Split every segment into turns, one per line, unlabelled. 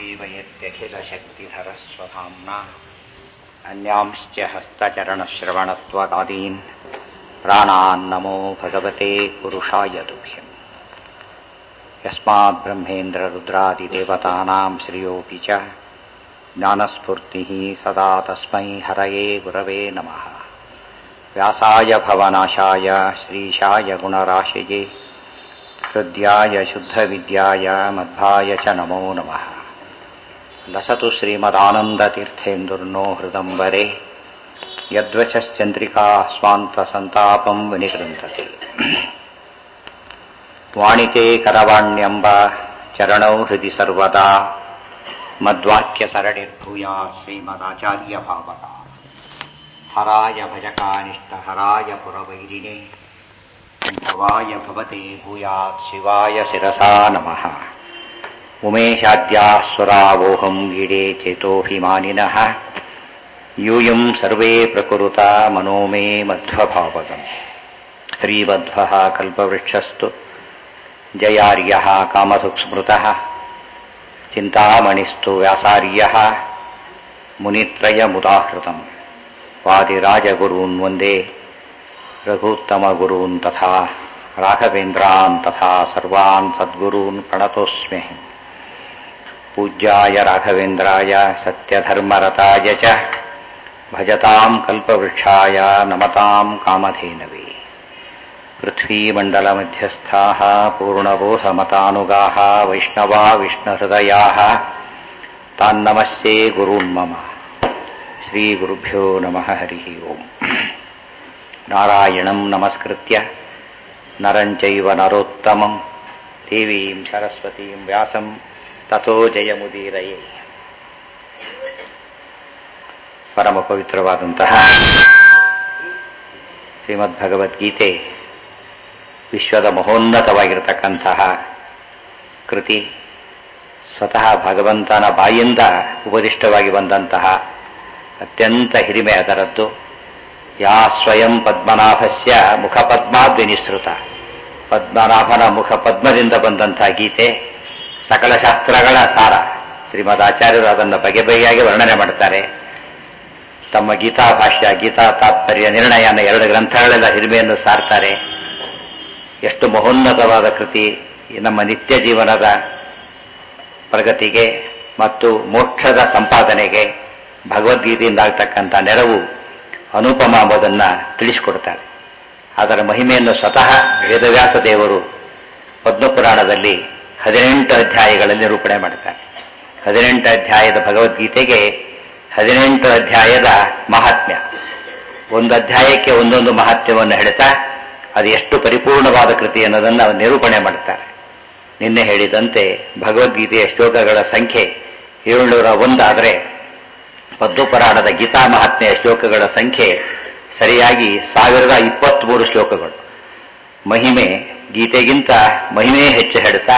जीवयत्यखिलशक्तिधरस्वधाम्ना अन्यांश्च हस्तचरणश्रवणत्वगादीन् प्राणान्नमो भगवते पुरुषाय तुभ्यम् यस्मात् ब्रह्मेन्द्ररुद्रादिदेवतानां श्रियोऽपि च ज्ञानस्फूर्तिः सदा तस्मै हरये गुरवे नमः व्यासाय भवनाशाय श्रीशाय गुणराशये हृद्याय शुद्धविद्याय मध्वाय च नमो नमः लसतु श्रीमदानन्दतीर्थेन्दुर्नो हृदम्बरे यद्वचश्चन्द्रिका स्वान्तसन्तापं विनिकृन्तते वाणिते करवाण्यम्ब चरणौ हृदि सर्वदा मद्वाक्यसरणिर्भूयात् श्रीमदाचार्यभावका हराय भजकानिष्टहराय पुरवैरिणे भवाय भवते भूयात् शिवाय शिरसा नमः उमेशाद्याः सुरावोहं गीडे चेतोऽभिमानिनः यूयं सर्वे प्रकुरुता मनो मे मध्वभावगम् श्रीमध्वः कल्पवृक्षस्तु जयार्यः कामधुक्स्मृतः चिन्तामणिस्तु व्यासार्यः मुनित्रयमुदाहृतम् वादिराजगुरून् वन्दे रघूत्तमगुरून् तथा राघवेन्द्रान् तथा सर्वान् सद्गुरून् प्रणतोऽस्म्यहम् पूज्याय राघवेन्द्राय सत्यधर्मरताय च भजतां कल्पवृक्षाय नमतां कामधेनवे पृथ्वीमण्डलमध्यस्थाः पूर्णबोधमतानुगाः वैष्णवा विष्णुहृदयाः तान्नमस्ये गुरून् मम श्रीगुरुभ्यो नमः हरिः ओम् नारायणं नमस्कृत्य नरं चैव नरोत्तमं देवीं सरस्वतीं व्यासं ತಥೋ ಜಯಮುದೀರಯೇ ಪರಮ ಪವಿತ್ರವಾದಂತಹ ಶ್ರೀಮದ್ ಭಗವದ್ಗೀತೆ ವಿಶ್ವದ ಮಹೋನ್ನತವಾಗಿರತಕ್ಕಂತಹ ಕೃತಿ ಸ್ವತಃ ಭಗವಂತನ ಬಾಯಿಂದ ಉಪದಿಷ್ಟವಾಗಿ ಬಂದಂತಹ ಅತ್ಯಂತ ಹಿರಿಮೆ ಅದರದ್ದು ಯಾ ಸ್ವಯಂ ಪದ್ಮನಾಭಸ್ಯ ಮುಖಪದ್ಮಾದ್ವಿನಿಸೃತ ಪದ್ಮನಾಭನ ಮುಖ ಪದ್ಮದಿಂದ ಬಂದಂತಹ ಗೀತೆ ಸಕಲ ಶಾಸ್ತ್ರಗಳ ಸಾರ ಶ್ರೀಮದ್ ಆಚಾರ್ಯರು ಅದನ್ನು ಬಗೆ ಬಗೆಯಾಗಿ ವರ್ಣನೆ ಮಾಡ್ತಾರೆ ತಮ್ಮ ಗೀತಾ ಭಾಷ್ಯ ಗೀತಾ ತಾತ್ಪರ್ಯ ನಿರ್ಣಯನ ಎರಡು ಗ್ರಂಥಗಳೆಲ್ಲ ಹಿರಿಮೆಯನ್ನು ಸಾರ್ತಾರೆ ಎಷ್ಟು ಮಹೋನ್ನತವಾದ ಕೃತಿ ನಮ್ಮ ನಿತ್ಯ ಜೀವನದ ಪ್ರಗತಿಗೆ ಮತ್ತು ಮೋಕ್ಷದ ಸಂಪಾದನೆಗೆ ಭಗವದ್ಗೀತೆಯಿಂದ ಆಗ್ತಕ್ಕಂಥ ನೆರವು ಅನುಪಮ ಎಂಬುದನ್ನು ತಿಳಿಸಿಕೊಡ್ತಾರೆ ಅದರ ಮಹಿಮೆಯನ್ನು ಸ್ವತಃ ವೇದವ್ಯಾಸ ದೇವರು ಪದ್ಮಪುರಾಣದಲ್ಲಿ ಹದಿನೆಂಟು ಅಧ್ಯಾಯಗಳಲ್ಲಿ ನಿರೂಪಣೆ ಮಾಡ್ತಾರೆ ಹದಿನೆಂಟು ಅಧ್ಯಾಯದ ಭಗವದ್ಗೀತೆಗೆ ಹದಿನೆಂಟು ಅಧ್ಯಾಯದ ಮಹಾತ್ಮ್ಯ ಒಂದು ಅಧ್ಯಾಯಕ್ಕೆ ಒಂದೊಂದು ಮಹಾತ್ಮ್ಯವನ್ನು ಹೇಳ್ತಾ ಅದು ಎಷ್ಟು ಪರಿಪೂರ್ಣವಾದ ಕೃತಿ ಅನ್ನೋದನ್ನು ನಿರೂಪಣೆ ಮಾಡ್ತಾರೆ ನಿನ್ನೆ ಹೇಳಿದಂತೆ ಭಗವದ್ಗೀತೆಯ ಶ್ಲೋಕಗಳ ಸಂಖ್ಯೆ ಏಳ್ನೂರ ಒಂದಾದರೆ ಪದ್ಮಪುರಾಣದ ಗೀತಾ ಮಹಾತ್ಮೆಯ ಶ್ಲೋಕಗಳ ಸಂಖ್ಯೆ ಸರಿಯಾಗಿ ಸಾವಿರದ ಇಪ್ಪತ್ತ್ಮೂರು ಶ್ಲೋಕಗಳು ಮಹಿಮೆ ಗೀತೆಗಿಂತ ಮಹಿಮೆ ಹೆಚ್ಚು ಹೇಳ್ತಾ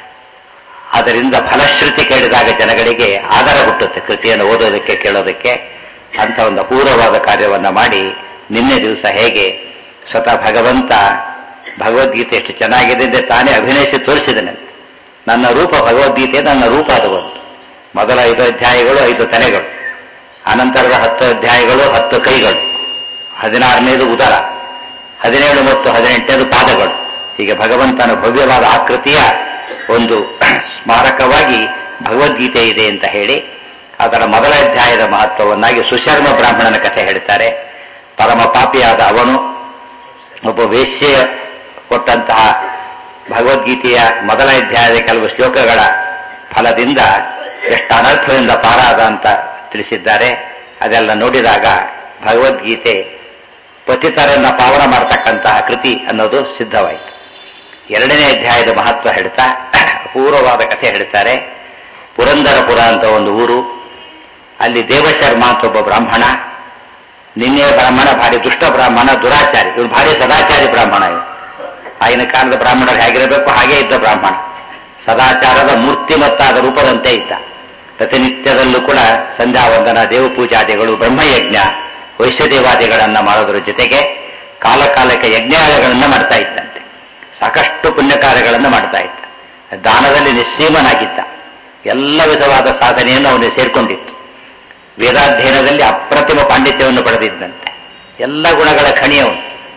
ಅದರಿಂದ ಫಲಶ್ರುತಿ ಕೇಳಿದಾಗ ಜನಗಳಿಗೆ ಆಧಾರ ಹುಟ್ಟುತ್ತೆ ಕೃತಿಯನ್ನು ಓದೋದಕ್ಕೆ ಕೇಳೋದಕ್ಕೆ ಅಂತ ಒಂದು ಅಪೂರ್ವವಾದ ಕಾರ್ಯವನ್ನು ಮಾಡಿ ನಿನ್ನೆ ದಿವಸ ಹೇಗೆ ಸ್ವತಃ ಭಗವಂತ ಭಗವದ್ಗೀತೆ ಎಷ್ಟು ಚೆನ್ನಾಗಿದೆ ಅಂದರೆ ತಾನೇ ಅಭಿನಯಿಸಿ ತೋರಿಸಿದನೆ ನನ್ನ ರೂಪ ಭಗವದ್ಗೀತೆ ನನ್ನ ರೂಪ ಅದು ಒಂದು ಮೊದಲ ಐದು ಅಧ್ಯಾಯಗಳು ಐದು ತಲೆಗಳು ಅನಂತರದ ಹತ್ತು ಅಧ್ಯಾಯಗಳು ಹತ್ತು ಕೈಗಳು ಹದಿನಾರನೇದು ಉದರ ಹದಿನೇಳು ಮತ್ತು ಹದಿನೆಂಟನೇದು ಪಾದಗಳು ಹೀಗೆ ಭಗವಂತನ ಭವ್ಯವಾದ ಆಕೃತಿಯ ಒಂದು ಸ್ಮಾರಕವಾಗಿ ಭಗವದ್ಗೀತೆ ಇದೆ ಅಂತ ಹೇಳಿ ಅದರ ಮೊದಲ ಅಧ್ಯಾಯದ ಮಹತ್ವವನ್ನಾಗಿ ಸುಶರ್ಮ ಬ್ರಾಹ್ಮಣನ ಕಥೆ ಹೇಳ್ತಾರೆ ಪರಮ ಪಾಪಿಯಾದ ಅವನು ಒಬ್ಬ ವೇಶ್ಯ ಕೊಟ್ಟಂತಹ ಭಗವದ್ಗೀತೆಯ ಮೊದಲ ಅಧ್ಯಾಯದ ಕೆಲವು ಶ್ಲೋಕಗಳ ಫಲದಿಂದ ಎಷ್ಟು ಅನರ್ಥದಿಂದ ಪಾರಾದ ಅಂತ ತಿಳಿಸಿದ್ದಾರೆ ಅದೆಲ್ಲ ನೋಡಿದಾಗ ಭಗವದ್ಗೀತೆ ಪತಿತರನ್ನ ಪಾವನ ಮಾಡತಕ್ಕಂತಹ ಕೃತಿ ಅನ್ನೋದು ಸಿದ್ಧವಾಯಿತು ಎರಡನೇ ಅಧ್ಯಾಯದ ಮಹತ್ವ ಹೇಳ್ತಾ ಅಪೂರ್ವವಾದ ಕಥೆ ಹೇಳ್ತಾರೆ ಪುರಂದರಪುರ ಅಂತ ಒಂದು ಊರು ಅಲ್ಲಿ ದೇವಶರ್ಮ ಅಂತ ಒಬ್ಬ ಬ್ರಾಹ್ಮಣ ನಿನ್ನೆ ಬ್ರಾಹ್ಮಣ ಭಾರಿ ದುಷ್ಟ ಬ್ರಾಹ್ಮಣ ದುರಾಚಾರಿ ಇವನು ಭಾರಿ ಸದಾಚಾರಿ ಬ್ರಾಹ್ಮಣ ಇವು ಆಗಿನ ಕಾಲದ ಬ್ರಾಹ್ಮಣರು ಹೇಗಿರಬೇಕು ಹಾಗೇ ಇದ್ದ ಬ್ರಾಹ್ಮಣ ಸದಾಚಾರದ ಮೂರ್ತಿಮತ್ತಾದ ರೂಪದಂತೆ ಇದ್ದ ಪ್ರತಿನಿತ್ಯದಲ್ಲೂ ಕೂಡ ಸಂಧ್ಯಾ ವಂದನ ದೇವಪೂಜಾದಿಗಳು ಬ್ರಹ್ಮಯಜ್ಞ ವೈಶ್ಯದೇವಾದಿಗಳನ್ನ ಮಾಡೋದ್ರ ಜೊತೆಗೆ ಕಾಲ ಕಾಲಕ್ಕೆ ಯಜ್ಞಾಲಯಗಳನ್ನ ಮಾಡ್ತಾ ಇದ್ದಂತೆ ಸಾಕಷ್ಟು ಪುಣ್ಯ ಕಾರ್ಯಗಳನ್ನು ಮಾಡ್ತಾ ಇದ್ದ ದಾನದಲ್ಲಿ ನಿಸ್ಸೀಮನಾಗಿದ್ದ ಎಲ್ಲ ವಿಧವಾದ ಸಾಧನೆಯನ್ನು ಅವನಿಗೆ ಸೇರ್ಕೊಂಡಿತ್ತು ವೇದಾಧ್ಯಯನದಲ್ಲಿ ಅಪ್ರತಿಮ ಪಾಂಡಿತ್ಯವನ್ನು ಪಡೆದಿದ್ದಂತೆ ಎಲ್ಲ ಗುಣಗಳ ಖಣಿಯವನು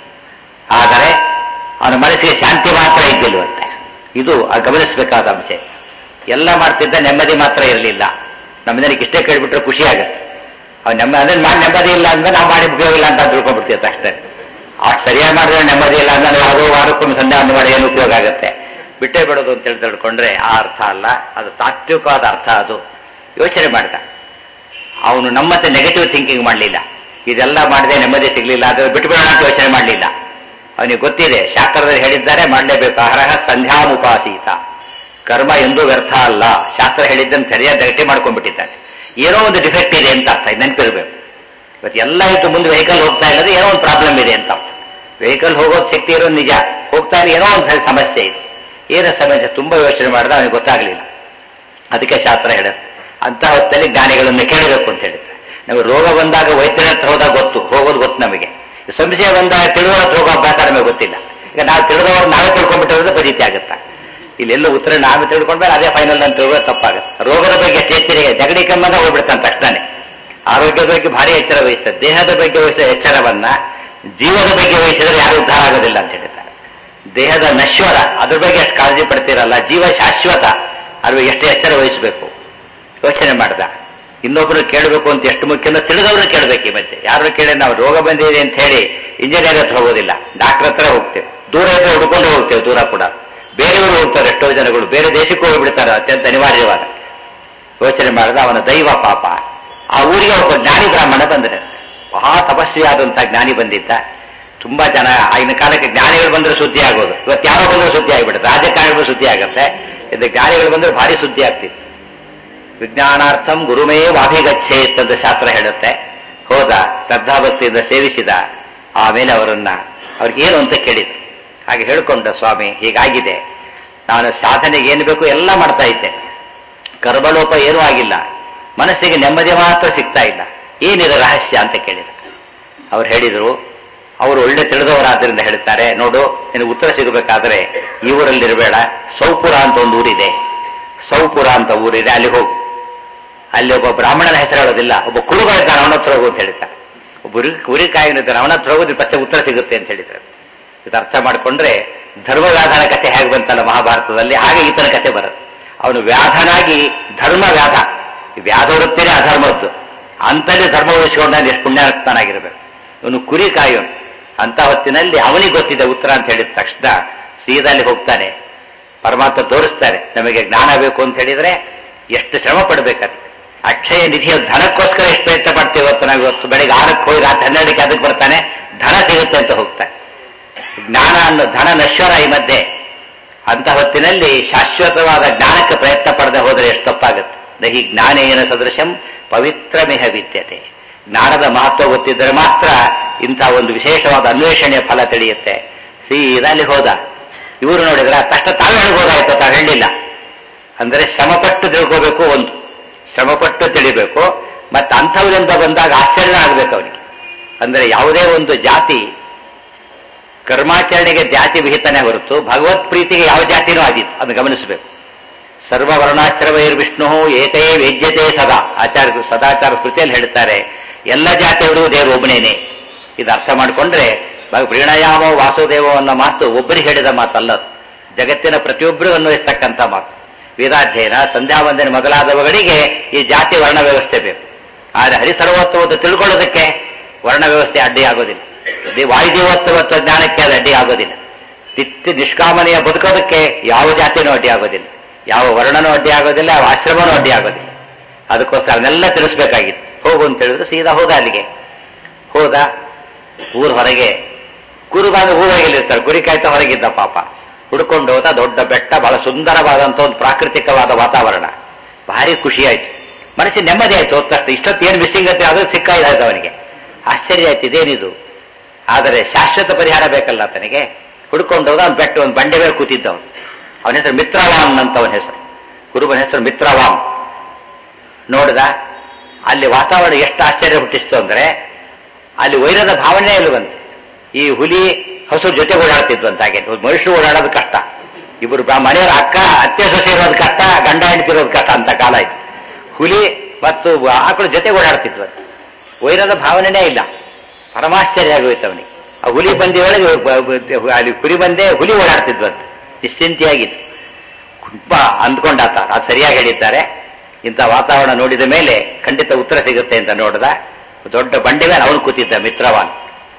ಆದರೆ ಅವನ ಮನಸ್ಸಿಗೆ ಶಾಂತಿ ಮಾತ್ರ ಇದ್ದಿಲ್ವಂತೆ ಇದು ಆ ಗಮನಿಸಬೇಕಾದ ಅಂಶ ಎಲ್ಲ ಮಾಡ್ತಿದ್ದ ನೆಮ್ಮದಿ ಮಾತ್ರ ಇರಲಿಲ್ಲ ನಮ್ಮ ಜನಕ್ಕೆ ಇಷ್ಟೇ ಕೇಳ್ಬಿಟ್ರೆ ಖುಷಿ ಆಗುತ್ತೆ ಅವ್ನು ನೆಮ್ಮ ಅದನ್ನ ಮಾಡಿ ನೆಮ್ಮದಿ ಇಲ್ಲ ಅಂದ್ರೆ ನಾವು ಮಾಡಿ ಉಪಯೋಗ ಇಲ್ಲ ಅಂತ ತಿಳ್ಕೊಂಡ್ಬಿಡ್ತೀವಿ ಅಷ್ಟೇ ಅಷ್ಟು ಸರಿಯಾಗಿ ಮಾಡಿದ್ರೆ ನೆಮ್ಮದಿ ಇಲ್ಲ ಅಂದ್ರೆ ಯಾವುದೋ ವಾರಕ್ಕೊಮ್ಮೆ ಸಂಧ್ಯಾ ಒಂದು ಮಾಡಿ ಏನು ಉಪಯೋಗ ಆಗುತ್ತೆ ಬಿಟ್ಟೇ ಬಿಡೋದು ಅಂತ ಹೇಳಿ ತಿಳ್ಕೊಂಡ್ರೆ ಆ ಅರ್ಥ ಅಲ್ಲ ಅದು ತಾತ್ವಿಕವಾದ ಅರ್ಥ ಅದು ಯೋಚನೆ ಮಾಡ್ದ ಅವನು ನಮ್ಮತ್ತೆ ನೆಗೆಟಿವ್ ಥಿಂಕಿಂಗ್ ಮಾಡಲಿಲ್ಲ ಇದೆಲ್ಲ ಮಾಡದೆ ನೆಮ್ಮದಿ ಸಿಗಲಿಲ್ಲ ಅದು ಬಿಟ್ಟುಬಿಡೋಣ ಅಂತ ಯೋಚನೆ ಮಾಡಲಿಲ್ಲ ಅವನಿಗೆ ಗೊತ್ತಿದೆ ಶಾಸ್ತ್ರದಲ್ಲಿ ಹೇಳಿದ್ದಾರೆ ಮಾಡಲೇಬೇಕು ಅರ್ಹ ಸಂಧ್ಯಾಮುಪಾಸೀತ ಕರ್ಮ ಎಂದೂ ವ್ಯರ್ಥ ಅಲ್ಲ ಶಾಸ್ತ್ರ ಹೇಳಿದ್ದನ್ನು ಸರಿಯಾಗಿ ಗಟ್ಟಿ ಮಾಡ್ಕೊಂಡ್ಬಿಟ್ಟಿದ್ದಾನೆ ಏನೋ ಒಂದು ಡಿಫೆಕ್ಟ್ ಇದೆ ಅಂತ ಅರ್ಥ ಇದು ನೆನಪಿರ್ಬೇಕು ಇವತ್ತು ಎಲ್ಲ ಇತ್ತು ಮುಂದೆ ವೆಹಿಕಲ್ ಹೋಗ್ತಾ ಇಲ್ಲದೆ ಏನೋ ಒಂದು ಪ್ರಾಬ್ಲಮ್ ಇದೆ ಅಂತ ಅರ್ಥ ವೆಹಿಕಲ್ ಹೋಗೋದು ಶಕ್ತಿ ಇರೋದು ನಿಜ ಹೋಗ್ತಾ ಇಲ್ಲ ಏನೋ ಒಂದು ಸಮಸ್ಯೆ ಇದೆ ಏನೋ ಸಮಸ್ಯೆ ತುಂಬಾ ಯೋಚನೆ ಮಾಡಿದ ಅವನಿಗೆ ಗೊತ್ತಾಗಲಿಲ್ಲ ಅದಕ್ಕೆ ಶಾಸ್ತ್ರ ಹೇಳುತ್ತೆ ಅಂತ ಹೊತ್ತಲ್ಲಿ ಜ್ಞಾನಿಗಳನ್ನು ಕೇಳಬೇಕು ಅಂತ ಹೇಳಿದ್ರೆ ನಮಗೆ ರೋಗ ಬಂದಾಗ ವೈದ್ಯರ ಹತ್ರ ಹೋದಾಗ ಗೊತ್ತು ಹೋಗೋದು ಗೊತ್ತು ನಮಗೆ ಸಂಶಯ ಬಂದಾಗ ತಿಳಿದವರ ಹತ್ರ ಹೋಗೋ ಅಭ್ಯಾಸ ನಮಗೆ ಗೊತ್ತಿಲ್ಲ ಈಗ ನಾವು ತಿಳಿದವರು ನಾವೇ ತಿಳ್ಕೊಂಡ್ಬಿಟ್ಟಿರೋದು ಫಜಿತಿ ಆಗುತ್ತಾ ಇಲ್ಲೆಲ್ಲ ಉತ್ತರ ನಾವೇ ತಿಳ್ಕೊಂಡ್ಮೇಲೆ ಅದೇ ಫೈನಲ್ ಅಂತ ತಿಳ್ಕೊಳ್ಳೋ ತಪ್ಪಾಗುತ್ತೆ ರೋಗದ ಬಗ್ಗೆ ಎಷ್ಟು ಎಚ್ಚರಿಕೆ ಜಗಡಿ ಕಮ್ಮನ ಹೋಗ್ಬಿಡ್ತಾನೆ ತಕ್ಷಣ ಆರೋಗ್ಯದ ಬಗ್ಗೆ ಭಾರಿ ಎಚ್ಚರ ವಹಿಸ್ತಾರೆ ದೇಹದ ಬಗ್ಗೆ ವಹಿಸಿದ ಎಚ್ಚರವನ್ನ ಜೀವದ ಬಗ್ಗೆ ವಹಿಸಿದ್ರೆ ಯಾರು ಉದ್ಧಾರ ಆಗೋದಿಲ್ಲ ಅಂತ ಹೇಳ್ತಾರೆ ದೇಹದ ನಶ್ವರ ಅದ್ರ ಬಗ್ಗೆ ಎಷ್ಟು ಕಾಳಜಿ ಪಡ್ತಿರಲ್ಲ ಜೀವ ಶಾಶ್ವತ ಅದ್ರ ಎಷ್ಟು ಎಚ್ಚರ ವಹಿಸಬೇಕು ಯೋಚನೆ ಮಾಡ್ದ ಇನ್ನೊಬ್ಬರು ಕೇಳಬೇಕು ಅಂತ ಎಷ್ಟು ಮುಖ್ಯನೋ ತಿಳಿದವ್ರನ್ನ ಕೇಳಬೇಕು ಈ ಮಧ್ಯೆ ಯಾರು ಕೇಳಿ ನಾವು ರೋಗ ಬಂದಿದೆ ಅಂತ ಹೇಳಿ ಇಂಜಿನಿಯರ್ ಹತ್ರ ಹೋಗೋದಿಲ್ಲ ಡಾಕ್ಟರ್ ಹತ್ರ ಹೋಗ್ತೇವೆ ದೂರ ಇದ್ರೆ ಹುಡ್ಕೊಂಡು ಹೋಗ್ತೇವೆ ದೂರ ಕೂಡ ಬೇರೆಯವರು ಹೋಗ್ತಾರೆ ಎಷ್ಟೋ ಜನಗಳು ಬೇರೆ ದೇಶಕ್ಕೂ ಹೋಗ್ಬಿಡ್ತಾರೆ ಅತ್ಯಂತ ಅನಿವಾರ್ಯವಾದ ಯೋಚನೆ ಮಾಡಿದ ಅವನ ದೈವ ಪಾಪ ಆ ಊರಿಗೆ ಒಬ್ಬ ಜ್ಞಾನಿ ಬ್ರಾಹ್ಮಣ ಬಂದರೆ ಮಹಾ ತಪಸ್ವಿಯಾದಂತಹ ಜ್ಞಾನಿ ಬಂದಿದ್ದ ತುಂಬಾ ಜನ ಆಗಿನ ಕಾಲಕ್ಕೆ ಜ್ಞಾನಿಗಳು ಬಂದ್ರೆ ಸುದ್ದಿ ಆಗೋದು ಇವತ್ತು ಯಾರೋ ಬಂದ್ರೆ ಸುದ್ದಿ ಆಗಿಬಿಡುತ್ತೆ ರಾಜಕಾರಣಿಗಳು ಸುದ್ದಿ ಆಗುತ್ತೆ ಇದು ಜ್ಞಾನಿಗಳು ಬಂದ್ರೆ ಭಾರಿ ಸುದ್ದಿ ಆಗ್ತಿತ್ತು ವಿಜ್ಞಾನಾರ್ಥಂ ಗುರುಮೇ ವಾಭಿಗಚ್ಚೇತ್ ಅಂತ ಶಾಸ್ತ್ರ ಹೇಳುತ್ತೆ ಹೋದ ಶ್ರದ್ಧಾಭಕ್ತಿಯಿಂದ ಸೇವಿಸಿದ ಆಮೇಲೆ ಅವರನ್ನ ಅವ್ರಿಗೆ ಏನು ಅಂತ ಕೇಳಿದ್ರು ಹಾಗೆ ಹೇಳ್ಕೊಂಡ ಸ್ವಾಮಿ ಹೀಗಾಗಿದೆ ನಾನು ಸಾಧನೆಗೆ ಏನು ಬೇಕು ಎಲ್ಲ ಮಾಡ್ತಾ ಇದ್ದೆ ಕರ್ಮಲೋಪ ಏನೂ ಆಗಿಲ್ಲ ಮನಸ್ಸಿಗೆ ನೆಮ್ಮದಿ ಮಾತ್ರ ಸಿಗ್ತಾ ಇಲ್ಲ ಏನಿದೆ ರಹಸ್ಯ ಅಂತ ಕೇಳಿದ ಅವ್ರು ಹೇಳಿದ್ರು ಅವರು ಒಳ್ಳೆ ತಿಳಿದವರಾದ್ರಿಂದ ಹೇಳ್ತಾರೆ ನೋಡು ನಿನಗೆ ಉತ್ತರ ಸಿಗಬೇಕಾದ್ರೆ ಈ ಊರಲ್ಲಿರಬೇಡ ಸೌಪುರ ಅಂತ ಒಂದು ಊರಿದೆ ಸೌಪುರ ಅಂತ ಊರಿದೆ ಅಲ್ಲಿ ಹೋಗು ಅಲ್ಲಿ ಒಬ್ಬ ಬ್ರಾಹ್ಮಣನ ಹೆಸರು ಹೇಳೋದಿಲ್ಲ ಒಬ್ಬ ಕುರುಬ ಇದ್ದಾನೆ ಅವನ ಹತ್ರ ಹೋಗು ಅಂತ ಹೇಳ್ತಾರೆ ಒಬ್ಬ ಉರಿ ಕುರಿಕಾಯನಿದ್ದಾನೆ ಅವನ ಹತ್ರ ಹೋಗೋದು ಮತ್ತೆ ಉತ್ತರ ಸಿಗುತ್ತೆ ಅಂತ ಹೇಳಿದ್ದಾರೆ ಇದು ಅರ್ಥ ಮಾಡಿಕೊಂಡ್ರೆ ಧರ್ಮವ್ಯಾಧನ ಕಥೆ ಹೇಗೆ ಬಂತಲ್ಲ ಮಹಾಭಾರತದಲ್ಲಿ ಹಾಗೆ ಈತನ ಕಥೆ ಬರುತ್ತೆ ಅವನು ವ್ಯಾಧನಾಗಿ ಧರ್ಮ ವ್ಯಾಧ ವ್ಯಾಧ ವೃತ್ತಿನೇ ಅಧರ್ಮದ್ದು ಅಂತಲ್ಲಿ ಧರ್ಮ ಉಳಿಸಿಕೊಂಡ ಎಷ್ಟು ಪುಣ್ಯಾತ್ಮನಾಗಿರ್ಬೇಕು ಇವನು ಕುರಿ ಕಾಯೋನು ಅಂತ ಹೊತ್ತಿನಲ್ಲಿ ಅವನಿಗೆ ಗೊತ್ತಿದೆ ಉತ್ತರ ಅಂತ ಹೇಳಿದ ತಕ್ಷಣ ಸೀದಲ್ಲಿ ಹೋಗ್ತಾನೆ ಪರಮಾತ್ಮ ತೋರಿಸ್ತಾರೆ ನಮಗೆ ಜ್ಞಾನ ಬೇಕು ಅಂತ ಹೇಳಿದ್ರೆ ಎಷ್ಟು ಶ್ರಮ ಪಡ್ಬೇಕದು ಅಕ್ಷಯ ನಿಧಿಯ ಧನಕ್ಕೋಸ್ಕರ ಎಷ್ಟು ಪ್ರಯತ್ನ ಪಡ್ತೀವಿ ಇವತ್ತು ನಾವು ಇವತ್ತು ಬೆಳಿಗ್ಗೆ ಆರಕ್ಕೆ ಹೋಗಿ ರಾತ್ರಿ ಹನ್ನೆರಡಕ್ಕೆ ಅದಕ್ಕೆ ಬರ್ತಾನೆ ಧನ ಸಿಗುತ್ತೆ ಅಂತ ಹೋಗ್ತಾನೆ ಜ್ಞಾನ ಅನ್ನೋ ಧನ ನಶ್ವರ ಈ ಮಧ್ಯೆ ಅಂತ ಹೊತ್ತಿನಲ್ಲಿ ಶಾಶ್ವತವಾದ ಜ್ಞಾನಕ್ಕೆ ಪ್ರಯತ್ನ ಪಡದೆ ಹೋದರೆ ಎಷ್ಟು ತಪ್ಪಾಗುತ್ತೆ ದಹಿ ಜ್ಞಾನೇನ ಸದೃಶಂ ಪವಿತ್ರಮಿಹ ವಿದ್ಯತೆ ಜ್ಞಾನದ ಮಹತ್ವ ಗೊತ್ತಿದ್ದರೆ ಮಾತ್ರ ಇಂಥ ಒಂದು ವಿಶೇಷವಾದ ಅನ್ವೇಷಣೆಯ ಫಲ ತಿಳಿಯುತ್ತೆ ಸೀದಾ ಅಲ್ಲಿ ಹೋದ ಇವರು ನೋಡಿದ್ರೆ ತಕ್ಷಣ ತಾವೇ ಹೇಳ್ಬೋದಾಯ್ತು ತಾವು ಹೇಳಿಲ್ಲ ಅಂದರೆ ಶ್ರಮಪಟ್ಟು ತಿಳ್ಕೋಬೇಕು ಒಂದು ಶ್ರಮಪಟ್ಟು ತಿಳಿಬೇಕು ಮತ್ತೆ ಅಂಥವರಿಂದ ಬಂದಾಗ ಆಶ್ಚರ್ಯ ಆಗಬೇಕು ಅವನಿಗೆ ಅಂದರೆ ಯಾವುದೇ ಒಂದು ಜಾತಿ ಕರ್ಮಾಚರಣೆಗೆ ಜಾತಿ ವಿಹಿತನೇ ಹೊರತು ಭಗವತ್ ಪ್ರೀತಿಗೆ ಯಾವ ಜಾತಿನೂ ಆದೀತು ಅದನ್ನು ಗಮನಿಸಬೇಕು ಸರ್ವವರ್ಣಾಶ್ರಮೈರ್ ವಿಷ್ಣು ಏತೇ ವೇದ್ಯತೆ ಸದಾ ಆಚಾರ್ಯ ಸದಾಚಾರ ಸ್ಮೃತಿಯಲ್ಲಿ ಹೇಳ್ತಾರೆ ಎಲ್ಲ ಜಾತಿಯವರು ದೇವರು ಒಬ್ಬನೇನೆ ಇದು ಅರ್ಥ ಮಾಡಿಕೊಂಡ್ರೆ ಪ್ರೀಣಯಾಮ ವಾಸುದೇವ ಅನ್ನೋ ಮಾತು ಒಬ್ಬರಿಗೆ ಹೇಳಿದ ಮಾತಲ್ಲ ಜಗತ್ತಿನ ಪ್ರತಿಯೊಬ್ಬರಿಗೂ ಅನ್ವಯಿಸ್ತಕ್ಕಂಥ ಮಾತು ವೇದಾಧ್ಯಯನ ಸಂಧ್ಯಾವಂದನೆ ಮೊದಲಾದವುಗಳಿಗೆ ಈ ಜಾತಿ ವರ್ಣ ವ್ಯವಸ್ಥೆ ಬೇಕು ಆದರೆ ಹರಿಸರ್ವತ್ವವನ್ನು ತಿಳ್ಕೊಳ್ಳೋದಕ್ಕೆ ವರ್ಣ ವ್ಯವಸ್ಥೆ ಅಡ್ಡಿ ಆಗೋದಿಲ್ಲ ವಾಯುದೇವತ್ವತ್ವ ಜ್ಞಾನಕ್ಕೆ ಅದು ಅಡ್ಡಿ ಆಗೋದಿಲ್ಲ ನಿತ್ಯ ನಿಷ್ಕಾಮನೆಯ ಬದುಕೋದಕ್ಕೆ ಯಾವ ಜಾತಿನೂ ಅಡ್ಡಿ ಆಗೋದಿಲ್ಲ ಯಾವ ವರ್ಣನೂ ಅಡ್ಡಿ ಆಗೋದಿಲ್ಲ ಯಾವ ಆಶ್ರಮನೂ ಅಡ್ಡಿ ಆಗೋದಿಲ್ಲ ಅದಕ್ಕೋಸ್ಕರ ಅದನ್ನೆಲ್ಲ ತಿಳಿಸ್ಬೇಕಾಗಿತ್ತು ಹೋಗು ಅಂತ ಹೇಳಿದ್ರು ಸೀದಾ ಹೋದ ಅಲ್ಲಿಗೆ ಹೋದ ಊರ ಹೊರಗೆ ಕುರುಬಾಗ ಊರಾಗಿಲ್ಲಿರ್ತಾರೆ ಗುರಿ ಕಾಯ್ತಾ ಹೊರಗಿದ್ದ ಪಾಪ ಹುಡ್ಕೊಂಡು ಹೋದ ದೊಡ್ಡ ಬೆಟ್ಟ ಬಹಳ ಸುಂದರವಾದಂಥ ಒಂದು ಪ್ರಾಕೃತಿಕವಾದ ವಾತಾವರಣ ಭಾರಿ ಖುಷಿ ಆಯ್ತು ಮನಸ್ಸಿಗೆ ನೆಮ್ಮದಿ ಆಯ್ತು ಹೋದ ತಕ್ಷಣ ಇಷ್ಟೊತ್ತು ಏನು ಮಿಸ್ಸಿಂಗ್ ಅಂತ ಅದು ಸಿಕ್ಕಾಯ್ತು ಅವನಿಗೆ ಆಶ್ಚರ್ಯ ಆಯ್ತು ಇದೇನಿದು ಆದರೆ ಶಾಶ್ವತ ಪರಿಹಾರ ಬೇಕಲ್ಲ ಆತನಿಗೆ ಹುಡ್ಕೊಂಡು ಹೋದ ಅವ್ನು ಬೆಟ್ಟ ಒಂದು ಬಂಡೆ ಮೇಲೆ ಕೂತಿದ್ದವನು ಅವನ ಹೆಸರು ಮಿತ್ರವಾಮ್ ಅಂತ ಅವನ ಹೆಸರು ಕುರುಬನ ಹೆಸರು ಮಿತ್ರವಾಮ್ ನೋಡಿದ ಅಲ್ಲಿ ವಾತಾವರಣ ಎಷ್ಟು ಆಶ್ಚರ್ಯ ಹುಟ್ಟಿಸ್ತು ಅಂದ್ರೆ ಅಲ್ಲಿ ವೈರದ ಭಾವನೆ ಇಲ್ವಂತೆ ಈ ಹುಲಿ ಹಸು ಜೊತೆ ಓಡಾಡ್ತಿದ್ವಂತ ಹಾಗೆ ಮನುಷ್ಯರು ಓಡಾಡೋದು ಕಷ್ಟ ಇಬ್ಬರು ಬ್ರಾ- ಮನೆಯವರ ಅಕ್ಕ ಅತ್ತೆ ಸೊಸೆ ಇರೋದು ಕಷ್ಟ ಗಂಡ ಹೆಂಡತಿ ಇರೋದು ಕಷ್ಟ ಅಂತ ಕಾಲ ಇತ್ತು ಹುಲಿ ಮತ್ತು ಆಕಳು ಜೊತೆ ಓಡಾಡ್ತಿದ್ವು ವೈರದ ಭಾವನೆನೇ ಇಲ್ಲ ಪರಮಾಶ್ಚರ್ಯ ಆಗೋಯ್ತು ಅವನಿಗೆ ಆ ಹುಲಿ ಬಂದಿ ಒಳಗೆ ಬ- ಬ- ಅಲ್ಲಿ ಕುರಿ ಬಂದೆ ಹುಲಿ ಓಡಾಡ್ತಿದ್ವಂತೆ ನಿಶ್ಚಿಂತೆಯಾಗಿತ್ತು ತುಂಬಾ ಅಂದ್ಕೊಂಡಾತ ಅದು ಸರಿಯಾಗಿ ಹೇಳಿದ್ದಾರೆ ಇಂಥ ವಾತಾವರಣ ನೋಡಿದ ಮೇಲೆ ಖಂಡಿತ ಉತ್ತರ ಸಿಗುತ್ತೆ ಅಂತ ನೋಡಿದ ದೊಡ್ಡ ಬಂಡೆ ಮೇಲೆ ಅವನು ಕೂತಿದ್ದ ಮಿತ್ರವಾನ್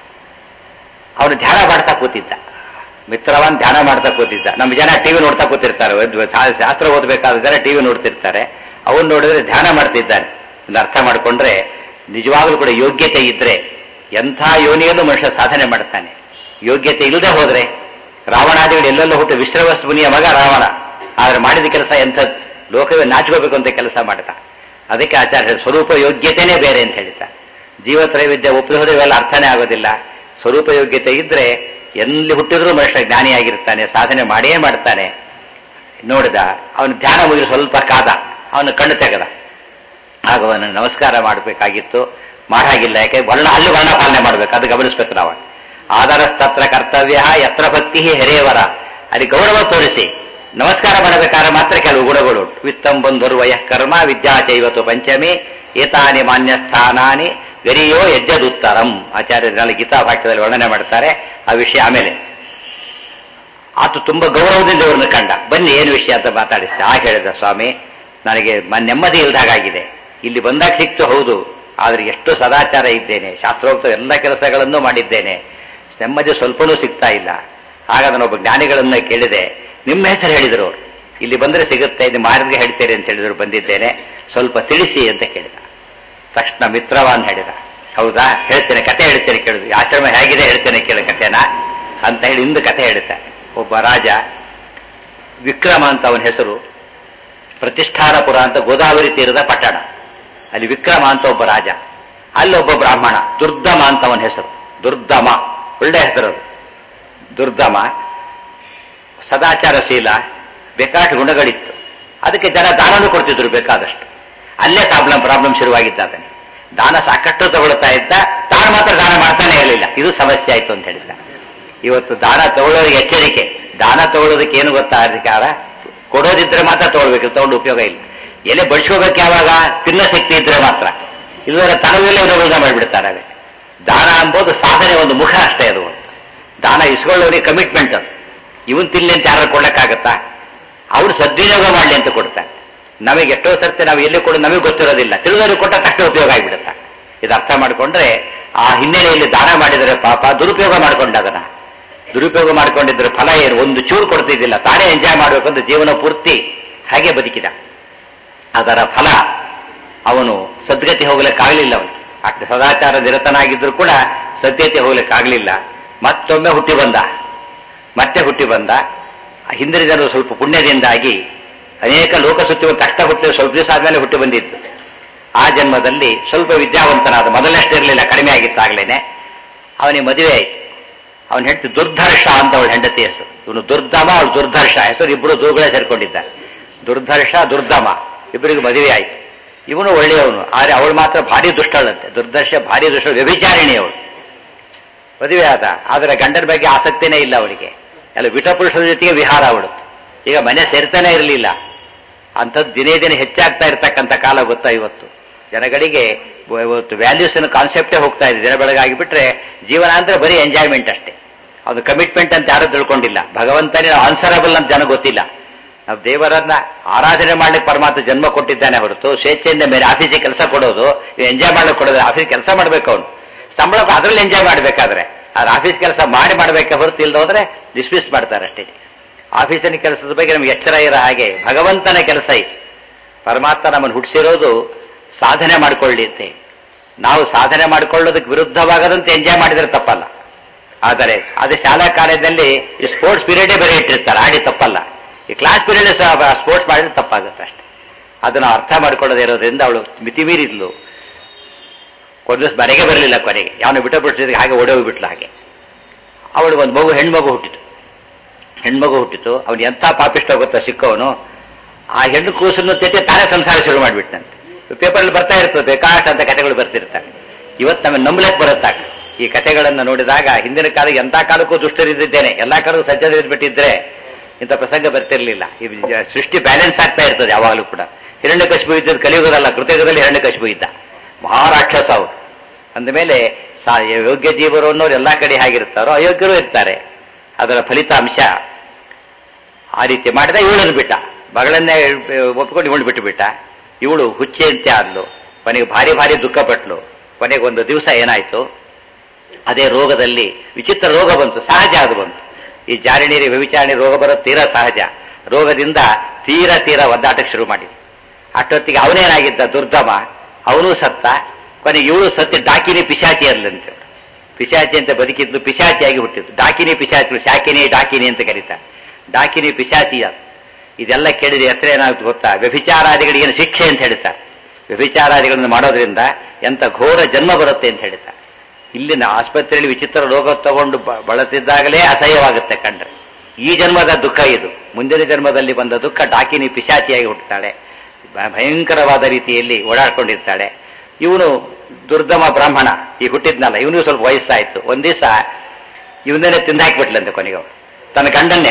ಅವನು ಧ್ಯಾನ ಮಾಡ್ತಾ ಕೂತಿದ್ದ ಮಿತ್ರವಾನ್ ಧ್ಯಾನ ಮಾಡ್ತಾ ಕೂತಿದ್ದ ನಮ್ಮ ಜನ ಟಿವಿ ನೋಡ್ತಾ ಕೂತಿರ್ತಾರೆ ಒಂದು ಶಾ- ಶಾಸ್ತ್ರ ಓದಬೇಕಾದ ಜನ ಟಿವಿ ನೋಡ್ತಿರ್ತಾರೆ ಅವನು ನೋಡಿದ್ರೆ ಧ್ಯಾನ ಮಾಡ್ತಿದ್ದಾನೆ ಒಂದು ಅರ್ಥ ಮಾಡಿಕೊಂಡ್ರೆ ನಿಜವಾಗ್ಲೂ ಕೂಡ ಯೋಗ್ಯತೆ ಇದ್ರೆ ಎಂಥ ಯೋನಿಯನ್ನು ಮನುಷ್ಯ ಸಾಧನೆ ಮಾಡ್ತಾನೆ ಯೋಗ್ಯತೆ ಇಲ್ಲದೆ ಹೋದ್ರೆ ರಾವಣಾದಿಗಳು ಎಲ್ಲೆಲ್ಲ ಹುಟ್ಟು ವಿಶ್ರವಸ್ ಮುನಿಯ ಮಗ ರಾವಣ ಆದ್ರೆ ಮಾಡಿದ ಕೆಲಸ ಎಂಥದ್ದು ಲೋಕವೇ ನಾಚ್ಕೋಬೇಕು ಅಂತ ಕೆಲಸ ಮಾಡ್ತಾ ಅದಕ್ಕೆ ಆಚಾರ್ಯ ಹೇಳಿದ್ರು, ಸ್ವರೂಪ ಯೋಗ್ಯತೆನೇ ಬೇರೆ ಅಂತ ಹೇಳ್ತಾ ಜೀವತ್ರೈವಿದ್ಯ ಒಪ್ಪದೆ ಹೋದ್ರೆ ಇವೆಲ್ಲ ಅರ್ಥನೇ ಆಗೋದಿಲ್ಲ ಸ್ವರೂಪ ಯೋಗ್ಯತೆ ಇದ್ರೆ ಎಲ್ಲಿ ಹುಟ್ಟಿದ್ರೂ ಮನುಷ್ಯ ಜ್ಞಾನಿಯಾಗಿರ್ತಾನೆ ಸಾಧನೆ ಮಾಡೇ ಮಾಡ್ತಾನೆ ನೋಡಿದ ಅವನು ಧ್ಯಾನ ಮುಗಿದು ಸ್ವಲ್ಪ ಕಾದ ಅವನು ಕಣ್ಣು ತೆಗೆದ ಆಗ ಅವನು ನಮಸ್ಕಾರ ಮಾಡಬೇಕಾಗಿತ್ತು ಮಾಡಾಗಿಲ್ಲ ಯಾಕೆ ವರ್ಣ ಅಲ್ಲಿ ವರ್ಣ ಪಾಲನೆ ಮಾಡ್ಬೇಕು ಅದು ಗಮನಿಸ್ಬೇಕು ನಾವು ಆಧಾರಸ್ತತ್ರ ಕರ್ತವ್ಯ ಯತ್ರ ಭಕ್ತಿ ಹೆರೇವರ ಅಲ್ಲಿ ಗೌರವ ತೋರಿಸಿ ನಮಸ್ಕಾರ ಮಾಡಬೇಕಾದ್ರೆ ಮಾತ್ರ ಕೆಲವು ಗುಣಗಳು ಉಂಟು. ವಿತ್ತಂ ಬಂಧುರು ವಯಃ ಕರ್ಮ ವಿದ್ಯಾ ಚೈವತು ಪಂಚಮಿ ಏತಾನಿ ಮಾನ್ಯ ಸ್ಥಾನಾನಿ ಗರಿಯೋ ಯಜ್ಜದುತ್ತರಂ ಆಚಾರ್ಯರಲ್ಲಿ ಗೀತಾ ಭಾಷ್ಯದಲ್ಲಿ ವರ್ಣನೆ ಮಾಡ್ತಾರೆ ಆ ವಿಷಯ ಆಮೇಲೆ ಆತ ತುಂಬಾ ಗೌರವದಿಂದ ಇವ್ರನ್ನ ಕಂಡ ಬನ್ನಿ ಏನು ವಿಷಯ ಅಂತ ಮಾತಾಡಿಸ್ತೆ ಆ ಹೇಳಿದ ಸ್ವಾಮಿ ನನಗೆ ಮ- ನೆಮ್ಮದಿ ಇಲ್ದಾಗಿದೆ ಇಲ್ಲಿ ಬಂದಾಗ ಸಿಕ್ತು ಹೌದು ಆದ್ರೆ ಎಷ್ಟು ಸದಾಚಾರ ಇದ್ದೇನೆ ಶಾಸ್ತ್ರೋಕ್ತ ಎಲ್ಲ ಕೆಲಸಗಳನ್ನು ಮಾಡಿದ್ದೇನೆ ನೆಮ್ಮದಿ ಸ್ವಲ್ಪನೂ ಸಿಗ್ತಾ ಇಲ್ಲ ಆಗ ನಾನೊಬ್ಬ ಜ್ಞಾನಿಗಳನ್ನ ಕೇಳಿದೆ ನಿಮ್ಮ ಹೆಸರು ಹೇಳಿದರು ಅವರು ಇಲ್ಲಿ ಬಂದ್ರೆ ಸಿಗುತ್ತೆ ನಿಮ್ಮ ಮಾರ್ಗ ಹೇಳ್ತೇನೆ ಅಂತ ಹೇಳಿದ್ರು ಬಂದಿದ್ದೇನೆ ಸ್ವಲ್ಪ ತಿಳಿಸಿ ಅಂತ ಕೇಳಿದ ತಕ್ಷಣ ಮಿತ್ರವಾನ್ ಹೇಳಿದ ಹೌದಾ ಹೇಳ್ತೇನೆ ಕತೆ ಹೇಳ್ತೇನೆ ಕೇಳಿದ್ರು ಆಶ್ರಮ ಹೇಗಿದೆ ಹೇಳ್ತೇನೆ ಕೇಳ ಕಥೆನ ಅಂತ ಹೇಳಿ ಇಂದು ಕಥೆ ಹೇಳ್ತಾರೆ ಒಬ್ಬ ರಾಜ ವಿಕ್ರಮ ಅಂತ ಅವನ ಹೆಸರು ಪ್ರತಿಷ್ಠಾನಪುರ ಅಂತ ಗೋದಾವರಿ ತೀರದ ಪಟ್ಟಣ ಅಲ್ಲಿ ವಿಕ್ರಮ ಅಂತ ಒಬ್ಬ ರಾಜ ಅಲ್ಲೊಬ್ಬ ಬ್ರಾಹ್ಮಣ ದುರ್ದಮ ಅಂತ ಅವನ ಹೆಸರು ದುರ್ದಮ ಒಳ್ಳೆ ಹೆಸರು ಅದು ದುರ್ದಮ ಸದಾಚಾರಶೀಲ ಬೇಕಾಷ್ಟು ಗುಣಗಳಿತ್ತು ಅದಕ್ಕೆ ಜನ ದಾನನೂ ಕೊಡ್ತಿದ್ರು ಬೇಕಾದಷ್ಟು ಅಲ್ಲೇ ಪ್ರಾಬ್ಲಮ್ ಪ್ರಾಬ್ಲಮ್ ಶುರುವಾಗಿದ್ದ ಅದನ್ನೇ ದಾನ ಸಾಕಷ್ಟು ತಗೊಳ್ತಾ ಇದ್ದ ತಾನು ಮಾತ್ರ ದಾನ ಮಾಡ್ತಾನೆ ಇರಲಿಲ್ಲ ಇದು ಸಮಸ್ಯೆ ಆಯ್ತು ಅಂತ ಹೇಳಿದ್ದ ಇವತ್ತು ದಾನ ತಗೊಳ್ಳೋರಿಗೆ ಎಚ್ಚರಿಕೆ ದಾನ ತಗೊಳ್ಳೋದಕ್ಕೆ ಏನು ಗೊತ್ತಾ ಅಧಿಕಾರ ಕೊಡೋದಿದ್ರೆ ಮಾತ್ರ ತಗೊಳ್ಬೇಕು ತಗೊಂಡು ಉಪಯೋಗ ಇಲ್ಲ ಎಲೆ ಬಡಿಸ್ಕೋಬೇಕು ಯಾವಾಗ ತಿನ್ನ ಶಕ್ತಿ ಇದ್ರೆ ಮಾತ್ರ ಇಲ್ಲದ್ರೆ ತನವೆಲ್ಲ ಇನ್ನೊಬ್ಬರನ್ನ ಮಾಡಿಬಿಡ್ತಾರೆ ಅದೇ ದಾನ ಅಂಬೋದು ಸಾಧನೆ ಒಂದು ಮುಖ ಅಷ್ಟೇ ಅದು ಒಂದು ದಾನ ಇಸ್ಕೊಳ್ಳೋರಿಗೆ ಕಮಿಟ್ಮೆಂಟ್ ಅದು ಇವನ್ ತಿನ್ಲಿ ಅಂತ ಯಾರು ಕೊಡ್ಲಕ್ಕಾಗತ್ತಾ ಅವ್ರು ಸದ್ವಿನಿಯೋಗ ಮಾಡಲಿ ಅಂತ ಕೊಡ್ತಾರೆ ನಮಗೆ ಎಷ್ಟೋ ಸರ್ತಿ ನಾವು ಎಲ್ಲಿ ಕೊಡೋದು ನಮಗೆ ಗೊತ್ತಿರೋದಿಲ್ಲ ತಿಳಿದವ್ರಿಗೆ ಕೊಟ್ಟ ತಕ್ಷಣ ಉಪಯೋಗ ಆಗಿಬಿಡುತ್ತೆ ಇದು ಅರ್ಥ ಮಾಡ್ಕೊಂಡ್ರೆ ಆ ಹಿನ್ನೆಲೆಯಲ್ಲಿ ದಾನ ಮಾಡಿದರೆ ಪಾಪ ದುರುಪಯೋಗ ಮಾಡ್ಕೊಂಡ ಅದನ್ನ ದುರುಪಯೋಗ ಮಾಡ್ಕೊಂಡಿದ್ರೆ ಫಲ ಏನು ಒಂದು ಚೂರು ಕೊಡ್ತಿದ್ದಿಲ್ಲ ತಾನೇ ಎಂಜಾಯ್ ಮಾಡಬೇಕು ಅಂತ ಜೀವನ ಪೂರ್ತಿ ಹಾಗೆ ಬದುಕಿದ ಅದರ ಫಲ ಅವನು ಸದ್ಗತಿ ಹೋಗ್ಲಿಕ್ಕಾಗಲಿಲ್ಲ ಅವನು ಅಷ್ಟು ಸದಾಚಾರ ನಿರತನಾಗಿದ್ರು ಕೂಡ ಸದ್ಯತೆ ಹೋಗ್ಲಿಕ್ಕಾಗಲಿಲ್ಲ ಮತ್ತೊಮ್ಮೆ ಹುಟ್ಟಿ ಬಂದ ಮತ್ತೆ ಹುಟ್ಟಿ ಬಂದ ಆ ಹಿಂದಿನ ಜನರು ಸ್ವಲ್ಪ ಪುಣ್ಯದಿಂದಾಗಿ ಅನೇಕ ಲೋಕ ಸುತ್ತಿ ಕಷ್ಟ ಹುಟ್ಟಿ ಸ್ವಲ್ಪ ದಿವಸ ಆದ್ಮೇಲೆ ಹುಟ್ಟಿ ಬಂದಿತ್ತು ಆ ಜನ್ಮದಲ್ಲಿ ಸ್ವಲ್ಪ ವಿದ್ಯಾವಂತನಾದ ಮೊದಲಷ್ಟು ಇರಲಿಲ್ಲ ಕಡಿಮೆ ಆಗಿತ್ತು ಆಗ್ಲೇನೆ ಅವನಿಗೆ ಮದುವೆ ಆಯಿತು ಅವನ ಹೆಂಡತಿ ದುರ್ಧರ್ಷ ಅಂತ ಅವಳ ಹೆಂಡತಿ ಹೆಸರು ಇವನು ದುರ್ದಮ ಅವಳು ದುರ್ಧರ್ಷ ಹೆಸರು ಇಬ್ಬರು ದೂಗಳೇ ಸೇರ್ಕೊಂಡಿದ್ದಾರೆ ದುರ್ಧರ್ಷ ದುರ್ದಮ ಇಬ್ಬರಿಗೂ ಮದುವೆ ಆಯಿತು ಇವನು ಒಳ್ಳೆಯವನು ಆದರೆ ಅವಳು ಮಾತ್ರ ಭಾರಿ ದುಷ್ಟಳಂತೆ ದುರ್ದರ್ಶ ಭಾರಿ ದುಷ್ಟ ವ್ಯಭಿಚಾರಿಣಿ ಅವಳು ಮದುವೆ ಆದ ಆದರೆ ಗಂಡನ ಬಗ್ಗೆ ಆಸಕ್ತಿನೇ ಇಲ್ಲ ಅವಳಿಗೆ ಎಲ್ಲ ವಿಟಪುರುಷರ ಜೊತೆಗೆ ವಿಹಾರ ಅವಳು ಈಗ ಮನೆ ಸೇರ್ತಾನೆ ಇರಲಿಲ್ಲ ಅಂಥದ್ದು ದಿನೇ ದಿನೇ ಹೆಚ್ಚಾಗ್ತಾ ಇರ್ತಕ್ಕಂಥ ಕಾಲ ಗೊತ್ತಾ ಇವತ್ತು ಜನಗಳಿಗೆ ಇವತ್ತು ವ್ಯಾಲ್ಯೂಸಿನ ಕಾನ್ಸೆಪ್ಟೇ ಹೋಗ್ತಾ ಇದೆ ದಿನ ಬೆಳಗಾಗಿ ಬಿಟ್ರೆ ಜೀವನ ಅಂದ್ರೆ ಬರೀ ಎಂಜಾಯ್ಮೆಂಟ್ ಅಷ್ಟೇ ಅದು ಕಮಿಟ್ಮೆಂಟ್ ಅಂತ ಯಾರು ತಿಳ್ಕೊಂಡಿಲ್ಲ ಭಗವಂತನೇ ಆನ್ಸರಬಲ್ ಅಂತ ಜನ ಗೊತ್ತಿಲ್ಲ ನಾವು ದೇವರನ್ನ ಆರಾಧನೆ ಮಾಡ್ಲಿಕ್ಕೆ ಪರಮಾತ್ಮ ಜನ್ಮ ಕೊಟ್ಟಿದ್ದಾನೆ ಹೊರತು ಸ್ವೇಚ್ಛೆಯಿಂದ ಮೇಲೆ ಆಫೀಸಿಗೆ ಕೆಲಸ ಕೊಡೋದು ಎಂಜಾಯ್ ಮಾಡ್ಲಿಕ್ಕೆ ಕೊಡೋದು ಆಫೀಸ್ ಕೆಲಸ ಮಾಡ್ಬೇಕು ಅವನು ಸಂಬಳ ಅದರಲ್ಲಿ ಎಂಜಾಯ್ ಮಾಡ್ಬೇಕಾದ್ರೆ ಆದ್ರೆ ಆಫೀಸ್ ಕೆಲಸ ಮಾಡಿ ಮಾಡ್ಬೇಕೆ ಹೊರತು ಇಲ್ದ ಹೋದ್ರೆ ಡಿಸ್ಮಿಸ್ ಮಾಡ್ತಾರೆ ಅಷ್ಟೇ ಆಫೀಸಿನ ಕೆಲಸದ ಬಗ್ಗೆ ನಮ್ಗೆ ಎಚ್ಚರ ಇರೋ ಹಾಗೆ ಭಗವಂತನ ಕೆಲಸ ಇತ್ತು ಪರಮಾತ್ಮ ನಮ್ಮನ್ನು ಹುಟ್ಟಿಸಿರೋದು ಸಾಧನೆ ಮಾಡ್ಕೊಳ್ಳಿ ಅಂತ ಹೇಳಿ. ನಾವು ಸಾಧನೆ ಮಾಡ್ಕೊಳ್ಳೋದಕ್ಕೆ ವಿರುದ್ಧವಾಗದಂತೆ ಎಂಜಾಯ್ ಮಾಡಿದ್ರೆ ತಪ್ಪಲ್ಲ ಆದರೆ ಅದೇ ಶಾಲಾ ಕಾಲೇಜಲ್ಲಿ ಈ ಸ್ಪೋರ್ಟ್ಸ್ ಪೀರಿಯಡೇ ಬೇರೆ ಇಟ್ಟಿರ್ತಾರೆ ಆಡಿ ತಪ್ಪಲ್ಲ ಈ ಕ್ಲಾಸ್ ಪೀರಿಯಡ್ ಸ್ಪೋರ್ಟ್ಸ್ ಮಾಡಿದ್ರೆ ತಪ್ಪಾಗುತ್ತೆ ಅಷ್ಟೇ ಅದನ್ನು ಅರ್ಥ ಮಾಡ್ಕೊಳ್ಳೋದೇ ಇರೋದ್ರಿಂದ ಅವಳು ಮಿತಿ ಮೀರಿದ್ಲು ಒಂದು ದಿವಸ ಮನೆಗೆ ಬರಲಿಲ್ಲ ಕೊನೆಗೆ ಯಾವನು ಬಿಟ್ಟ ಬಿಟ್ಟಿದ್ದಕ್ಕೆ ಹಾಗೆ ಓಡಿ ಹೋಗ್ಬಿಟ್ಲು ಹಾಗೆ ಅವಳು ಒಂದು ಮಗು ಹೆಣ್ಮಗು ಹುಟ್ಟಿತು ಹೆಣ್ಮಗು ಹುಟ್ಟಿತು ಅವನು ಎಂಥ ಪಾಪಿಷ್ಟ ಗೊತ್ತಾ ಸಿಕ್ಕವನು ಆ ಹೆಣ್ಣು ಕೂಸನ್ನು ತೆತ್ತೆ ತಾನೇ ಸಂಸಾರ ಶುರು ಮಾಡಿಬಿಟ್ಟಂತೆ ಪೇಪರಲ್ಲಿ ಬರ್ತಾ ಇರ್ತದೆ ಬೇಕಾಷ್ಟು ಅಂತ ಕಥೆಗಳು ಬರ್ತಿರ್ತಾರೆ ಇವತ್ತು ನಮಗೆ ನಂಬಲಕ್ಕೆ ಬರುತ್ತಾಗ ಈ ಕಥೆಗಳನ್ನು ನೋಡಿದಾಗ ಹಿಂದಿನ ಕಾಲಕ್ಕೆ ಎಂಥ ಕಾಲಕ್ಕೂ ದುಷ್ಟರಿದ್ದೇನೆ ಎಲ್ಲಾ ಕಾಲಕ್ಕೂ ಸಜ್ಜದಿದ್ಬಿಟ್ಟಿದ್ರೆ ಇಂಥ ಪ್ರಸಂಗ ಬರ್ತಿರ್ಲಿಲ್ಲ ಈ ಜ- ಸೃಷ್ಟಿ ಬ್ಯಾಲೆನ್ಸ್ ಆಗ್ತಾ ಇರ್ತದೆ ಯಾವಾಗಲೂ ಕೂಡ ಹಿರಣ್ಯಕಶಿಪು ಇದ್ದದ್ದು ಕಲಿಯುಗದಲ್ಲ ಕೃತಯುಗದಲ್ಲಿ ಹಿರಣ್ಯಕಶಿಪು ಇದ್ದ ಮಹಾರಾಕ್ಷಸ ಅವರು ಅಂದಮೇಲೆ ಸಾ ಯೋಗ್ಯ ಜೀವರು ಅನ್ನೋರು ಎಲ್ಲಾ ಕಡೆ ಹೇಗಿರ್ತಾರೋ ಅಯೋಗ್ಯರು ಇರ್ತಾರೆ ಅದರ ಫಲಿತಾಂಶ ಆ ರೀತಿ ಮಾಡಿದ ಇವಳನ್ನು ಬಿಟ್ಟ ಮಗಳನ್ನೇ ಒಪ್ಕೊಂಡು ಇವಳು ಬಿಟ್ಟು ಬಿಟ್ಟ ಇವಳು ಹುಚ್ಚೆಂತೆ ಆದ್ಲು ಕೊನೆಗೆ ಭಾರಿ ಭಾರಿ ದುಃಖ ಪಟ್ಲು ಕೊನೆಗೆ ಒಂದು ದಿವಸ ಏನಾಯ್ತು ಅದೇ ರೋಗದಲ್ಲಿ ವಿಚಿತ್ರ ರೋಗ ಬಂತು ಸಹಜ ಅದು ಬಂತು ಈ ಜಾರಿಣೀರಿ ವ್ಯವಿಚಾರಣೆ ರೋಗ ಬರೋದು ತೀರಾ ಸಹಜ ರೋಗದಿಂದ ತೀರ ತೀರ ಒದ್ದಾಟಕ್ಕೆ ಶುರು ಮಾಡಿದ ಅಷ್ಟೊತ್ತಿಗೆ ಅವನೇನಾಗಿದ್ದ ದುರ್ದಮ ಅವನೂ ಸತ್ತ ಕೊನೆಗೆ ಇವಳು ಸತ್ತಿ ಡಾಕಿನಿ ಪಿಶಾಚಿ ಅಲ್ಲಂತೆ ಪಿಶಾಚಿ ಅಂತ ಬದುಕಿದ್ದು ಪಿಶಾಚಿಯಾಗಿ ಹುಟ್ಟಿದ್ದು ಡಾಕಿನಿ ಪಿಶಾಚಿಗಳು ಶಾಕಿನಿ ಡಾಕಿನಿ ಅಂತ ಕರೀತಾರೆ ಡಾಕಿನಿ ಪಿಶಾಚಿ ಅದು ಇದೆಲ್ಲ ಕೇಳಿದ ಹೆಸರು ಏನಾಗುತ್ತೆ ಗೊತ್ತಾ ವ್ಯಭಿಚಾರಾದಿಗಳಿಗೆ ಶಿಕ್ಷೆ ಅಂತ ಹೇಳ್ತಾರೆ ವ್ಯಭಿಚಾರಾದಿಗಳನ್ನು ಮಾಡೋದ್ರಿಂದ ಎಂತ ಘೋರ ಜನ್ಮ ಬರುತ್ತೆ ಅಂತ ಹೇಳ್ತಾರೆ ಇಲ್ಲಿನ ಆಸ್ಪತ್ರೆಯಲ್ಲಿ ವಿಚಿತ್ರ ರೋಗ ತಗೊಂಡು ಬ- ಬಳಲ್ತಿದ್ದಾಗಲೇ ಅಸಹ್ಯವಾಗುತ್ತೆ ಕಂಡ್ರೆ ಈ ಜನ್ಮದ ದುಃಖ ಇದು ಮುಂದಿನ ಜನ್ಮದಲ್ಲಿ ಬಂದ ದುಃಖ ಡಾಕಿನಿ ಪಿಶಾಚಿಯಾಗಿ ಹುಟ್ಟುತ್ತಾಳೆ ಭ- ಭಯಂಕರವಾದ ರೀತಿಯಲ್ಲಿ ಓಡಾಡ್ಕೊಂಡಿರ್ತಾಳೆ ಇವನು ದುರ್ದಮ ಬ್ರಾಹ್ಮಣ ಈ ಹುಟ್ಟಿದ್ನಲ್ಲ ಇವನಿಗೂ ಸ್ವಲ್ಪ ವಯಸ್ಸಾಯ್ತು ಒಂದ್ ದಿವಸ ಇವನ್ನೇ ತಿಂದಾಕ್ಬಿಟ್ಲಂತೆ ಕೊನೆಗೆ ಅವಳು ತನ್ನ ಗಂಡನ್ನೇ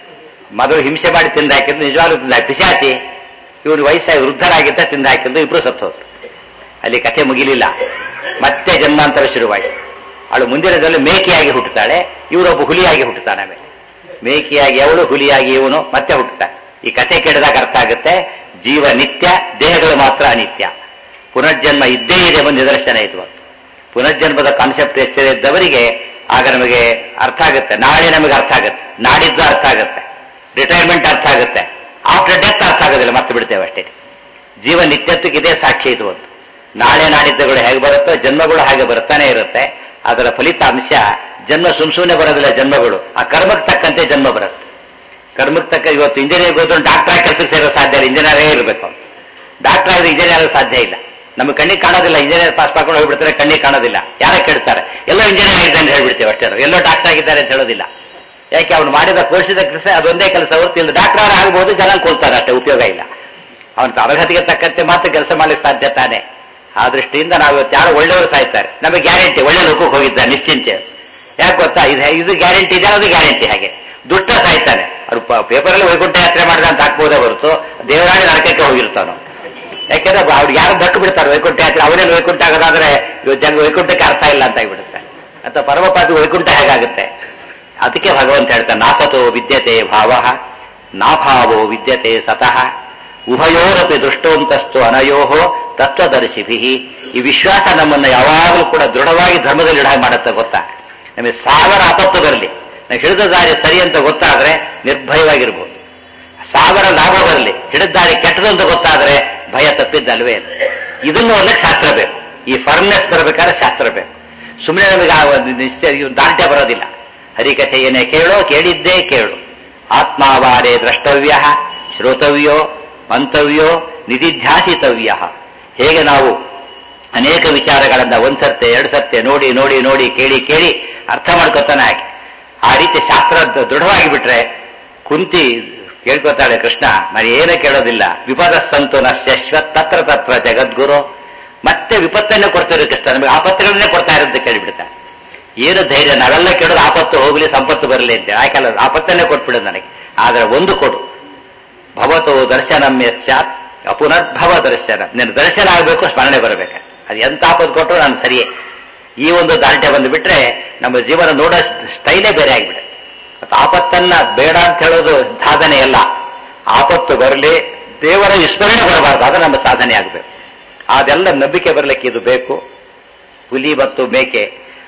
ಮೊದಲು ಹಿಂಸೆ ಮಾಡಿ ತಿಂದಾಕಿದ್ದು ನಿಜವಾಗ್ಲೂ ತಿಂದ ಪಿಶಾಚಿ ಇವನು ವಯಸ್ಸಾಗಿ ವೃದ್ಧರಾಗಿದ್ದ ತಿಂದಾಕಿದ್ದು ಇಬ್ರು ಸತ್ತೋದ್ರು ಅಲ್ಲಿ ಕಥೆ ಮುಗಿಲಿಲ್ಲ ಮತ್ತೆ ಜನ್ಮಾಂತರ ಶುರುವಾಯಿತು ಅವಳು ಮುಂದಿನದಲ್ಲಿ ಮೇಕೆಯಾಗಿ ಹುಟ್ಟುತ್ತಾಳೆ ಇವರೊಬ್ಬ ಹುಲಿಯಾಗಿ ಹುಟ್ಟುತ್ತಾನೆ ಆಮೇಲೆ ಮೇಕೆಯಾಗಿ ಅವಳು ಹುಲಿಯಾಗಿ ಇವನು ಮತ್ತೆ ಹುಟ್ಟುತ್ತಾನೆ ಈ ಕಥೆ ಕೇಳಿದಾಗ ಅರ್ಥ ಆಗುತ್ತೆ ಜೀವ ನಿತ್ಯ ದೇಹಗಳು ಮಾತ್ರ ಅನಿತ್ಯ ಪುನರ್ಜನ್ಮ ಇದ್ದೇ ಇದೆ ಒಂದು ನಿದರ್ಶನ ಇದು ಅಂತ. ಪುನರ್ಜನ್ಮದ ಕಾನ್ಸೆಪ್ಟ್ ಎಚ್ಚರ ಇದ್ದವರಿಗೆ ಆಗ ನಮಗೆ ಅರ್ಥ ಆಗುತ್ತೆ ನಾಳೆ ನಮಗೆ ಅರ್ಥ ಆಗುತ್ತೆ ನಾಡಿದ್ದು ಅರ್ಥ ಆಗುತ್ತೆ ರಿಟೈರ್ಮೆಂಟ್ ಅರ್ಥ ಆಗುತ್ತೆ ಆಫ್ಟರ್ ಡೆತ್ ಅರ್ಥ ಆಗೋದಿಲ್ಲ ಮತ್ತೆ ಬಿಡ್ತೇವೆ ಅಷ್ಟೇ ಜೀವ ನಿತ್ಯತ್ವಕ್ಕೆ ಇದೇ ಸಾಕ್ಷಿ ಇದು ಒಂದು ನಾಳೆ ನಾಡಿದ್ದಗಳು ಹೇಗೆ ಬರುತ್ತೋ ಜನ್ಮಗಳು ಹಾಗೆ ಬರ್ತಾನೆ ಇರುತ್ತೆ ಅದರ ಫಲಿತಾಂಶ ಜನ್ಮ ಸುಮ್ ಸುಮ್ಮನೆ ಬರೋದಿಲ್ಲ ಜನ್ಮಗಳು ಆ ಕರ್ಮಕ್ಕೆ ತಕ್ಕಂತೆ ಜನ್ಮ ಬರುತ್ತೆ ಕರ್ಮಕ್ಕೆ ತಕ್ಕ ಇವತ್ತು ಇಂಜಿನಿಯರ್ ಹೋದ್ರು ಡಾಕ್ಟರ್ ಕೆಲಸಕ್ಕೆ ಸೇರೋ ಸಾಧ್ಯ ಇಲ್ಲ ಇಂಜಿನಿಯರೇ ಇರಬೇಕು ಡಾಕ್ಟರ್ ಆದ್ರೆ ಇಂಜಿನಿಯರ್ ಆಗೋ ಸಾಧ್ಯ ಇಲ್ಲ ನಮ್ಮ ಕಣ್ಣಿಗೆ ಕಾಣೋದಿಲ್ಲ ಇಂಜಿನಿಯರ್ ಪಾಸ್ ಮಾಡ್ಕೊಂಡು ಹೋಗ್ಬಿಡ್ತಾರೆ ಕಣ್ಣಿಗೆ ಕಾಣೋದಿಲ್ಲ ಯಾರ ಕೇಳ್ತಾರೆ ಎಲ್ಲೋ ಇಂಜಿನಿಯರ್ ಆಗಿದ್ದಾರೆ ಅಂತ ಹೇಳ್ಬಿಡ್ತೇವೆ ಅಷ್ಟೇ ನಾವು. ಎಲ್ಲೋ ಡಾಕ್ಟರ್ ಆಗಿದ್ದಾರೆ ಅಂತ ಹೇಳೋದಿಲ್ಲ ಯಾಕೆ ಅವ್ನು ಮಾಡಿದ ಕೋರ್ಸಿದ ಕೆಲಸ ಅದೊಂದೇ ಕೆಲಸ ಹೊರತು ಇಲ್ಲ ಡಾಕ್ಟರ್ ಆಗ್ಬೋದು ಜನ ಕೊಡ್ತಾರೆ ಅಷ್ಟೇ ಉಪಯೋಗ ಇಲ್ಲ ಅವನ ಅರ್ಹತೆಗೆ ತಕ್ಕಂತೆ ಮಾತ್ರ ಕೆಲಸ ಮಾಡ್ಲಿಕ್ಕೆ ಸಾಧ್ಯ ತಾನೆ ಆ ದೃಷ್ಟಿಯಿಂದ ನಾವು ಇವತ್ತು ಯಾರು ಒಳ್ಳೆಯವರು ಸಾಯ್ತಾರೆ ನಮಗೆ ಗ್ಯಾರಂಟಿ ಒಳ್ಳೆ ಲೋಕಕ್ಕೆ ಹೋಗಿದ್ದಾರೆ ನಿಶ್ಚಿಂತೆ ಯಾಕೆ ಗೊತ್ತಾ ಇದು ಇದು ಗ್ಯಾರಂಟಿ ಇದೆ ಅದು ಗ್ಯಾರಂಟಿ ಹಾಗೆ ದುಷ್ಟ ಸಾಯ್ತಾನೆ ಅವ್ರು ಪೇಪರಲ್ಲಿ ವೈಕುಂಠ ಯಾತ್ರೆ ಮಾಡಿದ ಅಂತ ಹಾಕ್ಬೋದೇ ಹೊರತು ದೇವರಾಣಿ ನರಕಕ್ಕೆ ಹೋಗಿರ್ತಾನು ಯಾಕೆಂದ್ರೆ ಅವ್ರಿಗೆ ಯಾರು ದಕ್ಕು ಬಿಡ್ತಾರೆ ವೈಕುಂಠ ಯಾತ್ರೆ ಅವನೇನು ವೈಕುಂಠ ಆಗೋದಾದ್ರೆ ಇವತ್ತು ಜನ ವೈಕುಂಠಕ್ಕೆ ಅರ್ಥ ಇಲ್ಲ ಅಂತ ಆಗಿಬಿಡುತ್ತೆ ಅಂತ ಪರಮಪಾದಿ ವೈಕುಂಠ ಹೇಗಾಗುತ್ತೆ ಅದಕ್ಕೆ ಭಗವಂತ ಹೇಳ್ತಾನೆ ನಾಸತೋ ವಿದ್ಯತೆ ಭಾವ ನಾಭಾವೋ ವಿದ್ಯತೆ ಸತಃ ಉಭಯೋರಪಿ ದೃಷ್ಟೋಂತಸ್ತು ಅನಯೋಹೋ ತತ್ವದರ್ಶಿಭಿ ಈ ವಿಶ್ವಾಸ ನಮ್ಮನ್ನು ಯಾವಾಗಲೂ ಕೂಡ ದೃಢವಾಗಿ ಧರ್ಮದಲ್ಲಿ ಇಡ ಮಾಡುತ್ತೆ ಗೊತ್ತಾ ನಮಗೆ ಸಾವಿರ ಆಪತ್ತು ಬರಲಿ ನಾವು ಹಿಡಿದ ದಾರಿ ಸರಿ ಅಂತ ಗೊತ್ತಾದ್ರೆ ನಿರ್ಭಯವಾಗಿರ್ಬೋದು ಸಾವಿರ ಲಾಭ ಬರಲಿ ಹಿಡಿದ ದಾರಿ ಕೆಟ್ಟದು ಅಂತ ಗೊತ್ತಾದ್ರೆ ಭಯ ತಪ್ಪಿದ್ದಲ್ವೇ ಇಲ್ಲ ಇದನ್ನು ಒಳ್ಳೆ ಶಾಸ್ತ್ರ ಬೇಕು ಈ ಫರ್ಮ್ನೆಸ್ ಬರಬೇಕಾದ್ರೆ ಶಾಸ್ತ್ರ ಬೇಕು ಸುಮ್ಮನೆ ನಮಗೆ ಆ ಒಂದು ನಿಶ್ಚಯ ಇವ್ ದಾಂಟ್ಯ ಬರೋದಿಲ್ಲ ಹರಿಕಥೆಯನ್ನೇ ಕೇಳೋ ಕೇಳಿದ್ದೇ ಕೇಳು ಆತ್ಮಾವಾರೇ ದ್ರಷ್ಟವ್ಯ ಶ್ರೋತವ್ಯೋ ಮಂತವ್ಯೋ ನಿಧಿಧ್ಯಾಸಿತವ್ಯ ಹೇಗೆ ನಾವು ಅನೇಕ ವಿಚಾರಗಳನ್ನ ಒಂದ್ ಸರ್ತೆ ಎರಡು ಸರ್ತೆ ನೋಡಿ ನೋಡಿ ನೋಡಿ ಕೇಳಿ ಕೇಳಿ ಅರ್ಥ ಮಾಡ್ಕೊತಾನೆ ಹಾಗೆ ಆ ರೀತಿ ಶಾಸ್ತ್ರ ದ- ದೃಢವಾಗಿ ಬಿಟ್ರೆ ಕುಂತಿ ಕೇಳ್ಕೊತಾಳೆ ಕೃಷ್ಣ ನಾನು ಏನೂ ಕೇಳೋದಿಲ್ಲ ವಿಪದ ಸಂತು ನಶ್ಯಶ್ವ ತತ್ರ ತತ್ರ ಜಗದ್ಗುರು ಮತ್ತೆ ವಿಪತ್ತನ್ನೇ ಕೊಡ್ತಾರೆ ಕೃಷ್ಣ ನಮಗೆ ಆಪತ್ತುಗಳನ್ನೇ ಕೊಡ್ತಾ ಇರೋದು ಕೇಳಿಬಿಡ್ತಾರೆ ಏನು ಧೈರ್ಯ ನಾವೆಲ್ಲ ಕೇಳೋದು ಆಪತ್ತು ಹೋಗಲಿ ಸಂಪತ್ತು ಬರಲಿ ಅಂತ ಯಾಕಲ್ಲ ಆಪತ್ತನ್ನೇ ಕೊಟ್ಬಿಡೋದು ನನಗೆ ಆದ್ರೆ ಒಂದು ಕೊಡು ಭವತೋ ದರ್ಶನಂ ಯಚ್ಚಾತ್ ಅಪುನರ್ಭವ ದರ್ಶನ ನಿನ್ನ ದರ್ಶನ ಆಗಬೇಕು ಸ್ಮರಣೆ ಬರಬೇಕು ಅದು ಎಂತ ಆಪತ್ತು ಕೊಟ್ಟರು ನಾನು ಸರಿಯೇ ಈ ಒಂದು ದಾಂಟ್ಯ ಬಂದುಬಿಟ್ರೆ ನಮ್ಮ ಜೀವನ ನೋಡೋ ಸ್ಟೈಲೇ ಬೇರೆ ಆಗಿಬಿಡುತ್ತೆ ಮತ್ತು ಆಪತ್ತನ್ನ ಬೇಡ ಅಂತ ಹೇಳೋದು ಸಾಧನೆ ಅಲ್ಲ ಆಪತ್ತು ಬರಲಿ ದೇವರ ವಿಸ್ಮರಣೆ ಬರಬಾರ್ದು ಅದು ನಮ್ಮ ಸಾಧನೆ ಆಗಬೇಕು ಅದೆಲ್ಲ ನಂಬಿಕೆ ಬರಲಿಕ್ಕೆ ಇದು ಬೇಕು ಹುಲಿ ಮತ್ತು ಮೇಕೆ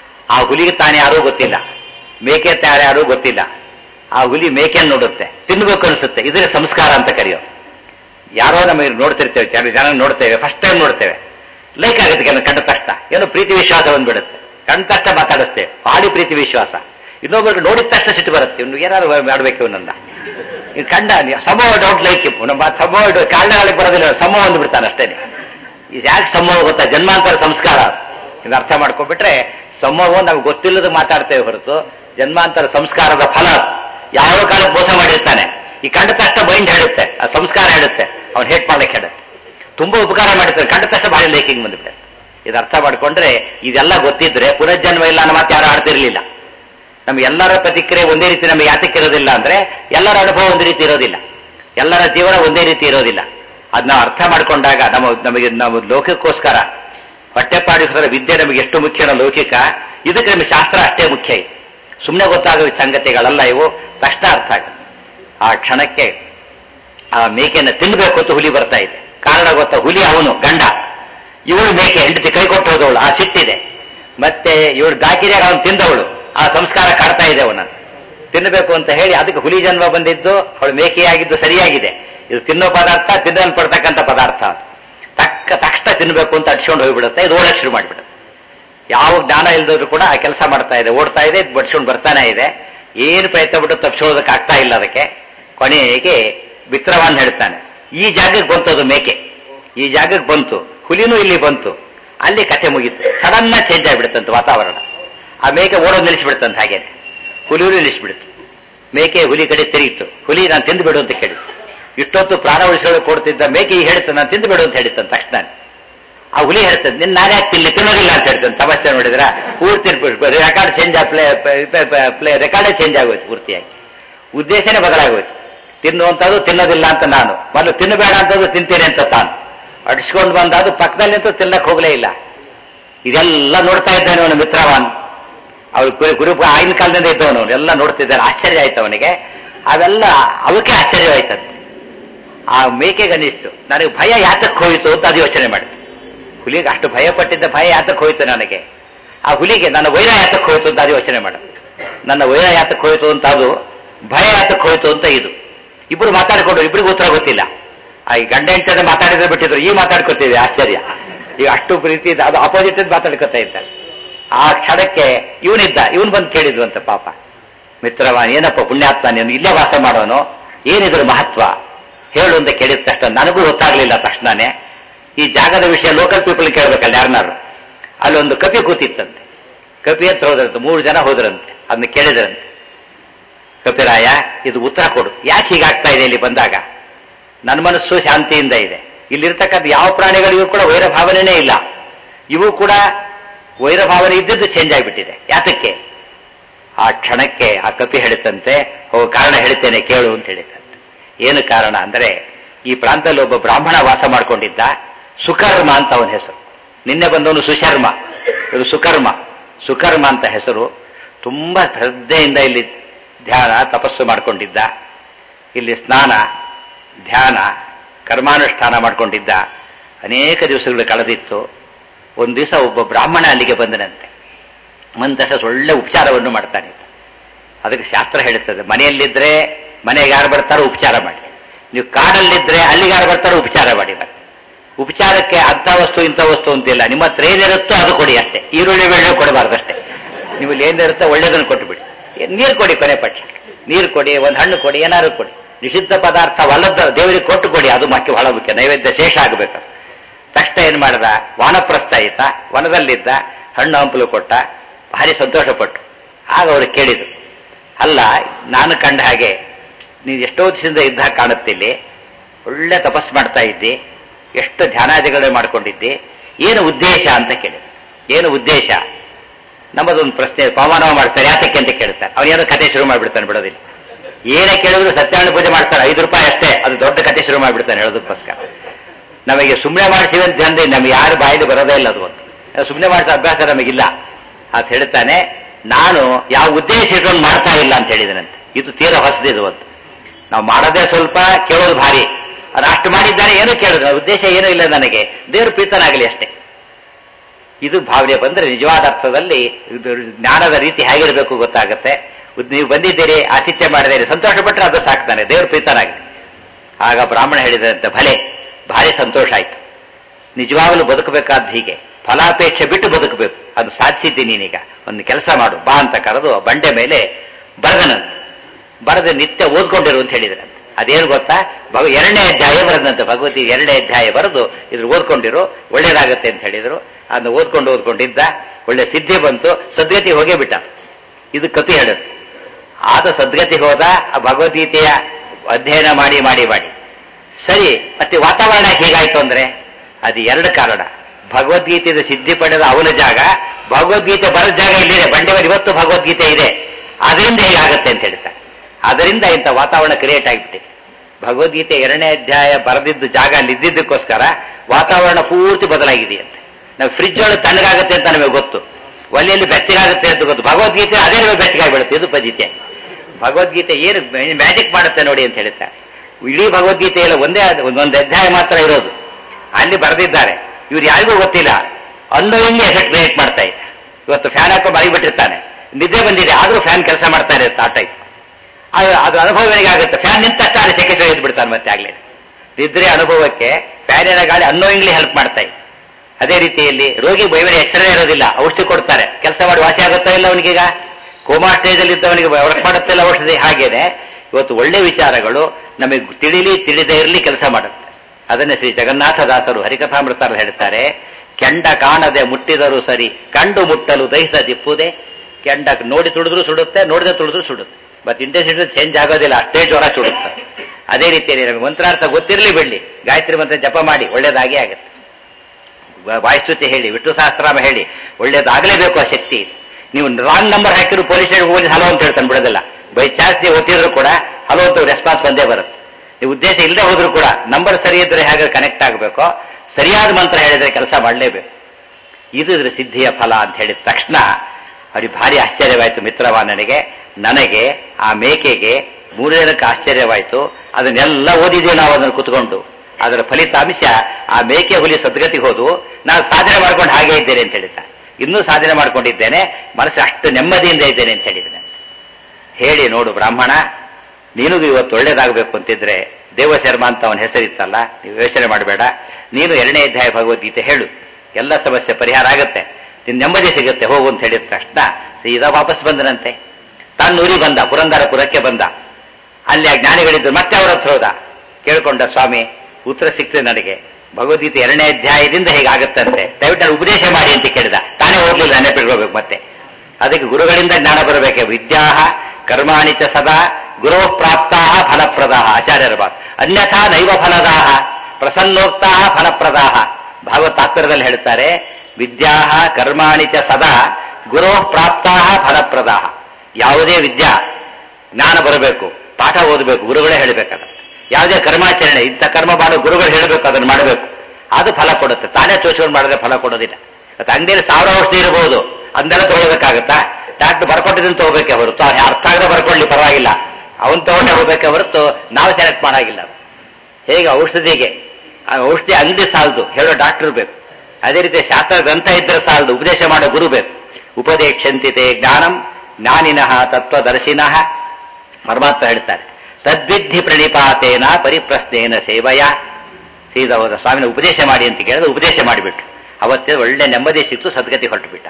ಆ ಹುಲಿಗೆ ತಾನೇ ಯಾರೂ ಗೊತ್ತಿಲ್ಲ ಮೇಕೆ ತಾನೇ ಯಾರೂ ಗೊತ್ತಿಲ್ಲ ಆ ಹುಲಿ ಮೇಕೆಯನ್ನು ನೋಡುತ್ತೆ ತಿನ್ಬೇಕು ಅನಿಸುತ್ತೆ ಇದ್ರೆ ಸಂಸ್ಕಾರ ಅಂತ ಕರೆಯೋದು ಯಾರೋ ನಮಗೆ ನೋಡ್ತಿರ್ತೇವೆ ಕೆಲವು ಜನ ನೋಡ್ತೇವೆ ಫಸ್ಟ್ ಟೈಮ್ ನೋಡ್ತೇವೆ ಲೈಕ್ ಆಗುತ್ತೆ ಕೆಲವು ಕಂಡ ತಕ್ಷಣ ಏನೋ ಪ್ರೀತಿ ವಿಶ್ವಾಸ ಬಂದ್ಬಿಡುತ್ತೆ ಕಂಡ ತಕ್ಷಣ ಮಾತಾಡಿಸ್ತೇವೆ ಭಾರಿ ಪ್ರೀತಿ ವಿಶ್ವಾಸ ಇನ್ನೊಬ್ಬರಿಗೆ ನೋಡಿದ ತಕ್ಷಣ ಸಿಟ್ಟು ಬರುತ್ತೆ ಇವ್ನು ಏನಾದ್ರು ಮಾಡ್ಬೇಕು ಇವನನ್ನ ಇದು ಕಂಡ ಸಮೂಹ ಡೌಟ್ ಲೈಕ್ ನಮ್ಮ ಸಮೂಹ ಕಾರಣಗಳಿಗೆ ಬರೋದಿಲ್ಲ ಸಮೂಹ ಒಂದು ಬಿಡ್ತಾನೆ ಅಷ್ಟೇ ಇದು ಯಾಕೆ ಸಮೂಹ ಗೊತ್ತಾ ಜನ್ಮಾಂತರ ಸಂಸ್ಕಾರ ಇದು ಅರ್ಥ ಮಾಡ್ಕೊಂಡ್ಬಿಟ್ರೆ ಸಮೂಹ ನಮ್ಗೆ ಗೊತ್ತಿಲ್ಲದ ಮಾತಾಡ್ತೇವೆ ಹೊರತು ಜನ್ಮಾಂತರ ಸಂಸ್ಕಾರದ ಫಲ ಅದು. ಯಾವ ಕಾಲಕ್ಕೆ ಮೋಸ ಮಾಡಿರ್ತಾನೆ ಈ ಕಂಡ ತಕ್ಷಣ ಮೈಂಡ್ ಹೇಳುತ್ತೆ ಆ ಸಂಸ್ಕಾರ ಹೇಳುತ್ತೆ ಅವ್ನು ಹೇಟ್ ಮಾಡ್ಲಿಕ್ಕೆ ಹೇಳುತ್ತೆ ತುಂಬಾ ಉಪಕಾರ ಮಾಡಿರ್ತಾರೆ ಕಂಡ ತಕ್ಷಣ ಬಾಳಿ ಲೇಕಿಂಗ್ ಬಂದ್ಬಿಟ್ಟೆ ಇದು ಅರ್ಥ ಮಾಡ್ಕೊಂಡ್ರೆ ಇದೆಲ್ಲ ಗೊತ್ತಿದ್ರೆ ಪುನರ್ಜನ್ಮ ಇಲ್ಲ ಅನ್ನೋ ಮಾತು ಯಾರು ಆಡ್ತಿರ್ಲಿಲ್ಲ ನಮ್ಗೆ ಎಲ್ಲರ ಪ್ರತಿಕ್ರಿಯೆ ಒಂದೇ ರೀತಿ ನಮಗೆ ಯಾತಕ್ಕೆ ಇರೋದಿಲ್ಲ ಅಂದ್ರೆ ಎಲ್ಲರ ಅನುಭವ ಒಂದೇ ರೀತಿ ಇರೋದಿಲ್ಲ ಎಲ್ಲರ ಜೀವನ ಒಂದೇ ರೀತಿ ಇರೋದಿಲ್ಲ ಅದನ್ನ ಅರ್ಥ ಮಾಡ್ಕೊಂಡಾಗ ನಮ್ಮ ನಮಗೆ ನಾವು ಲೋಕಕ್ಕೋಸ್ಕರ ಹೊಟ್ಟೆಪಾಡಿಗೋಸ್ಕರ ವಿದ್ಯೆ ನಮಗೆ ಎಷ್ಟು ಮುಖ್ಯನೋ ಲೌಕಿಕ ಇದಕ್ಕೆ ನಮಗೆ ಶಾಸ್ತ್ರ ಅಷ್ಟೇ ಮುಖ್ಯ ಇದೆ ಸುಮ್ಮನೆ ಗೊತ್ತಾಗುವ ಸಂಗತಿಗಳಲ್ಲ ಇವು ತಕ್ಷಣ ಅರ್ಥ ಆಗುತ್ತೆ ಆ ಕ್ಷಣಕ್ಕೆ ಆ ಮೇಕೆಯನ್ನು ತಿನ್ನಬೇಕು ಅಂತ ಹುಲಿ ಬರ್ತಾ ಇದೆ ಕಾರಣ ಗೊತ್ತಾ ಹುಲಿ ಅವನು ಗಂಡ ಇವಳು ಮೇಕೆ ಹೆಂಡತಿ ಕೈ ಕೊಟ್ಟು ಹೋದವಳು ಆ ಸಿಟ್ಟಿದೆ ಮತ್ತೆ ಇವಳು ದಾಕಿರಿಯಾಗ ಅವನು ತಿಂದವಳು ಆ ಸಂಸ್ಕಾರ ಕಾಡ್ತಾ ಇದೆ ಅವನನ್ನು ತಿನ್ನಬೇಕು ಅಂತ ಹೇಳಿ ಅದಕ್ಕೆ ಹುಲಿ ಜನ್ಮ ಬಂದಿದ್ದು ಅವಳು ಮೇಕೆಯಾಗಿದ್ದು ಸರಿಯಾಗಿದೆ ಇದು ತಿನ್ನೋ ಪದಾರ್ಥ ತಿನ್ನಲ್ಪಡ್ತಕ್ಕಂಥ ಪದಾರ್ಥ ಅದು ತಕ್ಕ ತಕ್ಷಣ ತಿನ್ನಬೇಕು ಅಂತ ಅಡ್ಸ್ಕೊಂಡು ಹೋಗ್ಬಿಡುತ್ತೆ ಇದು ಓಡಕ್ಕೆ ಶುರು ಮಾಡಿಬಿಡುತ್ತೆ ಯಾವ ಜ್ಞಾನ ಇಲ್ದವ್ರು ಕೂಡ ಆ ಕೆಲಸ ಮಾಡ್ತಾ ಇದೆ ಓಡ್ತಾ ಇದೆ ಬಡ್ಸ್ಕೊಂಡು ಬರ್ತಾನೆ ಇದೆ ಏನು ಪ್ರಯತ್ನ ಬಿಟ್ಟು ತಪ್ಪಿಸೋದಕ್ಕೆ ಆಗ್ತಾ ಇಲ್ಲ ಅದಕ್ಕೆ ಕೊನೆಗೆ ವಿಕ್ರಮನ್ ಹೇಳ್ತಾನೆ ಈ ಜಾಗಕ್ಕೆ ಬಂತು ಅದು ಮೇಕೆ ಈ ಜಾಗಕ್ಕೆ ಬಂತು ಹುಲಿನೂ ಇಲ್ಲಿ ಬಂತು ಅಲ್ಲಿ ಕಥೆ ಮುಗೀತು ಸಡನ್ನ ಚೇಂಜ್ ಆಗಿಬಿಡುತ್ತಂತೆ ವಾತಾವರಣ ಆ ಮೇಕೆ ಓಡೋದು ನಿಲ್ಲಿಸ್ಬಿಡುತ್ತಂತೆ ಹಾಗೇನೆ ಹುಲಿಯೂ ನಿಲ್ಲಿಸ್ಬಿಡ್ತು ಮೇಕೆ ಹುಲಿ ಕಡೆ ತಿರುಗಿತು ಹುಲಿ ನಾನು ತಿಂದು ಬಿಡು ಅಂತ ಕೇಳಿತು ಇಷ್ಟೊತ್ತು ಪ್ರಾಣ ಉಳಿಸ್ಕೊಳ್ಳಿ ಕೊಡ್ತಿದ್ದ ಮೇಕೆ ಈಗ ಹೇಳ್ತಾನೆ ನಾನು ತಿಂದು ಬಿಡು ಅಂತ ಹೇಳಿತ್ತಂತ ತಕ್ಷಣ ಆ ಹುಲಿ ಹೇಳ್ತದೆ ನಿನ್ನ ನಾನೇ ತಿನ್ಲಿ ತಿನ್ನೋದಿಲ್ಲ ಅಂತ ಹೇಳ್ತಾನೆ ಸಮಸ್ಯೆ ನೋಡಿದ್ರ ಪೂರ್ತಿ ರೆಕಾರ್ಡ್ ಚೇಂಜ್ ಪ್ಲೇ ಪ್ಲೇ ರೆಕಾರ್ಡೇ ಚೇಂಜ್ ಆಗೋಯ್ತು ಪೂರ್ತಿಯಾಗಿ ಉದ್ದೇಶನೇ ಬದಲಾಗೋಯ್ತು ತಿನ್ನುವಂಥದ್ದು ತಿನ್ನೋದಿಲ್ಲ ಅಂತ ನಾನು ಮೊದಲು ತಿನ್ನಬೇಡ ಅಂತದ್ದು ತಿಂತೇನೆ ಅಂತ ತಾನು ಅಡಿಸ್ಕೊಂಡು ಬಂದ ಅದು ಪಕ್ಕದಲ್ಲಿ ನಿಂತು ತಿನ್ನಕ್ ಹೋಗ್ಲೇ ಇಲ್ಲ ಇದೆಲ್ಲ ನೋಡ್ತಾ ಇದ್ದಾನೆ ಅವನು ಮಿತ್ರವಾನ್ ಅವ್ರು ಗುರು ಆಗಿನ ಕಾಲದಿಂದ ಇದ್ದವನು ಅವನು ಎಲ್ಲ ನೋಡ್ತಿದ್ದಾನೆ ಆಶ್ಚರ್ಯ ಆಯ್ತು ಅವನಿಗೆ ಅವೆಲ್ಲ ಅವಕ್ಕೆ ಆಶ್ಚರ್ಯವಾಯ್ತಂತೆ ಆ ಮೇಕೆಗೆ ಅನಿಸ್ತು ನನಗೆ ಭಯ ಯಾತಕ್ಕೆ ಹೋಯಿತು ಅಂತ ಅದು ಯೋಚನೆ ಮಾಡಿತು ಹುಲಿಗೆ ಅಷ್ಟು ಭಯ ಪಟ್ಟಿದ್ದ ಭಯ ಯಾತಕ್ಕೆ ಹೋಯಿತು ನನಗೆ ಆ ಹುಲಿಗೆ ನನ್ನ ವೈರ ಯಾತಕ್ಕೆ ಹೋಯಿತು ಅಂತ ಅದು ಯೋಚನೆ ಮಾಡ ನನ್ನ ವೈರ ಯಾತಕ್ಕೆ ಹೋಯಿತು ಅಂತ ಅದು ಭಯ ಯಾತಕ್ಕೆ ಹೋಯಿತು ಅಂತ ಇದು ಇಬ್ರು ಮಾತಾಡ್ಕೊಂಡು ಇಬ್ರಿಗೂ ಉತ್ತರ ಗೊತ್ತಿಲ್ಲ ಆ ಈ ಗಂಡ ಹೆಂಡತಿ ಮಾತಾಡಿದ್ರೆ ಬಿಟ್ಟಿದ್ರು ಈ ಮಾತಾಡ್ಕೊತೀವಿ ಆಶ್ಚರ್ಯ ಈಗ ಅಷ್ಟು ಪ್ರೀತಿ ಇದೆ ಅದು ಅಪೋಸಿಟ್ ಮಾತಾಡ್ಕೊತಾ ಇದ್ದಾರೆ ಆ ಕ್ಷಣಕ್ಕೆ ಇವನಿದ್ದ ಇವನು ಬಂದು ಕೇಳಿದ್ರು ಅಂತ ಪಾಪ ಮಿತ್ರವ ಏನಪ್ಪ ಪುಣ್ಯಾತ್ಮ ನೀನು ಇಲ್ಲೇ ವಾಸ ಮಾಡೋನು ಏನಿದ್ರ ಮಹತ್ವ ಹೇಳು ಅಂತ ಕೇಳಿದ ತಕ್ಷಣ ನನಗೂ ಗೊತ್ತಾಗ್ಲಿಲ್ಲ ತಕ್ಷಣನೇ ಈ ಜಾಗದ ವಿಷಯ ಲೋಕಲ್ ಪೀಪಲ್ ಕೇಳ್ಬೇಕಲ್ಲ ಯಾರನ್ನಾರು ಅಲ್ಲೊಂದು ಕಪಿ ಕೂತಿತ್ತಂತೆ ಕಪಿ ಹತ್ರ ಹೋದ್ರಂತೆ ಮೂರು ಜನ ಹೋದ್ರಂತೆ ಅದನ್ನ ಕೇಳಿದ್ರಂತೆ ಕಪಿರಾಯ ಇದು ಉತ್ತರ ಕೊಡು ಯಾಕೆ ಹೀಗಾಗ್ತಾ ಇದೆ ಇಲ್ಲಿ ಬಂದಾಗ ನನ್ನ ಮನಸ್ಸು ಶಾಂತಿಯಿಂದ ಇದೆ ಇಲ್ಲಿರ್ತಕ್ಕಂಥ ಯಾವ ಪ್ರಾಣಿಗಳಿಗೂ ಕೂಡ ವೈರ ಭಾವನೆನೇ ಇಲ್ಲ ಇವು ಕೂಡ ವೈರ ಭಾವನೆ ಇದ್ದದ್ದು ಚೇಂಜ್ ಆಗಿಬಿಟ್ಟಿದೆ ಯಾತಕ್ಕೆ ಆ ಕ್ಷಣಕ್ಕೆ ಆ ಕಪಿ ಹೇಳಿತಂತೆ ಹೋ ಕಾರಣ ಹೇಳ್ತೇನೆ ಕೇಳು ಅಂತ ಹೇಳಿತಂತೆ ಏನು ಕಾರಣ ಅಂದರೆ ಈ ಪ್ರಾಂತದಲ್ಲಿ ಒಬ್ಬ ಬ್ರಾಹ್ಮಣ ವಾಸ ಮಾಡ್ಕೊಂಡಿದ್ದ ಸುಕರ್ಮ ಅಂತ ಅವನ ಹೆಸರು ನಿನ್ನೆ ಬಂದವನು ಸುಶರ್ಮ ಇವರು ಸುಕರ್ಮ ಸುಕರ್ಮ ಅಂತ ಹೆಸರು ತುಂಬಾ ಶ್ರದ್ಧೆಯಿಂದ ಇಲ್ಲಿ ಧ್ಯಾನ ತಪಸ್ಸು ಮಾಡಿಕೊಂಡಿದ್ದ ಇಲ್ಲಿ ಸ್ನಾನ ಧ್ಯಾನ ಕರ್ಮಾನುಷ್ಠಾನ ಮಾಡಿಕೊಂಡಿದ್ದ ಅನೇಕ ದಿವಸಗಳು ಕಳೆದಿತ್ತು ಒಂದು ದಿವಸ ಒಬ್ಬ ಬ್ರಾಹ್ಮಣ ಅಲ್ಲಿಗೆ ಬಂದನಂತೆ ಬಂದ ತಕ್ಷಣ ಒಳ್ಳೆ ಉಪಚಾರವನ್ನು ಮಾಡ್ತಾನೆ ಅದಕ್ಕೆ ಶಾಸ್ತ್ರ ಹೇಳುತ್ತದೆ ಮನೆಯಲ್ಲಿದ್ರೆ ಮನೆಗೆ ಯಾರು ಬರ್ತಾರೋ ಉಪಚಾರ ಮಾಡಿ ನೀವು ಕಾಡಲ್ಲಿದ್ರೆ ಅಲ್ಲಿಗೆ ಯಾರು ಬರ್ತಾರೋ ಉಪಚಾರ ಮಾಡಿ ಮತ್ತೆ ಉಪಚಾರಕ್ಕೆ ಅಂಥ ವಸ್ತು ಇಂಥ ವಸ್ತು ಅಂತಿಲ್ಲ ನಿಮ್ಮ ಹತ್ರ ಏನಿರುತ್ತೋ ಅದು ಕೊಡಿ ಅಷ್ಟೇ ಈರುಳ್ಳಿ ಬೆಳ್ಳೆ ಕೊಡಬಾರ್ದಷ್ಟೇ ನಿಮ್ಮಲ್ಲಿ ಏನಿರುತ್ತೋ ಒಳ್ಳೇದನ್ನು ಕೊಟ್ಟುಬಿಡಿ ನೀರು ಕೊಡಿ ಕೊನೆ ಪಕ್ಷ ನೀರು ಕೊಡಿ ಒಂದು ಹಣ್ಣು ಕೊಡಿ ಏನಾದ್ರು ಕೊಡಿ ನಿಷಿದ್ಧ ಪದಾರ್ಥ ಹೊಲದ ದೇವರಿಗೆ ಕೊಟ್ಟು ಕೊಡಿ ಅದು ಮಕ್ಕೆ ಬಹಳ ಮುಖ್ಯ ನೈವೇದ್ಯ ಶೇಷ ಆಗಬೇಕು ತಕ್ಷಣ ಏನ್ ಮಾಡ್ದ ವಾನಪ್ರಸ್ಥ ಆಯ್ತ ವನದಲ್ಲಿದ್ದ ಹಣ್ಣು ಹಂಪಲು ಕೊಟ್ಟ ಭಾರಿ ಸಂತೋಷಪಟ್ಟು ಆಗ ಅವರು ಕೇಳಿದ್ರು ಅಲ್ಲ ನಾನು ಕಂಡ ಹಾಗೆ ನೀನು ಎಷ್ಟೋ ದಿವಸದಿಂದ ಇದ್ದ ಹಾಗೆ ಕಾಣುತ್ತಿಲ್ಲಿ ಒಳ್ಳೆ ತಪಸ್ ಮಾಡ್ತಾ ಇದ್ದಿ ಎಷ್ಟು ಧ್ಯಾನಾದಿಗಳೇ ಮಾಡ್ಕೊಂಡಿದ್ದಿ ಏನು ಉದ್ದೇಶ ಅಂತ ಕೇಳಿ ಏನು ಉದ್ದೇಶ ನಮ್ಮದೊಂದು ಪ್ರಶ್ನೆ ಪವಮಾನವ ಮಾಡ್ತಾರೆ ಯಾತಕ್ಕೆ ಅಂತ ಕೇಳ್ತಾರೆ ಅವನೇನೋ ಕತೆ ಶುರು ಮಾಡಿಬಿಡ್ತಾನೆ ಬಿಡೋದಿಲ್ಲ ಏನೇ ಕೇಳಿದ್ರು ಸತ್ಯನಾರಾಯಣ ಪೂಜೆ ಮಾಡ್ತಾರೆ ಐದು ರೂಪಾಯಿ ಅಷ್ಟೇ ಅದು ದೊಡ್ಡ ಕತೆ ಶುರು ಮಾಡಿಬಿಡ್ತಾನೆ ಹೇಳೋದಕ್ಕೋಸ್ಕರ ನಮಗೆ ಸುಮ್ಮನೆ ಮಾಡಿಸಿವೆ ಅಂತ ಅಂದ್ರೆ ನಮ್ಗೆ ಯಾರು ಬಾಯಿಲಿ ಬರೋದೇ ಇಲ್ಲ ಅದು ಒಂದು ಸುಮ್ಮನೆ ಮಾಡಿಸೋ ಅಭ್ಯಾಸ ನಮಗಿಲ್ಲ ಅಂತ ಹೇಳ್ತಾನೆ ನಾನು ಯಾವ ಉದ್ದೇಶ ಇಟ್ಕೊಂಡು ಮಾಡ್ತಾ ಇಲ್ಲ ಅಂತ ಹೇಳಿದನಂತೆ ಇದು ತೀರಾ ಹೊಸದಿದು ಒಂದು ನಾವು ಮಾಡೋದೇ ಸ್ವಲ್ಪ ಕೇಳೋದು ಭಾರಿ ಅದು ಅಷ್ಟು ಮಾಡಿದ್ದಾನೆ ಏನು ಕೇಳಿದ್ರು ಉದ್ದೇಶ ಏನೂ ಇಲ್ಲ ನನಗೆ ದೇವರು ಪ್ರೀತನಾಗಲಿ ಅಷ್ಟೇ ಇದು ಭಾವನೆ ಬಂದ್ರೆ ನಿಜವಾದ ಅರ್ಥದಲ್ಲಿ ಇದು ಜ್ಞಾನದ ರೀತಿ ಹೇಗಿರಬೇಕು ಗೊತ್ತಾಗುತ್ತೆ ನೀವು ಬಂದಿದ್ದೀರಿ ಆತಿಥ್ಯ ಮಾಡಿದ್ದೀರಿ ಸಂತೋಷ ಪಟ್ಟರೆ ಅದು ಸಾಕ್ತಾನೆ ದೇವರು ಪ್ರೀತನಾಗಲಿ ಆಗ ಬ್ರಾಹ್ಮಣ ಹೇಳಿದಂತೆ ಭಲೆ ಭಾರಿ ಸಂತೋಷ ಆಯ್ತು ನಿಜವಾಗಲೂ ಬದುಕಬೇಕಾದ ಹೀಗೆ ಫಲಾಪೇಕ್ಷೆ ಬಿಟ್ಟು ಬದುಕಬೇಕು ಅದು ಸಾಧಿಸಿದ್ದಿ ನೀನೀಗ ಒಂದು ಕೆಲಸ ಮಾಡು ಬಾ ಅಂತ ಕರೆದು ಬಂಡೆ ಮೇಲೆ ಬರೆದನಂತೆ ಬರೆದು ನಿತ್ಯ ಓದ್ಕೊಂಡಿರು ಅಂತ ಹೇಳಿದ್ರಂತೆ ಅದೇನು ಗೊತ್ತಾ ಭಗ ಎರಡನೇ ಅಧ್ಯಾಯ ಬರೆದಂತೆ ಭಗವತಿ ಎರಡನೇ ಅಧ್ಯಾಯ ಬರೆದು ಇದ್ರ ಓದ್ಕೊಂಡಿರು ಒಳ್ಳೇದಾಗತ್ತೆ ಅಂತ ಹೇಳಿದ್ರು ಅದನ್ನ ಓದ್ಕೊಂಡು ಓದ್ಕೊಂಡಿದ್ದ ಒಳ್ಳೆ ಸಿದ್ಧಿ ಬಂತು ಸದ್ಗತಿ ಹೋಗೇ ಬಿಟ್ಟ ಇದು ಕಪಿ ಹೇಳುತ್ತೆ ಆದ ಸದ್ಗತಿ ಹೋದ ಆ ಭಗವದ್ಗೀತೆಯ ಅಧ್ಯಯನ ಮಾಡಿ ಮಾಡಿ ಮಾಡಿ ಸರಿ ಮತ್ತೆ ವಾತಾವರಣ ಹೇಗಾಯ್ತು ಅಂದ್ರೆ ಅದು ಎರಡು ಕಾರಣ ಭಗವದ್ಗೀತೆಯ ಸಿದ್ಧಿ ಪಡೆದ ಅವನ ಜಾಗ ಭಗವದ್ಗೀತೆ ಬರದ ಜಾಗ ಇಲ್ಲಿದೆ ಬಂಡೆವರ್ ಇವತ್ತು ಭಗವದ್ಗೀತೆ ಇದೆ ಅದರಿಂದ ಹೇಗಾಗುತ್ತೆ ಅಂತ ಹೇಳ್ತಾರೆ ಅದರಿಂದ ಇಂಥ ವಾತಾವರಣ ಕ್ರಿಯೇಟ್ ಆಗಿಬಿಟ್ಟಿದೆ ಭಗವದ್ಗೀತೆ ಎರಡನೇ ಅಧ್ಯಾಯ ಬರೆದಿದ್ದು ಜಾಗ ಅಲ್ಲಿ ಇದ್ದಿದ್ದಕ್ಕೋಸ್ಕರ ವಾತಾವರಣ ಪೂರ್ತಿ ಬದಲಾಗಿದೆ ಅಂತ ನಾವು ಫ್ರಿಜ್ ಒಳಗೆ ತಣ್ಣಗಾಗುತ್ತೆ ಅಂತ ನಮಗೆ ಗೊತ್ತು ಒಲೆಯಲ್ಲಿ ಬೆಚ್ಚಗಾಗುತ್ತೆ ಅಂತ ಗೊತ್ತು ಭಗವದ್ಗೀತೆ ಅದೇ ನಮಗೆ ಬೆಚ್ಚಗಾಗ್ಬಿಡುತ್ತೆ ಇದು ಪದ್ಧತಿ ಭಗವದ್ಗೀತೆ ಏನು ಮ್ಯಾಜಿಕ್ ಮಾಡುತ್ತೆ ನೋಡಿ ಅಂತ ಹೇಳ್ತಾರೆ ಇಡೀ ಭಗವದ್ಗೀತೆಯಲ್ಲಿ ಒಂದೇ ಒಂದೊಂದು ಅಧ್ಯಾಯ ಮಾತ್ರ ಇರೋದು ಅಲ್ಲಿ ಬರೆದಿದ್ದಾರೆ ಇವ್ರು ಯಾರಿಗೂ ಗೊತ್ತಿಲ್ಲ ಅನ್ನೋಯಿಂಗ್ ಎಫೆಕ್ಟ್ ಕ್ರಿಯೇಟ್ ಮಾಡ್ತಾ ಇದೆ ಇವತ್ತು ಫ್ಯಾನ್ ಹಾಕೋ ಮಲಗಿಬಿಟ್ಟಿರ್ತಾನೆ ನಿದ್ದೆ ಬಂದಿದೆ ಆದ್ರೂ ಫ್ಯಾನ್ ಕೆಲಸ ಮಾಡ್ತಾ ಇರುತ್ತೆ ಆ ಟೈಪ್ ಅದು ಅನುಭವನಿಗೆ ಆಗುತ್ತೆ ಫ್ಯಾನ್ ನಿಂತ ತಕ್ಷಣ ಅಲ್ಲಿ ಸೆಕೆಂಡ್ ಎದ್ದು ಬಿಡ್ತಾನೆ ಮತ್ತೆ ಆಗ್ಲೇ ನಿದ್ರೆ ಅನುಭವಕ್ಕೆ ಫ್ಯಾನಿನ ಗಾಳಿ ಅನ್ನೋಯಿಂಗ್ಲಿ ಹೆಲ್ಪ್ ಮಾಡ್ತಾ ಇದೆ ಅದೇ ರೀತಿಯಲ್ಲಿ ರೋಗಿ ಬೈವನೆ ಎಚ್ಚರ ಇರೋದಿಲ್ಲ ಔಷಧಿ ಕೊಡ್ತಾರೆ ಕೆಲಸ ಮಾಡಿ ವಾಸಿ ಆಗುತ್ತಾ ಇಲ್ಲ ಅವನಿಗೀಗ ಕೋಮಾ ಸ್ಟೇಜಲ್ಲಿ ಇದ್ದವನಿಗೆ ವರ್ಕ್ ಮಾಡುತ್ತಿಲ್ಲ ಔಷಧಿ ಹಾಗೇನೆ ಇವತ್ತು ಒಳ್ಳೆ ವಿಚಾರಗಳು ನಮಗೆ ತಿಳಿಲಿ ತಿಳಿದೇ ಇರಲಿ ಕೆಲಸ ಮಾಡುತ್ತೆ ಅದನ್ನೇ ಶ್ರೀ ಜಗನ್ನಾಥದಾಸರು ಹರಿಕಥಾಮೃತರು ಹೇಳ್ತಾರೆ ಕೆಂಡ ಕಾಣದೆ ಮುಟ್ಟಿದರೂ ಸರಿ ಕಂಡು ಮುಟ್ಟಲು ದಹಿಸದಿಪ್ಪುದೇ ಕೆಂಡ ನೋಡಿ ತುಳಿದ್ರು ಸುಡುತ್ತೆ ನೋಡಿದ್ರೆ ತುಳಿದ್ರು ಸುಡುತ್ತೆ ಬಟ್ ಇಂಟೆನ್ಸಿಟಿ ಚೇಂಜ್ ಆಗೋದಿಲ್ಲ ಅಷ್ಟೇ ಜ್ವರ ಸುಡುತ್ತೆ ಅದೇ ರೀತಿಯಲ್ಲಿ ನಮಗೆ ಮಂತ್ರಾರ್ಥ ಗೊತ್ತಿರಲಿ ಬಿಡ್ಲಿ ಗಾಯತ್ರಿ ಮಂತ್ರ ಜಪ ಮಾಡಿ ಒಳ್ಳೇದಾಗೇ ಆಗುತ್ತೆ ವಾಯುಸ್ತುತಿ ಹೇಳಿ ವಿಷ್ಣು ಸಹಸ್ರಾಮ ಹೇಳಿ ಒಳ್ಳೇದಾಗಲೇಬೇಕು ಆ ಶಕ್ತಿ ನೀವು ರಾಂಗ್ ನಂಬರ್ ಹಾಕಿದ್ರು ಪೊಲೀಸ್ ಸ್ಟೇಷನ್ ಹೋಗಿ ಹಲೋ ಅಂತ ಹೇಳ್ತಾನೆ ಬಿಡೋದಿಲ್ಲ ಬೈ ಚಾನ್ಸ್ ನೀವು ಒತ್ತಿದ್ರು ಕೂಡ ಹಲೋ ಅಂತ ರೆಸ್ಪಾನ್ಸ್ ಬಂದೇ ಬರುತ್ತೆ ನೀವು ಉದ್ದೇಶ ಇಲ್ಲದೆ ಹೋದ್ರು ಕೂಡ ನಂಬರ್ ಸರಿ ಇದ್ರೆ ಹೇಗೆ ಕನೆಕ್ಟ್ ಆಗಬೇಕೋ ಸರಿಯಾದ ಮಂತ್ರ ಹೇಳಿದ್ರೆ ಕೆಲಸ ಮಾಡಲೇಬೇಕು ಇದು ಇದ್ರ ಸಿದ್ಧಿಯ ಫಲ ಅಂತ ಹೇಳಿದ ತಕ್ಷಣ ಅವ್ರಿಗೆ ಭಾರಿ ಆಶ್ಚರ್ಯವಾಯಿತು ಮಿತ್ರವಾಣನಿಗೆ ನನಗೆ ಆ ಮೇಕೆಗೆ ಮೂರು ಜನಕ್ಕೆ ಆಶ್ಚರ್ಯವಾಯಿತು ಅದನ್ನೆಲ್ಲ ಓದಿದ್ದೀವಿ ನಾವು ಅದನ್ನು ಕುತ್ಕೊಂಡು ಅದರ ಫಲಿತಾಂಶ ಆ ಮೇಕೆ ಹುಲಿ ಸದ್ಗತಿಗೆ ಹೋದು ನಾನು ಸಾಧನೆ ಮಾಡ್ಕೊಂಡು ಹಾಗೆ ಇದ್ದೇನೆ ಅಂತ ಹೇಳಿದ್ದ ಇನ್ನೂ ಸಾಧನೆ ಮಾಡ್ಕೊಂಡಿದ್ದೇನೆ ಮನಸ್ಸು ಅಷ್ಟು ನೆಮ್ಮದಿಯಿಂದ ಇದ್ದೇನೆ ಅಂತ ಹೇಳಿದ್ದೇನೆ ಹೇಳಿ ನೋಡು ಬ್ರಾಹ್ಮಣ ನೀನು ಇವತ್ತು ಒಳ್ಳೇದಾಗಬೇಕು ಅಂತಿದ್ರೆ ದೇವಶರ್ಮ ಅಂತ ಅವನ ಹೆಸರಿತ್ತಲ್ಲ ನೀವು ಯೋಚನೆ ಮಾಡಬೇಡ ನೀನು ಎರಡನೇ ಅಧ್ಯಾಯ ಭಗವದ್ಗೀತೆ ಹೇಳು ಎಲ್ಲ ಸಮಸ್ಯೆ ಪರಿಹಾರ ಆಗುತ್ತೆ ನಿನ್ ನೆಮ್ಮದಿ ಸಿಗುತ್ತೆ ಹೋಗು ಅಂತ ಹೇಳಿದ ತಕ್ಷಣ ಸೀದಾ ವಾಪಸ್ ಬಂದನಂತೆ ತಾನೂರಿ ಬಂದ ಪುರಂದರಪುರಕ್ಕೆ ಬಂದ ಅಲ್ಲಿ ಆ ಜ್ಞಾನಿಗಳಿದ್ರು ಮತ್ತೆ ಅವರ ಹತ್ರ ಹೋದ ಕೇಳ್ಕೊಂಡ ಸ್ವಾಮಿ ಉತ್ತರ ಸಿಕ್ತದೆ ನನಗೆ ಭಗವದ್ಗೀತೆ ಎರಡನೇ ಅಧ್ಯಾಯದಿಂದ ಹೇಗಾಗತ್ತಂತೆ ದಯವಿಟ್ಟು ನಾನು ಉಪದೇಶ ಮಾಡಿ ಅಂತ ಕೇಳಿದ ತಾನೇ ಓದ್ಲಿಲ್ಲ ನೆನಪಿಟ್ಕೋಬೇಕು ಮತ್ತೆ ಅದಕ್ಕೆ ಗುರುಗಳಿಂದ ಜ್ಞಾನ ಬರಬೇಕೆ ವಿದ್ಯಾ ಕರ್ಮಾಣಿ ಚ ಸದಾ ಗುರೋ ಪ್ರಾಪ್ತಾ ಫಲಪ್ರದಾ ಆಚಾರ್ಯರ ಮಾತು ಅನ್ಯಥಾ ನೈವ ಫಲದಾಹ ಪ್ರಸನ್ನೋಕ್ತಾ ಫಲಪ್ರದಾಹ ಭಾಗವತ ತಾತ್ಪರ್ಯದಲ್ಲಿ ಹೇಳ್ತಾರೆ ವಿದ್ಯಾ ಕರ್ಮಾಣಿ ಚ ಸದಾ ಗುರೋ ಪ್ರಾಪ್ತಾ ಫಲಪ್ರದಾಹ ಯಾವುದೇ ವಿದ್ಯಾ ಜ್ಞಾನ ಬರಬೇಕು ಪಾಠ ಓದಬೇಕು ಗುರುಗಳೇ ಹೇಳಬೇಕಲ್ಲ ಯಾವುದೇ ಕರ್ಮಾಚರಣೆ ಇಂಥ ಕರ್ಮ ಮಾಡೋ ಗುರುಗಳು ಹೇಳಬೇಕು ಅದನ್ನು ಮಾಡಬೇಕು ಅದು ಫಲ ಕೊಡುತ್ತೆ ತಾನೇ ತೋರಿಸ್ಕೊಂಡು ಮಾಡಿದ್ರೆ ಫಲ ಕೊಡೋದಿಲ್ಲ ಮತ್ತೆ ಅಂಗಡಿಯಲ್ಲಿ ಸಾವಿರ ಔಷಧಿ ಇರಬಹುದು ಅಂದೆಲ್ಲ ತಗೊಳ್ಬೇಕಾಗತ್ತಾ ಡಾಕ್ಟರ್ ಬರ್ಕೊಟ್ಟಿದ್ದನ್ನು ತಗೋಬೇಕೆ ಹೊರತು ಅವ್ನು ಅರ್ಥ ಆಗದೆ ಬರ್ಕೊಳ್ಳಿ ಪರವಾಗಿಲ್ಲ ಅವನ್ ತಗೊಂಡೆ ಹೋಗ್ಬೇಕೆ ಹೊರತು ನಾವು ಸೆಲೆಕ್ಟ್ ಮಾಡಾಗಿಲ್ಲ ಹೇಗೆ ಔಷಧಿಗೆ ಆ ಔಷಧಿ ಅಂಗಡಿ ಸಾಲದು ಹೇಳೋ ಡಾಕ್ಟರ್ ಬೇಕು ಅದೇ ರೀತಿ ಶಾಸ್ತ್ರ ಗ್ರಂಥ ಇದ್ರೆ ಸಾಲದು ಉಪದೇಶ ಮಾಡೋ ಗುರು ಬೇಕು ಉಪದೇಶಂತಿತೆ ಜ್ಞಾನಂ ಜ್ಞಾನಿನಃ ತತ್ವದರ್ಶಿನಃ ಪರಮಾತ್ಮ ಹೇಳ್ತಾರೆ ತದ್ವಿಧಿ ಪ್ರಣಿಪಾತೇನ ಪರಿಪ್ರಶ್ನೇನ ಸೇವಯ ಸೀದಾ ಹೋದ ಸ್ವಾಮಿನ ಉಪದೇಶ ಮಾಡಿ ಅಂತ ಕೇಳಿದ್ರೆ ಉಪದೇಶ ಮಾಡಿಬಿಟ್ರು ಅವತ್ತೇ ಒಳ್ಳೆ ನೆಮ್ಮದಿ ಸಿಕ್ತು ಸದ್ಗತಿ ಹೊರಟುಬಿಟ್ಟ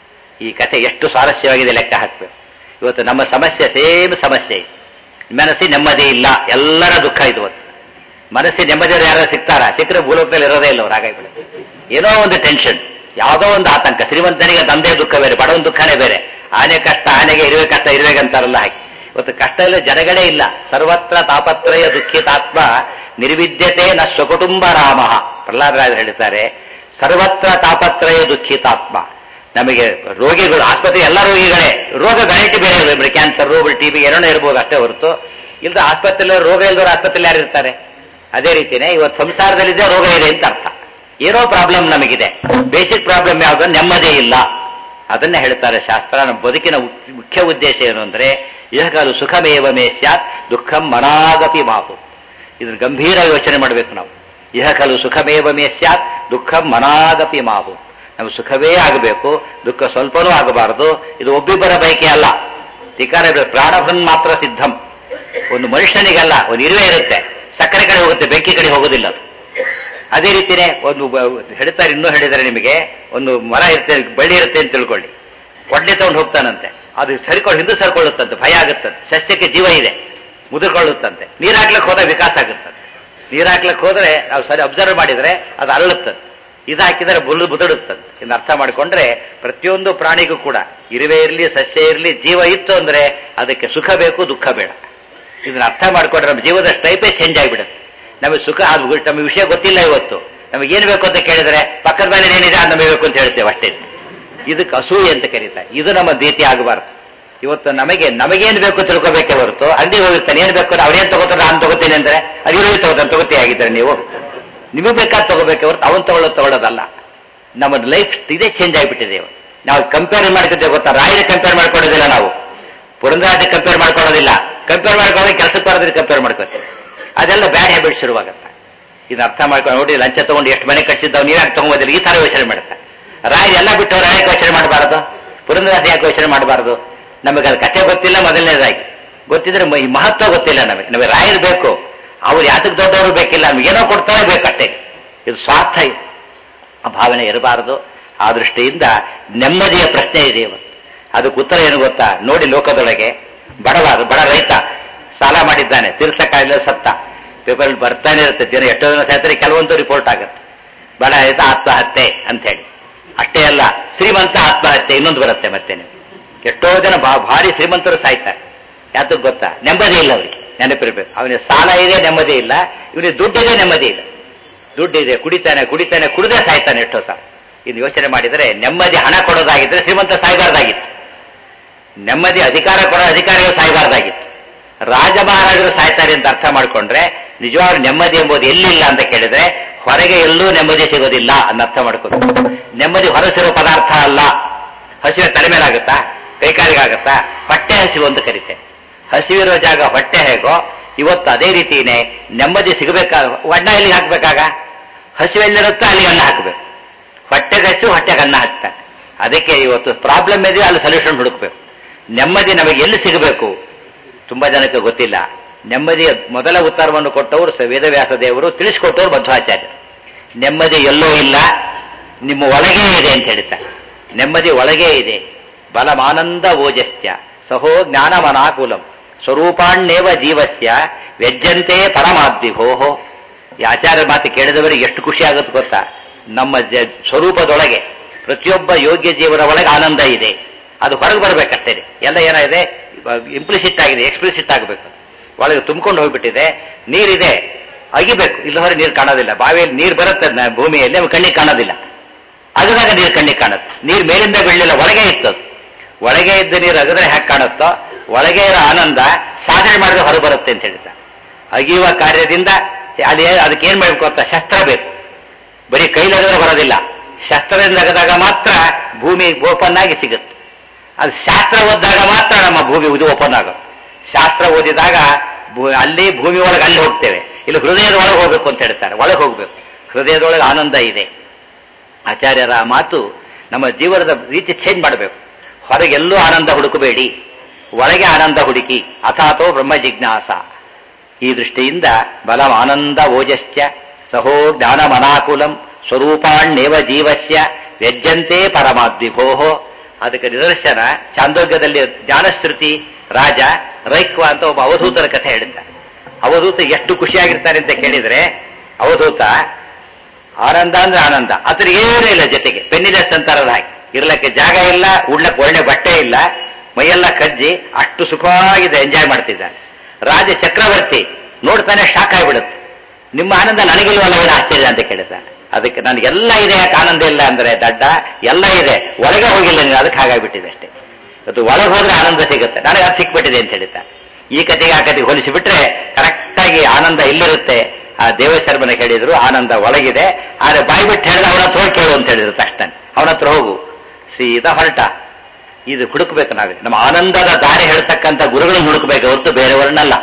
ಈ ಕಥೆ ಎಷ್ಟು ಸ್ವಾರಸ್ಯವಾಗಿದೆ ಲೆಕ್ಕ ಹಾಕ್ಬೇಕು ಇವತ್ತು ನಮ್ಮ ಸಮಸ್ಯೆ ಸೇಮ್ ಸಮಸ್ಯೆ ಮನಸ್ಸಿ ನೆಮ್ಮದಿ ಇಲ್ಲ ಎಲ್ಲರ ದುಃಖ ಇದು ಇವತ್ತು ಮನಸ್ಸಿ ನೆಮ್ಮದಿಯವರು ಯಾರು ಸಿಗ್ತಾರ ಸಿಕ್ಕರೆ ಭೂಲೋಕದಲ್ಲಿ ಇರೋದೇ ಇಲ್ಲ ಅವ್ರು ಹಾಗಾಗಿ ಏನೋ ಒಂದು ಟೆನ್ಷನ್ ಯಾವುದೋ ಒಂದು ಆತಂಕ ಶ್ರೀಮಂತನಿಗೆ ತಂದೆ ದುಃಖ ಬೇರೆ ಬಡವನ ದುಃಖನೇ ಬೇರೆ ಆನೆ ಕಷ್ಟ ಆನೆಗೆ ಇರುವೆ ಕಷ್ಟ ಇರುವೆ ಅಂತಾರಲ್ಲ ಹಾಗೆ ಇವತ್ತು ಕಷ್ಟ ಇಲ್ಲ ಜನಗಳೇ ಇಲ್ಲ ಸರ್ವತ್ರ ತಾಪತ್ರಯ ದುಃಖಿತಾತ್ಮ ನಿರ್ವಿದ್ಯತೆ ನ ಸ್ವಕುಟುಂಬ ರಾಮ ಪ್ರಹ್ಲಾದರಾಜರು ಹೇಳ್ತಾರೆ ಸರ್ವತ್ರ ತಾಪತ್ರಯ ದುಃಖಿತಾತ್ಮ ನಮಗೆ ರೋಗಿಗಳು ಆಸ್ಪತ್ರೆ ಎಲ್ಲ ರೋಗಿಗಳೇ ರೋಗ ವೆರೈಟಿ ಬೇರೆ ಇರಬೇಕು ಕ್ಯಾನ್ಸರ್ ಟಿ ಬಿ ಏನೋ ಇರ್ಬೋದು ಅಷ್ಟೇ ಹೊರತು ಇಲ್ದ ಆಸ್ಪತ್ರೆಯಲ್ಲಿ ರೋಗ ಇಲ್ದವ್ರು ಆಸ್ಪತ್ರೆಯಲ್ಲಿ ಯಾರು ಇರ್ತಾರೆ ಅದೇ ರೀತಿನೇ ಇವತ್ತು ಸಂಸಾರದಲ್ಲಿದೆ ರೋಗ ಇದೆ ಅಂತ ಅರ್ಥ ಏನೋ ಪ್ರಾಬ್ಲಮ್ ನಮಗಿದೆ ಬೇಸಿಕ್ ಪ್ರಾಬ್ಲಮ್ ಯಾವುದು ನೆಮ್ಮದಿ ಇಲ್ಲ ಅದನ್ನೇ ಹೇಳ್ತಾರೆ ಶಾಸ್ತ್ರ ನಮ್ಮ ಬದುಕಿನ ಉ- ಮುಖ್ಯ ಉದ್ದೇಶ ಏನು ಅಂದ್ರೆ ಇಹಕಾಲು ಸುಖಮೇವ ಮೇ ಸ್ಯಾತ್ ದುಃಖಂ ಮನಾಗಪಿ ಮಾಹು ಇದನ್ನು ಗಂಭೀರ ಯೋಚನೆ ಮಾಡಬೇಕು ನಾವು ಇಹಕಲು ಸುಖಮೇವ ಮೇ ಸ್ಯಾತ್ ದುಃಖಂ ಮನಾಗಪಿ ಮಾಹು ನಮ್ಗೆ ಸುಖವೇ ಆಗಬೇಕು ದುಃಖ ಸ್ವಲ್ಪನೂ ಆಗಬಾರದು ಇದು ಒಬ್ಬಿಬ್ಬರ ಬಯಕೆ ಅಲ್ಲ ಧಿಕಾರ ಪ್ರಾಣಭನ್ ಮಾತ್ರ ಸಿದ್ಧಂ ಒಂದು ಮನುಷ್ಯನಿಗಲ್ಲ ಒಂದು ಇರುವೆ ಇರುತ್ತೆ ಸಕ್ಕರೆ ಕಡೆ ಹೋಗುತ್ತೆ ಬೆಂಕಿ ಕಡೆ ಹೋಗೋದಿಲ್ಲ ಅದು ಅದೇ ರೀತಿನೇ ಒಂದು ಬ- ಹೇಳ್ತಾರೆ ಇನ್ನೂ ಹೇಳಿದ್ದಾರೆ ನಿಮಗೆ ಒಂದು ಮರ ಇರುತ್ತೆ ಬಳ್ಳಿ ಇರುತ್ತೆ ಅಂತ ತಿಳ್ಕೊಳ್ಳಿ ಒಡ್ಡೆ ತಗೊಂಡು ಹೋಗ್ತಾನಂತೆ ಅದು ಸರಿಕೊಂಡು ಹಿಂದೂ ಸರ್ಕೊಳ್ಳುತ್ತಂತೆ ಭಯ ಆಗುತ್ತಂತೆ ಸಸ್ಯಕ್ಕೆ ಜೀವ ಇದೆ ಮುದುರ್ಕೊಳ್ಳುತ್ತಂತೆ ನೀರ್ ಹಾಕ್ಲಿಕ್ಕೆ ಹೋದ ವಿಕಾಸ ಆಗುತ್ತಂತೆ ನೀರ್ ಹಾಕ್ಲಿಕ್ಕೆ ಹೋದ್ರೆ ನಾವು ಸರಿ ಅಬ್ಸರ್ವ್ ಮಾಡಿದ್ರೆ ಅದು ಅರಳುತ್ತದೆ ಇದು ಹಾಕಿದರೆ ಬುಲ್ಲು ಬುದಡುತ್ತದೆ ಇನ್ನು ಅರ್ಥ ಮಾಡಿಕೊಂಡ್ರೆ ಪ್ರತಿಯೊಂದು ಪ್ರಾಣಿಗೂ ಕೂಡ ಇರುವೆ ಇರಲಿ ಸಸ್ಯ ಇರಲಿ ಜೀವ ಇತ್ತು ಅಂದ್ರೆ ಅದಕ್ಕೆ ಸುಖ ಬೇಕು ದುಃಖ ಬೇಡ ಇದನ್ನ ಅರ್ಥ ಮಾಡ್ಕೊಂಡ್ರೆ ನಮ್ಮ ಜೀವದ ಟೈಪೇ ಚೇಂಜ್ ಆಗಿಬಿಡುತ್ತೆ ನಮಗೆ ಸುಖ ಅದು ಗೊ- ನಮಗೆ ವಿಷಯ ಗೊತ್ತಿಲ್ಲ ಇವತ್ತು ನಮಗೆ ಏನು ಬೇಕು ಅಂತ ಕೇಳಿದ್ರೆ ಪಕ್ಕದ ಮೇಲೆ ಏನಿದೆ ಅದು ನಮಗೆ ಬೇಕು ಅಂತ ಹೇಳ್ತೇವೆ ಅಷ್ಟೇ ಇದಕ್ಕೆ ಅಸೂಯೆ ಅಂತ ಕರೀತಾರೆ ಇದು ನಮ್ಮ ನೀತಿ ಆಗಬಾರ್ದು ಇವತ್ತು ನಮಗೆ ನಮಗೇನು ಬೇಕು ತಿಳ್ಕೋಬೇಕೆ ಹೊರತು ಅಂಗಡಿ ಹೋಗಿರ್ತಾನೆ ಏನ್ ಬೇಕು ಅವ್ರೇನ್ ತಗೋತಾರೆ ನಾನು ತಗೋತೀನಿ ಅಂದ್ರೆ ಅದು ಇರೋ ತಗೋತಾನೆ ತಗೋತಿ ಆಗಿದ್ದಾರೆ ನೀವು ನಿಮಗೆ ಬೇಕಾದ್ ತಗೋಬೇಕೆ ಹೊರತು ಅವನ್ ತಗೊಳ್ಳೋದು ತಗೊಳ್ಳೋದಲ್ಲ ನಮ್ಮ ಲೈಫ್ ಇದೇ ಚೇಂಜ್ ಆಗಿಬಿಟ್ಟಿದೆ ಇವತ್ತು. ನಾವು ಕಂಪೇರ್ ಮಾಡ್ಕೊತೇವೆ ಗೊತ್ತಾ ರಾಯರ ಕಂಪೇರ್ ಮಾಡ್ಕೊಳ್ಳೋದಿಲ್ಲ ನಾವು ಪುರಂದರಾಜ ಕಂಪೇರ್ ಮಾಡ್ಕೊಳ್ಳೋದಿಲ್ಲ ಕಂಪೇರ್ ಮಾಡ್ಕೊಳ್ಳೋದು ಕೆಲಸಕ್ಕೆ ಬರೋದ್ರೆ ಕಂಪೇರ್ ಮಾಡ್ಕೋತೇವೆ ಅದೆಲ್ಲ ಬ್ಯಾಡ್ ಹ್ಯಾಬಿಟ್ ಶುರುವಾಗುತ್ತೆ ಇದನ್ನ ಅರ್ಥ ಮಾಡ್ಕೊಂಡು ನೋಡಿ ಲಂಚ ತಗೊಂಡು ಎಷ್ಟು ಮನೆ ಕಟ್ಸಿದ್ದಾವ್ ನೀವ್ಯಾಕೆ ತಗೊಂಬೋದಿಲ್ಲ ಈ ತರ ಯೋಚನೆ ಮಾಡುತ್ತೆ ರಾಯರು ಎಲ್ಲ ಬಿಟ್ಟು ರಾಯಕ್ಕೆ ಯೋಚನೆ ಮಾಡಬಾರದು ಪುರಂದರಾಜ ಯಾಕೆ ಯೋಚನೆ ಮಾಡಬಾರದು ನಮಗೆ ಅದು ಕಥೆ ಗೊತ್ತಿಲ್ಲ ಮೊದಲನೇದಾಗಿ ಗೊತ್ತಿದ್ರೆ ಮ- ಈ ಮಹತ್ವ ಗೊತ್ತಿಲ್ಲ ನಮಗೆ ನಮಗೆ ರಾಯರು ಬೇಕು ಅವ್ರು ಯಾತಕ್ಕೆ ದೊಡ್ಡವರು ಬೇಕಿಲ್ಲ ನಮ್ಗೆ ಏನೋ ಕೊಡ್ತಾನೆ ಬೇಕಷ್ಟೇ ಇದು ಸ್ವಾರ್ಥ ಇದು ಆ ಭಾವನೆ ಇರಬಾರದು ಆ ದೃಷ್ಟಿಯಿಂದ ನೆಮ್ಮದಿಯ ಪ್ರಶ್ನೆ ಇದೆ ಇವತ್ತು ಅದಕ್ಕೆ ಉತ್ತರ ಏನು ಗೊತ್ತಾ ನೋಡಿ ಲೋಕದೊಳಗೆ ಬಡವ ಬಡ ರೈತ ಸಾಲ ಮಾಡಿದ್ದಾನೆ ತೀರ್ಸಕ್ಕಾಗಲಿಲ್ಲ ಸತ್ತ ಪೇಪರ್ ಬರ್ತಾನೆ ಇರುತ್ತೆ ಜನ ಎಷ್ಟೋ ಜನ ಸಾಯ್ತಾರೆ ಕೆಲವೊಂದು ರಿಪೋರ್ಟ್ ಆಗುತ್ತೆ ಬಡ ರೈತ ಆತ್ಮಹತ್ಯೆ ಅಂತ ಹೇಳಿ ಅಷ್ಟೇ ಅಲ್ಲ ಶ್ರೀಮಂತ ಆತ್ಮಹತ್ಯೆ ಇನ್ನೊಂದು ಬರುತ್ತೆ ಮತ್ತೆ ಎಷ್ಟೋ ಜನ ಬಾ- ಭಾರಿ ಶ್ರೀಮಂತರು ಸಾಯ್ತಾರೆ ಯಾತಕ್ಕೆ ಗೊತ್ತಾ ನೆಮ್ಮದಿ ಇಲ್ಲ ಅವರಿಗೆ ನೆನಪಿರ್ಬೇಕು ಅವನಿಗೆ ಸಾಲ ಇದೆ ನೆಮ್ಮದಿ ಇಲ್ಲ ಇವನಿಗೆ ದುಡ್ಡಿದೆ ನೆಮ್ಮದಿ ಇಲ್ಲ ದುಡ್ಡಿದೆ ಕುಡಿತಾನೆ ಕುಡಿತಾನೆ ಕುಡಿದೇ ಸಾಯ್ತಾನೆ ಎಷ್ಟೋ ಸಲ ಇದು ಯೋಚನೆ ಮಾಡಿದರೆ ನೆಮ್ಮದಿ ಹಣ ಕೊಡೋದಾಗಿದ್ರೆ ಶ್ರೀಮಂತ ಸಾಯ್ಬಾರ್ದಾಗಿತ್ತು ನೆಮ್ಮದಿ ಅಧಿಕಾರ ಕೊಡೋ ಅಧಿಕಾರಿಗಳು ಸಾಯ್ಬಾರ್ದಾಗಿತ್ತು ರಾಜ ಮಹಾರಾಜರು ಸಾಯ್ತಾರೆ ಅಂತ ಅರ್ಥ ಮಾಡ್ಕೊಂಡ್ರೆ ನಿಜವಾದ ನೆಮ್ಮದಿ ಎಂಬುದು ಎಲ್ಲಿಲ್ಲ ಅಂತ ಕೇಳಿದ್ರೆ ಹೊರಗೆ ಎಲ್ಲೂ ನೆಮ್ಮದಿ ಸಿಗೋದಿಲ್ಲ ಅಂತ ಅರ್ಥ ಮಾಡ್ಕೋಬೇಕು ನೆಮ್ಮದಿ ಹೊರಸಿರೋ ಪದಾರ್ಥ ಅಲ್ಲ ಹಸಿವೆ ತಲೆ ಮೇಲಾಗುತ್ತಾ ಕೈಕಾಲಿಗಾಗುತ್ತಾ ಹೊಟ್ಟೆ ಹಸಿವು ಅಂತ ಕರಿತೆ ಹಸಿವಿರೋ ಜಾಗ ಹೊಟ್ಟೆ ಹೇಗೋ ಇವತ್ತು ಅದೇ ರೀತಿನೇ ನೆಮ್ಮದಿ ಸಿಗಬೇಕಾಗ ಅಣ್ಣ ಎಲ್ಲಿಗೆ ಹಾಕ್ಬೇಕಾಗ ಹಸಿವೆಲ್ಲಿರುತ್ತೋ ಅಲ್ಲಿಗೆ ಅನ್ನ ಹಾಕಬೇಕು ಹೊಟ್ಟೆಗೆ ಹಸಿವು ಹೊಟ್ಟೆಗೆ ಅನ್ನ ಹಾಕ್ತಾನೆ ಅದಕ್ಕೆ ಇವತ್ತು ಪ್ರಾಬ್ಲಮ್ ಇದೆ ಅಲ್ಲಿ ಸೊಲ್ಯೂಷನ್ ಹುಡುಕ್ಬೇಕು ನೆಮ್ಮದಿ ನಮಗೆ ಎಲ್ಲಿ ಸಿಗಬೇಕು ತುಂಬಾ ಜನಕ್ಕೆ ಗೊತ್ತಿಲ್ಲ ನೆಮ್ಮದಿಯ ಮೊದಲ ಉತ್ತರವನ್ನು ಕೊಟ್ಟವರು ಸ- ವೇದವ್ಯಾಸ ದೇವರು ತಿಳಿಸಿಕೊಟ್ಟವರು ಮಧ್ವಾಚಾರ್ಯ ನೆಮ್ಮದಿ ಎಲ್ಲೋ ಇಲ್ಲ ನಿಮ್ಮ ಒಳಗೇ ಇದೆ ಅಂತ ಹೇಳ್ತಾರೆ ನೆಮ್ಮದಿ ಒಳಗೇ ಇದೆ ಬಲಮಾನಂದ ಓಜಸ್ಯ ಸಹೋ ಜ್ಞಾನಮನಾಕುಲಂ ಸ್ವರೂಪಾಣ್ಯೇವ ಜೀವಸ್ಯ ವ್ಯಜ್ಯಂತೆ ಪರಮಾದ್ವಿಭೋಹೋ ಈ ಆಚಾರ್ಯ ಮಾತು ಕೇಳಿದವರಿಗೆ ಎಷ್ಟು ಖುಷಿ ಆಗುತ್ತೆ ಗೊತ್ತಾ ನಮ್ಮ ಜ- ಸ್ವರೂಪದೊಳಗೆ ಪ್ರತಿಯೊಬ್ಬ ಯೋಗ್ಯ ಜೀವನ ಒಳಗೆ ಆನಂದ ಇದೆ ಅದು ಹೊರಗೆ ಬರಬೇಕಷ್ಟೇ ಎಲ್ಲ ಏನಾಗಿದೆ ಇಂಪ್ಲಿಸಿಟ್ ಆಗಿದೆ ಎಕ್ಸ್ಪ್ಲಿಸಿಟ್ ಆಗಬೇಕು ಒಳಗೆ ತುಂಬಿಕೊಂಡು ಹೋಗ್ಬಿಟ್ಟಿದೆ ನೀರಿದೆ ಅಗಿಬೇಕು ಇಲ್ಲ ಹೊರ ನೀರು ಕಾಣೋದಿಲ್ಲ ಬಾವಿಯಲ್ಲಿ ನೀರು ಬರುತ್ತೆ ನ- ಭೂಮಿಯಲ್ಲಿ ಅವು ಕಣ್ಣಿಗೆ ಕಾಣೋದಿಲ್ಲ ಅಗದಾಗ ನೀರು ಕಣ್ಣಿಗೆ ಕಾಣುತ್ತೆ ನೀರು ಮೇಲಿಂದ ಬೀಳಲಿಲ್ಲ ಒಳಗೆ ಇತ್ತು ಅದು. ಒಳಗೆ ಇದ್ದ ನೀರು ಅಗದ್ರೆ ಹ್ಯಾಕ್ ಕಾಣುತ್ತೋ ಒಳಗೆ ಇರೋ ಆನಂದ ಸಾಧನೆ ಮಾಡಿದ್ರೆ ಹೊರ ಬರುತ್ತೆ ಅಂತ ಹೇಳ್ತಾರೆ ಅಗಿಯುವ ಕಾರ್ಯದಿಂದ ಅಲ್ಲಿ ಅದಕ್ಕೆ ಏನ್ ಮಾಡ್ಬೇಕು ಅಂತ ಶಸ್ತ್ರ ಬೇಕು ಬರೀ ಕೈಲಗದ್ರೆ ಬರೋದಿಲ್ಲ ಶಸ್ತ್ರದಿಂದ ಅಗದಾಗ ಮಾತ್ರ ಭೂಮಿ ಓಪನ್ ಆಗಿ ಸಿಗುತ್ತೆ ಅದು ಶಾಸ್ತ್ರ ಓದಿದಾಗ ಮಾತ್ರ ನಮ್ಮ ಭೂಮಿ ಇದು ಓಪನ್ ಆಗೋದು ಶಾಸ್ತ್ರ ಓದಿದಾಗ ಭೂ- ಅಲ್ಲಿ ಭೂಮಿ ಒಳಗೆ ಅಲ್ಲಿ ಹೋಗ್ತೇವೆ ಇಲ್ಲಿ ಹೃದಯದ ಒಳಗೆ ಹೋಗ್ಬೇಕು ಅಂತ ಹೇಳ್ತಾರೆ ಒಳಗೆ ಹೋಗ್ಬೇಕು ಹೃದಯದೊಳಗೆ ಆನಂದ ಇದೆ ಆಚಾರ್ಯರ ಮಾತು ನಮ್ಮ ಜೀವನದ ರೀತಿ ಚೇಂಜ್ ಮಾಡಬೇಕು ಹೊರಗೆಲ್ಲೂ ಆನಂದ ಹುಡುಕಬೇಡಿ ಒಳಗೆ ಆನಂದ ಹುಡುಕಿ ಅಥಾತೋ ಬ್ರಹ್ಮ ಜಿಜ್ಞಾಸ ಈ ದೃಷ್ಟಿಯಿಂದ ಬಲಂ ಆನಂದ ಓಜಶ್ಚ ಸಹೋ ಜ್ಞಾನಮನಾಕುಲಂ ಸ್ವರೂಪಾಣ್ಯೇವ ಜೀವಸ್ಯ ವ್ಯಜ್ಯಂತೆ ಪರಮಾದ್ವಿಭೋಹೋ ಅದಕ್ಕೆ ನಿದರ್ಶನ ಚಾಂದೋಗ್ಯದಲ್ಲಿ ಜ್ಞಾನಶ್ರುತಿ ರಾಜ ರೈಕ್ವ ಅಂತ ಒಬ್ಬ ಅವಧೂತರ ಕಥೆ ಹೇಳ್ತಾರೆ ಅವಧೂತ ಎಷ್ಟು ಖುಷಿಯಾಗಿರ್ತಾರೆ ಅಂತ ಕೇಳಿದ್ರೆ ಅವಧೂತ ಆನಂದ ಅಂದ್ರೆ ಆನಂದ ಅದ್ರ ಏನೂ ಇಲ್ಲ ಜೊತೆಗೆ ಪೆನ್ನಿಲೆಸ್ ಅಂತಾರಲ್ಲ ಹಾಗೆ ಇರ್ಲಕ್ಕೆ ಜಾಗ ಇಲ್ಲ ಉಡ್ಲಕ್ಕೆ ಒಳ್ಳೆ ಬಟ್ಟೆ ಇಲ್ಲ ಮೈಯೆಲ್ಲ ಕಜ್ಜಿ ಅಷ್ಟು ಸುಖವಾಗಿದೆ ಎಂಜಾಯ್ ಮಾಡ್ತಿದ್ದಾನೆ ರಾಜ ಚಕ್ರವರ್ತಿ ನೋಡ್ತಾನೆ ಶಾಕ್ ಆಗಿಬಿಡುತ್ತೆ ನಿಮ್ಮ ಆನಂದ ನನಗಿಲ್ವಲ್ಲ ಏನು ಆಶ್ಚರ್ಯ ಅಂತ ಕೇಳಿದ್ದಾನೆ ಅದಕ್ಕೆ ನನಗೆಲ್ಲ ಇದೆ ಯಾಕೆ ಆನಂದ ಇಲ್ಲ ಅಂದ್ರೆ ದಡ್ಡ ಎಲ್ಲ ಇದೆ ಒಳಗೆ ಹೋಗಿಲ್ಲ ನೀನು ಅದಕ್ಕೆ ಹಾಗಾಗ್ಬಿಟ್ಟಿದೆ ಅಷ್ಟೇ ಅದು ಒಳಗೆ ಹೋದ್ರೆ ಆನಂದ ಸಿಗುತ್ತೆ ನನಗೆ ಅದು ಸಿಕ್ಬಿಟ್ಟಿದೆ ಅಂತ ಹೇಳಿದ್ದ ಈ ಕತೆಗೆ ಆ ಕತೆಗೆ ಹೋಲಿಸಿಬಿಟ್ರೆ ಕರೆಕ್ಟಾಗಿ ಆನಂದ ಇಲ್ಲಿರುತ್ತೆ ಆ ದೇವಶರ್ಮನ ಹೇಳಿದ್ರು ಆನಂದ ಒಳಗಿದೆ ಆದ್ರೆ ಬಾಯಿ ಬಿಟ್ಟು ಹೇಳಿದ ಅವನ ಹತ್ರ ಹೋಗಿ ಕೇಳು ಅಂತ ಹೇಳಿದ್ರು ತಕ್ಷಣ ಅವನ ಹತ್ರ ಹೋಗು ಸೀದಾ ಹೊರಟ ಇದು ಹುಡುಕ್ಬೇಕು ನಾವೇ ನಮ್ಮ ಆನಂದದ ದಾರಿ ಹೇಳ್ತಕ್ಕಂಥ ಗುರುಗಳನ್ನ ಹುಡುಕ್ಬೇಕು ಹೊರತು ಬೇರೆಯವರನ್ನಲ್ಲ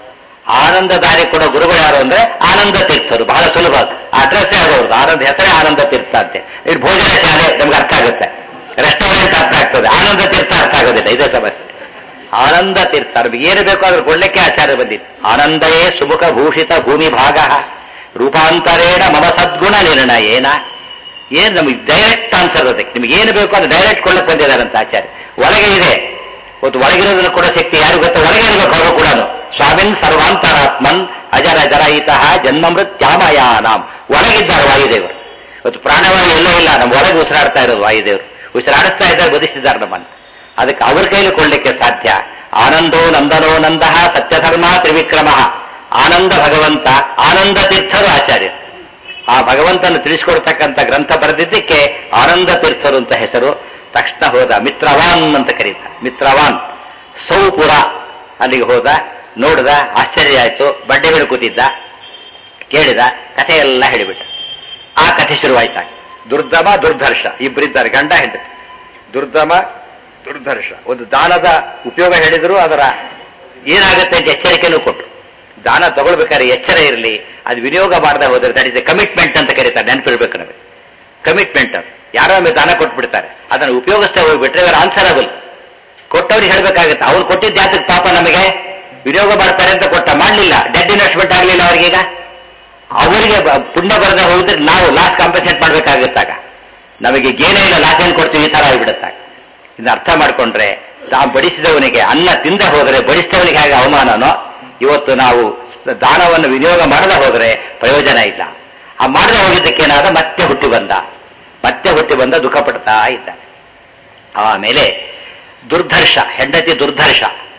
ಆನಂದ ದಾರಿ ಕೊಡೋ ಗುರುಗಳು ಯಾರು ಅಂದ್ರೆ ಆನಂದ ತೀರ್ಥರು ಬಹಳ ಸುಲಭ ಅಡ್ರೆಸ್ ಅವ್ರದ್ದು ಆನಂದ ಹೆಸರೇ ಆನಂದ ತೀರ್ಥ ಅಂತೆ ಇದು ಭೋಜನ ಶಾಲೆ ನಮ್ಗೆ ಅರ್ಥ ಆಗುತ್ತೆ ರೆಸ್ಟೋರೆಂಟ್ ಅರ್ಥ ಆಗ್ತದೆ ಆನಂದ ತೀರ್ಥ ಅರ್ಥ ಆಗೋದಿಲ್ಲ ಇದೇ ಸಮಸ್ಯೆ ಆನಂದ ತೀರ್ಥ ನಮ್ಗೆ ಏನು ಬೇಕೋ ಅದ್ರ ಕೊಡ್ಲಿಕ್ಕೆ ಆಚಾರ್ಯ ಬಂದಿತ್ತು ಆನಂದಯೇ ಸುಮುಖ ಭೂಷಿತ ಭೂಮಿ ಭಾಗ ರೂಪಾಂತರೇಣ ಮಮ ಸದ್ಗುಣ ನಿರ್ಣಯೇನ ಏನ್ ನಮಗೆ ಡೈರೆಕ್ಟ್ ಆನ್ಸರ್ ಅದಕ್ಕೆ ನಿಮ್ಗೆ ಏನು ಬೇಕೋ ಅದು ಡೈರೆಕ್ಟ್ ಕೊಳ್ಳಕ್ ಬಂದಿದ್ದಾರಂತ ಆಚಾರ್ಯ ಒಳಗೆ ಇದೆ ಒಂದು ಒಳಗಿರೋದನ್ನು ಕೂಡ ಶಕ್ತಿ ಯಾರು ಗೊತ್ತಾ ಒಳಗೆ ಇರಬೇಕು ಅವರು ಕೂಡ ಸ್ವಾಮಿನ್ ಸರ್ವಾಂತರಾತ್ಮನ್ ಅಜರ ಜರಹಿತಃ ಜನ್ಮ ಮೃತ್ಯಾಮಯಾನಾಂ ಒಳಗಿದ್ದಾರೆ ವಾಯುದೇವರು ಇವತ್ತು ಪ್ರಾಣವಾಯು ಎಲ್ಲೋ ಇಲ್ಲ ನಮ್ಮ ಒಳಗೆ ಉಸಿರಾಡ್ತಾ ಇರೋದು ವಾಯುದೇವರು ಉಸಿರಾಡಿಸ್ತಾ ಇದ್ದಾರೆ ಬದುಕಿಸಿದ್ದಾರೆ ನಮ್ಮನ್ನು ಅದಕ್ಕೆ ಅವ್ರ ಕೈಲಿ ಕೊಡ್ಲಿಕ್ಕೆ ಸಾಧ್ಯ ಆನಂದೋ ನಂದನೋ ನಂದಃ ಸತ್ಯಧರ್ಮ ತ್ರಿವಿಕ್ರಮ ಆನಂದ ಭಗವಂತ ಆನಂದ ತೀರ್ಥರು ಆಚಾರ್ಯರು ಆ ಭಗವಂತನ ತಿಳಿಸ್ಕೊಡ್ತಕ್ಕಂಥ ಗ್ರಂಥ ಬರೆದಿದ್ದಕ್ಕೆ ಆನಂದ ತೀರ್ಥರು ಅಂತ ಹೆಸರು ತಕ್ಷಣ ಹೋದ ಮಿತ್ರವಾನ್ ಅಂತ ಕರೀತಾರೆ ಮಿತ್ರವಾನ್ ಸೌಪುರ ಅಲ್ಲಿಗೆ ಹೋದ ನೋಡ್ದ ಆಶ್ಚರ್ಯ ಆಯ್ತು ಬಂಡೆ ಮೇಲೆ ಕೂತಿದ್ದ ಕೇಳಿದ ಕಥೆ ಎಲ್ಲ ಹೇಳಿಬಿಟ್ಟ ಆ ಕಥೆ ಶುರುವಾಯ್ತಾಗ ದುರ್ದಮ ದುರ್ಧರ್ಷ ಇಬ್ಬರಿದ್ದಾರೆ ಗಂಡ ಹೆಂಡತಿ ದುರ್ದಮ ದುರ್ಧರ್ಷ ಒಂದು ದಾನದ ಉಪಯೋಗ ಹೇಳಿದ್ರು ಅದರ ಏನಾಗುತ್ತೆ ಅಂತ ಎಚ್ಚರಿಕೆನೂ ಕೊಟ್ಟರು ದಾನ ತಗೊಳ್ಬೇಕಾದ್ರೆ ಎಚ್ಚರ ಇರಲಿ ಅದು ವಿನಿಯೋಗ ಮಾಡದೆ ಹೋದ್ರೆ ದಟ್ ಇಸ್ ಕಮಿಟ್ಮೆಂಟ್ ಅಂತ ಕರೀತಾರೆ ನೆನಪಿರ್ಬೇಕು ನಮಗೆ ಕಮಿಟ್ಮೆಂಟ್ ಅದು ಯಾರೋ ಒಮ್ಮೆ ದಾನ ಕೊಟ್ಬಿಡ್ತಾರೆ ಅದನ್ನು ಉಪಯೋಗಿಸ್ತಾ ಹೋಗ್ಬಿಟ್ರೆ ಇವರು ಆನ್ಸರಬಲ್ ಕೊಟ್ಟವ್ರಿಗೆ ಹೇಳ್ಬೇಕಾಗುತ್ತೆ ಅವ್ರು ಕೊಟ್ಟಿದ್ದ ಯಾತಕ್ಕೆ ಪಾಪ ನಮಗೆ ವಿನಿಯೋಗ ಮಾಡ್ತಾರೆ ಅಂತ ಕೊಟ್ಟ ಮಾಡಲಿಲ್ಲ ಡೆಡ್ ಇನ್ವೆಸ್ಟ್ಮೆಂಟ್ ಆಗಲಿಲ್ಲ ಅವ್ರಿಗೀಗ ಅವರಿಗೆ ಬ- ಪುಣ್ಯ ಬರದೆ ಹೋಗಿದ್ರೆ ನಾವು ಲಾಸ್ ಕಾಂಪನ್ಸೇಟ್ ಮಾಡ್ಬೇಕಾಗುತ್ತಾಗ ನಮಗೆ ಗೇನೇ ಇಲ್ಲ ಲಾಸ್ ಏನು ಕೊಡ್ತೀವಿ ಈ ತರ ಆಗಿಬಿಡುತ್ತಾಗ ಇದನ್ನ ಅರ್ಥ ಮಾಡ್ಕೊಂಡ್ರೆ ನಾವು ಬಡಿಸಿದವನಿಗೆ ಅನ್ನ ತಿಂದ ಹೋದರೆ ಬಡಿಸಿದವನಿಗೆ ಹೇಗೆ ಅವಮಾನನೋ ಇವತ್ತು ನಾವು ಸ- ದಾನವನ್ನು ವಿನಿಯೋಗ ಮಾಡದೆ ಹೋದರೆ ಪ್ರಯೋಜನ ಇಲ್ಲ ಆ ಮಾಡದೆ ಹೋಗಿದ್ದಕ್ಕೇನಾದ ಮತ್ತೆ ಹುಟ್ಟಿ ಬಂದ ಮತ್ತೆ ಹುಟ್ಟಿ ಬಂದ ದುಃಖ ಪಡ್ತಾ ಇದ್ದ ಆಮೇಲೆ ದುರ್ಧರ್ಷ ಹೆಂಡತಿ ದುರ್ಧರ್ಷ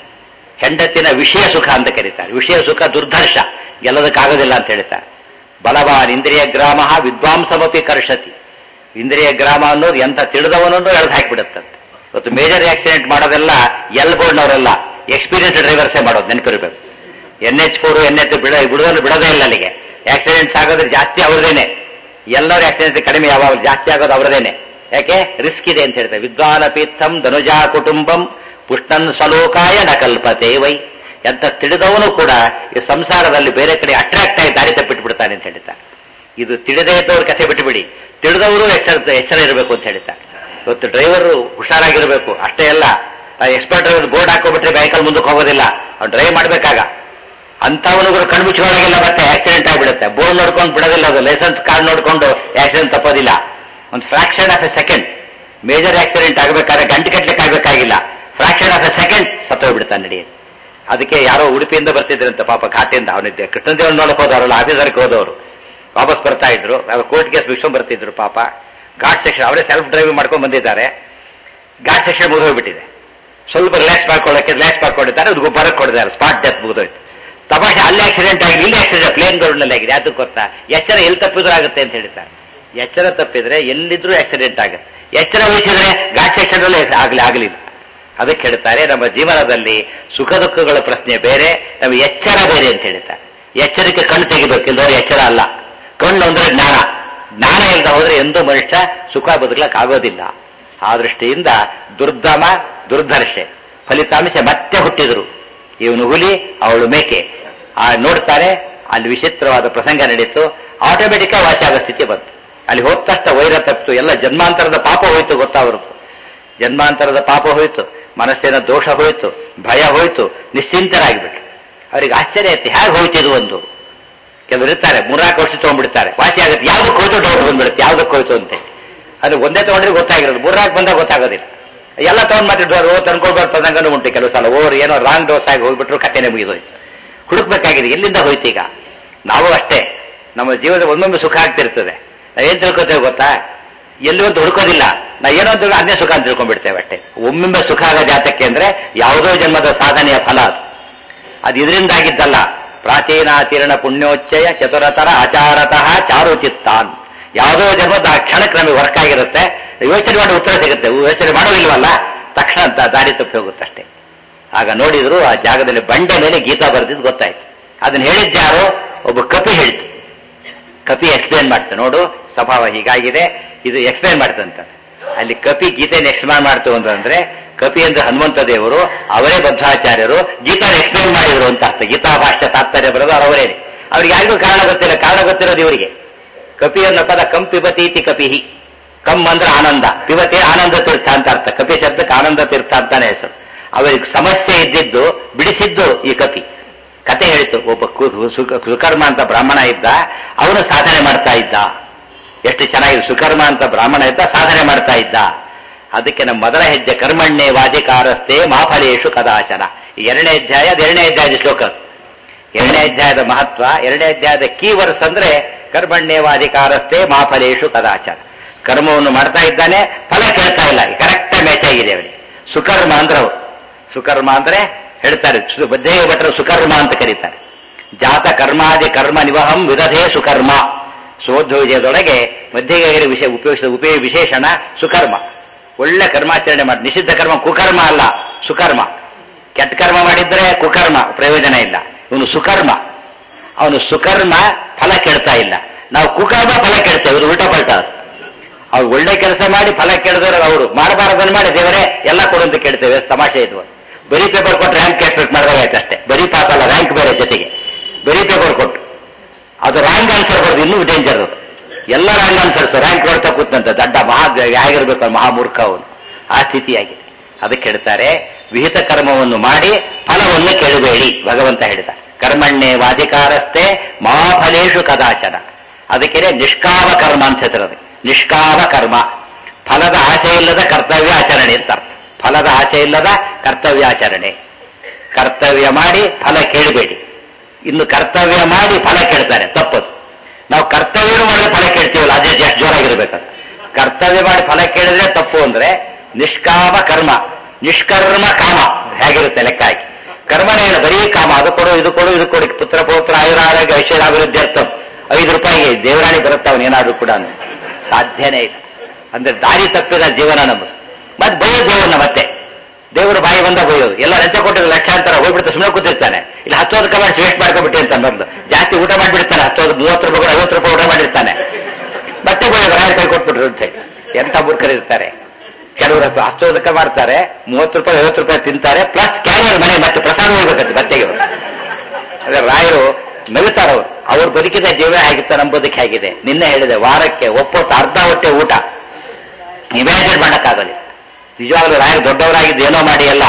ಹೆಂಡತಿನ ವಿಷಯ ಸುಖ ಅಂತ ಕರೀತಾರೆ ವಿಷಯ ಸುಖ ದುರ್ಧರ್ಷ ಗೆಲ್ಲದಕ್ಕಾಗೋದಿಲ್ಲ ಅಂತ ಹೇಳ್ತಾರೆ ಬಲವಾನ್ ಇಂದ್ರಿಯ ಗ್ರಾಮ ವಿದ್ವಾಂಸಮಪಿ ಕರ್ಷತಿ ಇಂದ್ರಿಯ ಗ್ರಾಮ ಅನ್ನೋದು ಎಂತ ತಿಳಿದವನನ್ನು ಎಳೆದು ಹಾಕಿಬಿಡುತ್ತಂತೆ ಇವತ್ತು ಮೇಜರ್ ಆಕ್ಸಿಡೆಂಟ್ ಮಾಡೋದೆಲ್ಲ ಎಲ್ ಬೋರ್ಡ್ನವರೆಲ್ಲ ಎಕ್ಸ್ಪೀರಿಯನ್ಸ್ ಡ್ರೈವರ್ಸೇ ಮಾಡೋದು ನೆನಪಿರ್ಬೇಕು N H four N H ಬಿಡ ಬಿಡೋದು ಬಿಡೋದೇ ಇಲ್ಲ ಅಲ್ಲಿಗೆ ಆಕ್ಸಿಡೆಂಟ್ಸ್ ಆಗೋದ್ರೆ ಜಾಸ್ತಿ ಅವ್ರದೇನೆ ಎಲ್ಲರೂ ಆಕ್ಸಿಡೆಂಟ್ ಕಡಿಮೆ ಯಾವಾಗ ಜಾಸ್ತಿ ಆಗೋದು ಅವ್ರದೇನೆ ಯಾಕೆ ರಿಸ್ಕ್ ಇದೆ ಅಂತ ಹೇಳ್ತಾರೆ ವಿದ್ವಾನ ಪೀರ್ಥಂ ಧನುಜಾ ಕುಟುಂಬಂ ಪುಷ್ಟನ್ ಸಲೋಕಾಯ ನ ಕಲ್ಪತೆ ವೈ ಎಂತ ತಿಳಿದವನು ಕೂಡ ಈ ಸಂಸಾರದಲ್ಲಿ ಬೇರೆ ಕಡೆ ಅಟ್ರಾಕ್ಟ್ ಆಗಿ ದಾರಿ ತಪ್ಪಿಟ್ಬಿಡ್ತಾನೆ ಅಂತ ಹೇಳ್ತಾರೆ ಇದು ತಿಳಿದೇ ಇದ್ದವ್ರ ಕಥೆ ಬಿಟ್ಟುಬಿಡಿ ತಿಳಿದವರು ಎಚ್ಚರ ಎಚ್ಚರ ಇರಬೇಕು ಅಂತ ಹೇಳ್ತಾರೆ ಇವತ್ತು ಡ್ರೈವರು ಹುಷಾರಾಗಿರ್ಬೇಕು ಅಷ್ಟೇ ಅಲ್ಲ ಎಕ್ಸ್ಪರ್ಟ್ ಡ್ರೈವರ್ ಬೋರ್ಡ್ ಹಾಕೋಬಿಟ್ರೆ ವೆಹಿಕಲ್ ಮುಂದಕ್ಕೆ ಹೋಗೋದಿಲ್ಲ ಅವ್ನು ಡ್ರೈವ್ ಮಾಡ್ಬೇಕಾಗ ಅಂತವನುಗಳು ಕಣ್ಮುಚ್ಚೋಳಗಿಲ್ಲ ಮತ್ತೆ ಆಕ್ಸಿಡೆಂಟ್ ಆಗಿಬಿಡುತ್ತೆ ಬೋರ್ಡ್ ನೋಡ್ಕೊಂಡು ಬಿಡೋದಿಲ್ಲ ಅದು ಲೈಸೆನ್ಸ್ ಕಾರ್ಡ್ ನೋಡ್ಕೊಂಡು ಆಕ್ಸಿಡೆಂಟ್ ತಪ್ಪೋದಿಲ್ಲ ಒಂದು fraction of a second major accident ಆಗಬೇಕಾದ್ರೆ ಗಂಟೆ ಕಟ್ಲಿಕ್ಕೆ ಆಗಬೇಕಾಗಿಲ್ಲ ಫ್ರಾಕ್ಷನ್ ಆಫ್ ಎ ಸೆಕೆಂಡ್ ಸತ್ತೋಗ್ಬಿಡ್ತಾನೆ ನಡೆಯುತ್ತೆ ಅದಕ್ಕೆ ಯಾರೋ ಉಡುಪಿಯಿಂದ ಬರ್ತಿದ್ರಂತೆ ಪಾಪ ಖಾತೆಯಿಂದ ಅವನಿದ್ದೆ ಕೃಷ್ಣದೇವನ ನೋಡಕ್ ಹೋದವರಲ್ಲ ಆಫೀಸರ್ಗೆ ಹೋದವರು ವಾಪಸ್ ಬರ್ತಾ ಇದ್ರು ಕೋರ್ಟ್ ಕೇಸ್ ಬಿಡ್ಸ್ಕೊಂಡ್ ಬರ್ತಿದ್ರು ಪಾಪ ಘಾಟ್ ಸೆಕ್ಷನ್ ಅವರೇ ಸೆಲ್ಫ್ ಡ್ರೈವಿಂಗ್ ಮಾಡ್ಕೊಂಡು ಬಂದಿದ್ದಾರೆ ಘಾಟ್ ಸೆಕ್ಷನ್ ಮುಗಿದೋಗ್ಬಿಟ್ಟಿದೆ ಸ್ವಲ್ಪ ರಿಲ್ಯಾಕ್ಸ್ ಮಾಡ್ಕೊಳ್ಳೋಕೆ ರಿಲ್ಯಾಕ್ಸ್ ಮಾಡ್ಕೊಂಡಿದ್ದಾರೆ ಅದು ಬರಕ್ ಕೊಡಿದ್ದಾರೆ ಸ್ಪಾಟ್ ಡೆತ್ ಮುಗಿದೋಯ್ತು ತಮಾಷೆ ಅಲ್ಲಿ ಆಕ್ಸಿಡೆಂಟ್ ಆಗಿದೆ ಇಲ್ಲಿ ಆಕ್ಸಿಡೆಂಟ್ ಪ್ಲೇನ್ ಗಳಲ್ಲಿ ಆಗಿದೆ ಅದಕ್ಕೆ ಗೊತ್ತಾ ಎಚ್ಚರ ಎಲ್ಲಿ ತಪ್ಪಿದ್ರು ಆಗುತ್ತೆ ಅಂತ ಹೇಳ್ತಾರೆ ಎಚ್ಚರ ತಪ್ಪಿದ್ರೆ ಎಲ್ಲಿದ್ರೂ ಆಕ್ಸಿಡೆಂಟ್ ಆಗುತ್ತೆ ಎಚ್ಚರ ವಹಿಸಿದ್ರೆ ಘಾಟ್ ಸೆಕ್ಷನ್ ಅಲ್ಲಿ ಆಗ್ಲಿ ಆಗಲಿಲ್ಲ ಅದಕ್ಕೆ ಹೇಳ್ತಾರೆ ನಮ್ಮ ಜೀವನದಲ್ಲಿ ಸುಖ ದುಃಖಗಳ ಪ್ರಶ್ನೆ ಬೇರೆ ನಮ್ಮ ಎಚ್ಚರ ಬೇರೆ ಅಂತ ಹೇಳ್ತಾರೆ ಎಚ್ಚರಿಕೆ ಕಣ್ಣು ತೆಗಿಬೇಕು ಇಲ್ದವ್ರು ಎಚ್ಚರ ಅಲ್ಲ ಕಣ್ಣು ಅಂದ್ರೆ ಜ್ಞಾನ ಜ್ಞಾನ ಇಲ್ಲದ ಹೋದ್ರೆ ಎಂದೂ ಮನುಷ್ಯ ಸುಖ ಬದುಕಲಕ್ ಆಗೋದಿಲ್ಲ ಆ ದೃಷ್ಟಿಯಿಂದ ದುರ್ದಮ ದುರ್ಧರ್ಷೆ ಫಲಿತಾಂಶ ಮತ್ತೆ ಹುಟ್ಟಿದ್ರು ಇವನು ಹುಲಿ ಅವಳು ಮೇಕೆ ಆ ನೋಡ್ತಾರೆ ಅಲ್ಲಿ ವಿಚಿತ್ರವಾದ ಪ್ರಸಂಗ ನಡೀತು ಆಟೋಮೆಟಿಕ್ ವಾಸಿ ಆಗೋ ಸ್ಥಿತಿ ಬಂತು ಅಲ್ಲಿ ಹೋದ ತಕ್ಷಣ ವೈರ ತಪ್ಪಿತು ಎಲ್ಲ ಜನ್ಮಾಂತರದ ಪಾಪ ಹೋಯ್ತು ಗೊತ್ತಾ ಅವ್ರದ್ದು ಜನ್ಮಾಂತರದ ಪಾಪ ಹೋಯ್ತು ಮನಸ್ಸಿನ ದೋಷ ಹೋಯ್ತು ಭಯ ಹೋಯ್ತು ನಿಶ್ಚಿಂತರಾಗಿಬಿಟ್ರು ಅವ್ರಿಗೆ ಆಶ್ಚರ್ಯ ಐತಿ ಹೇಗೆ ಹೋಯ್ತಿದು ಒಂದು ಕೆಲವರು ಇರ್ತಾರೆ ಮೂರ್ನಾಲ್ಕು ವರ್ಷ ತಗೊಂಡ್ಬಿಡ್ತಾರೆ ವಾಸಿ ಆಗುತ್ತೆ ಯಾವ್ದಕ್ಕೆ ಹೋಯ್ತು ಡೌಟ್ ಬಂದ್ಬಿಡುತ್ತೆ ಯಾವ್ದಕ್ಕೆ ಹೋಯ್ತು ಅಂತ ಅದು ಒಂದೇ ತಗೊಂಡ್ರೆ ಗೊತ್ತಾಗಿರೋದು ಮೂರ್ನಾಲ್ಕು ಬಂದಾಗ ಗೊತ್ತಾಗೋದಿಲ್ಲ ಎಲ್ಲ ತಗೊಂಡ್ ಮಾತಿದ್ರು ಓ ತಂದ್ಕೊಳ್ಬಾರ್ದು ಪ್ರಸಂಗನೂ ಉಂಟು ಕೆಲವು ಸಲ ಓರ್ ಏನೋ ರಾಂಗ್ ಡೋಸ್ ಆಗಿ ಹೋಗ್ಬಿಟ್ರು ಕಥೆನೇ ಮುಗಿದೋಯ್ತು ಹುಡುಕ್ಬೇಕಾಗಿದೆ ಎಲ್ಲಿಂದ ಹೋಯ್ತು ಈಗ ನಾವು ಅಷ್ಟೇ ನಮ್ಮ ಜೀವನದ ಒಂದೊಂದು ಸುಖ ಆಗ್ತಿರ್ತದೆ ನಾವೇನ್ ತಿಳ್ಕೊತೇವೆ ಗೊತ್ತಾ ಎಲ್ಲಿ ಒಂದು ಹುಡುಕೋದಿಲ್ಲ ನಾ ಏನೋ ಅಂತ ಅದನ್ನೇ ಸುಖ ಅಂತ ತಿಳ್ಕೊಂಡ್ಬಿಡ್ತೇವೆ ಅಷ್ಟೇ ಒಮ್ಮೊಮ್ಮೆ ಸುಖ ಆಗೋ ಜಾತಕ್ಕೆ ಅಂದ್ರೆ ಯಾವುದೋ ಜನ್ಮದ ಸಾಧನೆಯ ಫಲ ಅದು ಅದು ಇದರಿಂದಾಗಿದ್ದಲ್ಲ ಪ್ರಾಚೀನಾಚರಣ ಪುಣ್ಯೋಚ್ಚಯ ಚತುರತರ ಆಚಾರತಃ ಚಾರುಚಿತ್ತಾನ್ ಯಾವುದೋ ಜನ್ಮದ ಆ ಕ್ಷಣಕ್ಕೆ ನಮಗೆ ವರ್ಕ್ ಆಗಿರುತ್ತೆ ಯೋಚನೆ ಮಾಡಿ ಉತ್ತರ ಸಿಗುತ್ತೆ ಯೋಚನೆ ಮಾಡೋದಿಲ್ವಲ್ಲ ತಕ್ಷಣ ದ- ದಾರಿ ತಪ್ಪಿ ಹೋಗುತ್ತಷ್ಟೇ ಆಗ ನೋಡಿದ್ರು ಆ ಜಾಗದಲ್ಲಿ ಬಂಡೆ ಮೇಲೆ ಗೀತಾ ಬರೆದಿದ್ದು ಗೊತ್ತಾಯ್ತು ಅದನ್ನ ಹೇಳಿದ್ಯಾರೋ ಒಬ್ಬ ಕಪಿ ಹೇಳಿತು ಕಪಿ ಎಕ್ಸ್ಪ್ಲೇನ್ ಮಾಡ್ತಾನೆ ನೋಡು ಸ್ವಭಾವ ಹೀಗಾಗಿದೆ ಇದು ಎಕ್ಸ್ಪ್ಲೇನ್ ಮಾಡ್ತಂತ ಅಲ್ಲಿ ಕಪಿ ಗೀತೆಯನ್ನು ಎಕ್ಸ್ಪ್ಲೇನ್ ಮಾಡ್ತು ಅಂತಂದ್ರೆ ಕಪಿ ಅಂದ್ರೆ ಹನುಮಂತ ದೇವರು ಅವರೇ ಬದ್ಧಾಚಾರ್ಯರು ಗೀತಾನ ಎಕ್ಸ್ಪ್ಲೇನ್ ಮಾಡಿದ್ರು ಅಂತ ಅರ್ಥ ಗೀತಾ ಭಾಷ್ಯ ತಾತ್ಪರ್ಯ ಬರೋದು ಅವರೇನೆ ಅವ್ರಿಗೆ ಯಾರಿಗೂ ಕಾರಣ ಗೊತ್ತಿಲ್ಲ ಕಾರಣ ಗೊತ್ತಿರೋದು ಇವರಿಗೆ ಕಪಿ ಅನ್ನೋ ಪದ ಕಂ ಪಿಬತೀತಿ ಕಪಿಹಿ ಕಮ್ ಅಂದ್ರೆ ಆನಂದ ಪಿಬತಿ ಆನಂದ ತೀರ್ಥ ಅಂತ ಅರ್ಥ ಕಪಿ ಶಬ್ದಕ್ಕೆ ಆನಂದ ತೀರ್ಥ ಅಂತಾನೆ ಹೆಸರು ಅವರಿಗೆ ಸಮಸ್ಯೆ ಇದ್ದಿದ್ದು ಬಿಡಿಸಿದ್ದು ಈ ಕಪಿ ಕತೆ ಹೇಳಿತು ಒಬ್ಬ ಕು- ಸುಕ- ಸುಕರ್ಮ ಅಂತ ಬ್ರಾಹ್ಮಣ ಇದ್ದ ಅವನು ಸಾಧನೆ ಮಾಡ್ತಾ ಇದ್ದ ಎಷ್ಟು ಚೆನ್ನಾಗಿದೆ ಸುಕರ್ಮ ಅಂತ ಬ್ರಾಹ್ಮಣ ಇದ್ದ ಸಾಧನೆ ಮಾಡ್ತಾ ಇದ್ದ ಅದಕ್ಕೆ ನಮ್ಮ ಮೊದಲ ಹೆಜ್ಜೆ ಕರ್ಮಣ್ಣೆ ವಾದಿಕಾರಸ್ತೆ ಮಾಫಲೇಶು ಕದಾಚನ ಈ ಎರಡನೇ ಅಧ್ಯಾಯ ಅದು ಎರಡನೇ ಅಧ್ಯಾಯದ ಶ್ಲೋಕ ಅದು. ಎರಡನೇ ಅಧ್ಯಾಯದ ಮಹತ್ವ ಎರಡನೇ ಅಧ್ಯಾಯದ ಕೀವರ್ಸ್ ಅಂದ್ರೆ ಕರ್ಮಣ್ಯವಾಧಿಕಾರಸ್ಥೆ ಮಾಫಲೇಶು ಕದಾಚಾರ ಕರ್ಮವನ್ನು ಮಾಡ್ತಾ ಇದ್ದಾನೆ ಫಲ ಕೇಳ್ತಾ ಇಲ್ಲ ಕರೆಕ್ಟ್ ಮ್ಯಾಚ್ ಆಗಿದೆ ಅವನಿಗೆ ಸುಕರ್ಮ ಅಂದ್ರೆ ಅವರು ಸುಕರ್ಮ ಅಂದ್ರೆ ಹೇಳ್ತಾರೆ ಸು- ಬದ್ಧೇಯ ಭಟ್ರು ಸುಕರ್ಮ ಅಂತ ಕರೀತಾರೆ ಜಾತ ಕರ್ಮಾದಿ ಕರ್ಮ ನಿವಹಂ ವಿದಧೇ ಸುಕರ್ಮ ಸೋದ್ಯೋಜಯದೊಳಗೆ ಮಧ್ಯಗೇರಿ ವಿಷಯ ಉಪಯೋಗಿಸಿದ ಉಪಯೋಗ ವಿಶೇಷಣ ಸುಕರ್ಮ ಒಳ್ಳೆ ಕರ್ಮಾಚರಣೆ ಮಾಡಿ ನಿಷಿದ್ಧ ಕರ್ಮ ಕುಕರ್ಮ ಅಲ್ಲ ಸುಕರ್ಮ ಕೆಟ್ಟ ಕರ್ಮ ಮಾಡಿದ್ರೆ ಕುಕರ್ಮ ಪ್ರಯೋಜನ ಇಲ್ಲ ಇವನು ಸುಕರ್ಮ ಅವನು ಸುಕರ್ಮ ಫಲ ಕೆಡ್ತಾ ಇಲ್ಲ ನಾವು ಕುಕರ್ಮ ಫಲ ಕೆಡ್ತೇವೆ ಇದು ಉಲ್ಟಾ ಪಲ್ಟ ಅದು ಅವ್ರು ಒಳ್ಳೆ ಕೆಲಸ ಮಾಡಿ ಫಲ ಕೆಡದ್ರೆ ಅವರು ಮಾಡಬಾರದನ್ನು ಮಾಡಿ ದೇವರೇ ಎಲ್ಲ ಕೊಡು ಅಂತ ಕೇಳ್ತೇವೆ ತಮಾಷೆ ಇದು ಬರೀ ಪೇಪರ್ ಕೊಟ್ಟು ರ್ಯಾಂಕ್ ಎಕ್ಸ್ಪೆಕ್ಟ್ ಮಾಡಿದಾಗಾಯ್ತು ಅಷ್ಟೇ ಬರೀ ಪಾಸ್ ಅಲ್ಲ ರ್ಯಾಂಕ್ ಬೇರೆ ಜೊತೆಗೆ ಬರೀ ಪೇಪರ್ ಕೊಟ್ಟು ಅದು ರಾಂಗ್ ಆನ್ಸರ್ ಬರೋದು ಇನ್ನೂ ಡೇಂಜರ್ ಅದು ಎಲ್ಲ ರಾಂಗ್ ಆನ್ಸರ್ಸ್ ರ್ಯಾಂಕ್ ನೋಡ್ತಾ ಕೂತಂತ ದಡ್ಡ ಮಹಾ ಹೇಗಿರ್ಬೇಕು ಮಹಾಮೂರ್ಖ ಅವನು ಆ ಸ್ಥಿತಿಯಾಗಿದೆ ಅದಕ್ಕೆ ಹೇಳ್ತಾರೆ ವಿಹಿತ ಕರ್ಮವನ್ನು ಮಾಡಿ ಫಲವನ್ನು ಕೇಳಬೇಡಿ ಭಗವಂತ ಹೇಳಿದ ಕರ್ಮಣ್ಣೆ ವಾಧಿಕಾರಸ್ಥೆ ಮಹಾಫಲೇಶು ಕದಾಚನ ಅದಕ್ಕೆ ನಿಷ್ಕಾಮ ಕರ್ಮ ಅಂತ ಹೇಳ್ತಾರೆ ನಿಷ್ಕಾಮ ಕರ್ಮ ಫಲದ ಆಸೆ ಇಲ್ಲದ ಕರ್ತವ್ಯ ಆಚರಣೆ ಅಂತ ಅರ್ಥ ಫಲದ ಆಸೆ ಇಲ್ಲದ ಕರ್ತವ್ಯಾಚರಣೆ ಕರ್ತವ್ಯ ಮಾಡಿ ಫಲ ಕೇಳಬೇಡಿ ಇನ್ನು ಕರ್ತವ್ಯ ಮಾಡಿ ಫಲ ಕೇಳ್ತಾರೆ ತಪ್ಪದು ನಾವು ಕರ್ತವ್ಯನೂ ಮಾಡಿದ್ರೆ ಫಲ ಕೇಳ್ತೀವಲ್ಲ ಅದೇ ಎಷ್ಟು ಜೋರಾಗಿರ್ಬೇಕಂತ ಕರ್ತವ್ಯ ಮಾಡಿ ಫಲ ಕೇಳಿದ್ರೆ ತಪ್ಪು ಅಂದ್ರೆ ನಿಷ್ಕಾಮ ಕರ್ಮ ನಿಷ್ಕರ್ಮ ಕಾಮ ಹೇಗಿರುತ್ತೆ ಲೆಕ್ಕ ಹಾಕಿ ಕರ್ಮನೇ ಇಲ್ಲ ಬರೀ ಕಾಮ ಅದು ಕೊಡು ಇದು ಕೊಡು ಇದು ಕೊಡು ಪುತ್ರ ಪೌತ್ರ ಆಯುರ ಆರೋಗ್ಯ ಐಶ್ವರ್ಯ ಅಭಿವೃದ್ಧಿ ಅರ್ಥ ಐದು ರೂಪಾಯಿಗೆ ದೇವರಾಣಿ ಬರುತ್ತೆ ಅವನೇನಾದ್ರೂ ಕೂಡ ಸಾಧ್ಯನೇ ಇಲ್ಲ ಅಂದ್ರೆ ದಾರಿ ತಪ್ಪಿದ ಜೀವನ ನಮ್ಮದು ಮತ್ತೆ ಬೈಯೋ ದೇವರನ್ನ ಮತ್ತೆ ದೇವರು ಬಾಯಿ ಬಂದ ಬೈಯೋದು ಎಲ್ಲ ಲಂಚ ಕೊಟ್ಟರೆ ಲಕ್ಷಾಂತರ ಹೋಗ್ಬಿಡ್ತಾ ಸುಮ್ಮನೆ ಕೂತಿರ್ತಾನೆ ಇಲ್ಲಿ ಹತ್ತೋದು ಕಮಾಂಡ್ ವೇಸ್ಟ್ ಮಾಡ್ಕೊಂಡ್ಬಿಟ್ಟೆ ಅಂತ ಅನ್ನೋದು ಜಾಸ್ತಿ ಊಟ ಮಾಡಿಬಿಡ್ತಾನೆ ಹತ್ತೋದು ಮೂವತ್ತು ರೂಪಾಯಿ ಐವತ್ತು ರೂಪಾಯಿ ಊಟ ಮಾಡಿರ್ತಾನೆ ಮತ್ತೆ ಬೈಯೋದು ರಾಯ ಕೈ ಕೊಟ್ಬಿಟ್ರು ಅಂತ ಹೇಳಿ ಎಂತ ಮೂರ್ಖರಿರ್ತಾರೆ ಕೆಲವರು ಹಸ್ತೋದಕ ಮಾಡ್ತಾರೆ ಮೂವತ್ತು ರೂಪಾಯಿ ಐವತ್ತು ರೂಪಾಯಿ ತಿಂತಾರೆ ಪ್ಲಸ್ ಕ್ಯಾರಿಯರ್ ಮನೆ ಮತ್ತೆ ಪ್ರಸಾದ ಹೋಗ್ಬೇಕಂತೆ ಬತ್ತೆಗೆ ಅದೇ ರಾಯರು ನಗುತ್ತಾರವ್ರು ಅವ್ರು ಬದುಕಿದ ಜೀವ ಹೇಗಿತ್ತು ನಮ್ಮ ಬದುಕು ಹೇಗಿದೆ ನಿನ್ನೆ ಹೇಳಿದೆ ವಾರಕ್ಕೆ ಒಪ್ಪೊತ್ತು ಅರ್ಧ ಹೊಟ್ಟೆ ಊಟ ಇಮ್ಯಾಜಿನ್ ಮಾಡಕ್ಕಾಗಲಿಲ್ಲ ನಿಜವಾಗ್ಲೂ ರಾಯರು ದೊಡ್ಡವರಾಗಿದ್ದು ಏನೋ ಮಾಡಿ ಅಲ್ಲ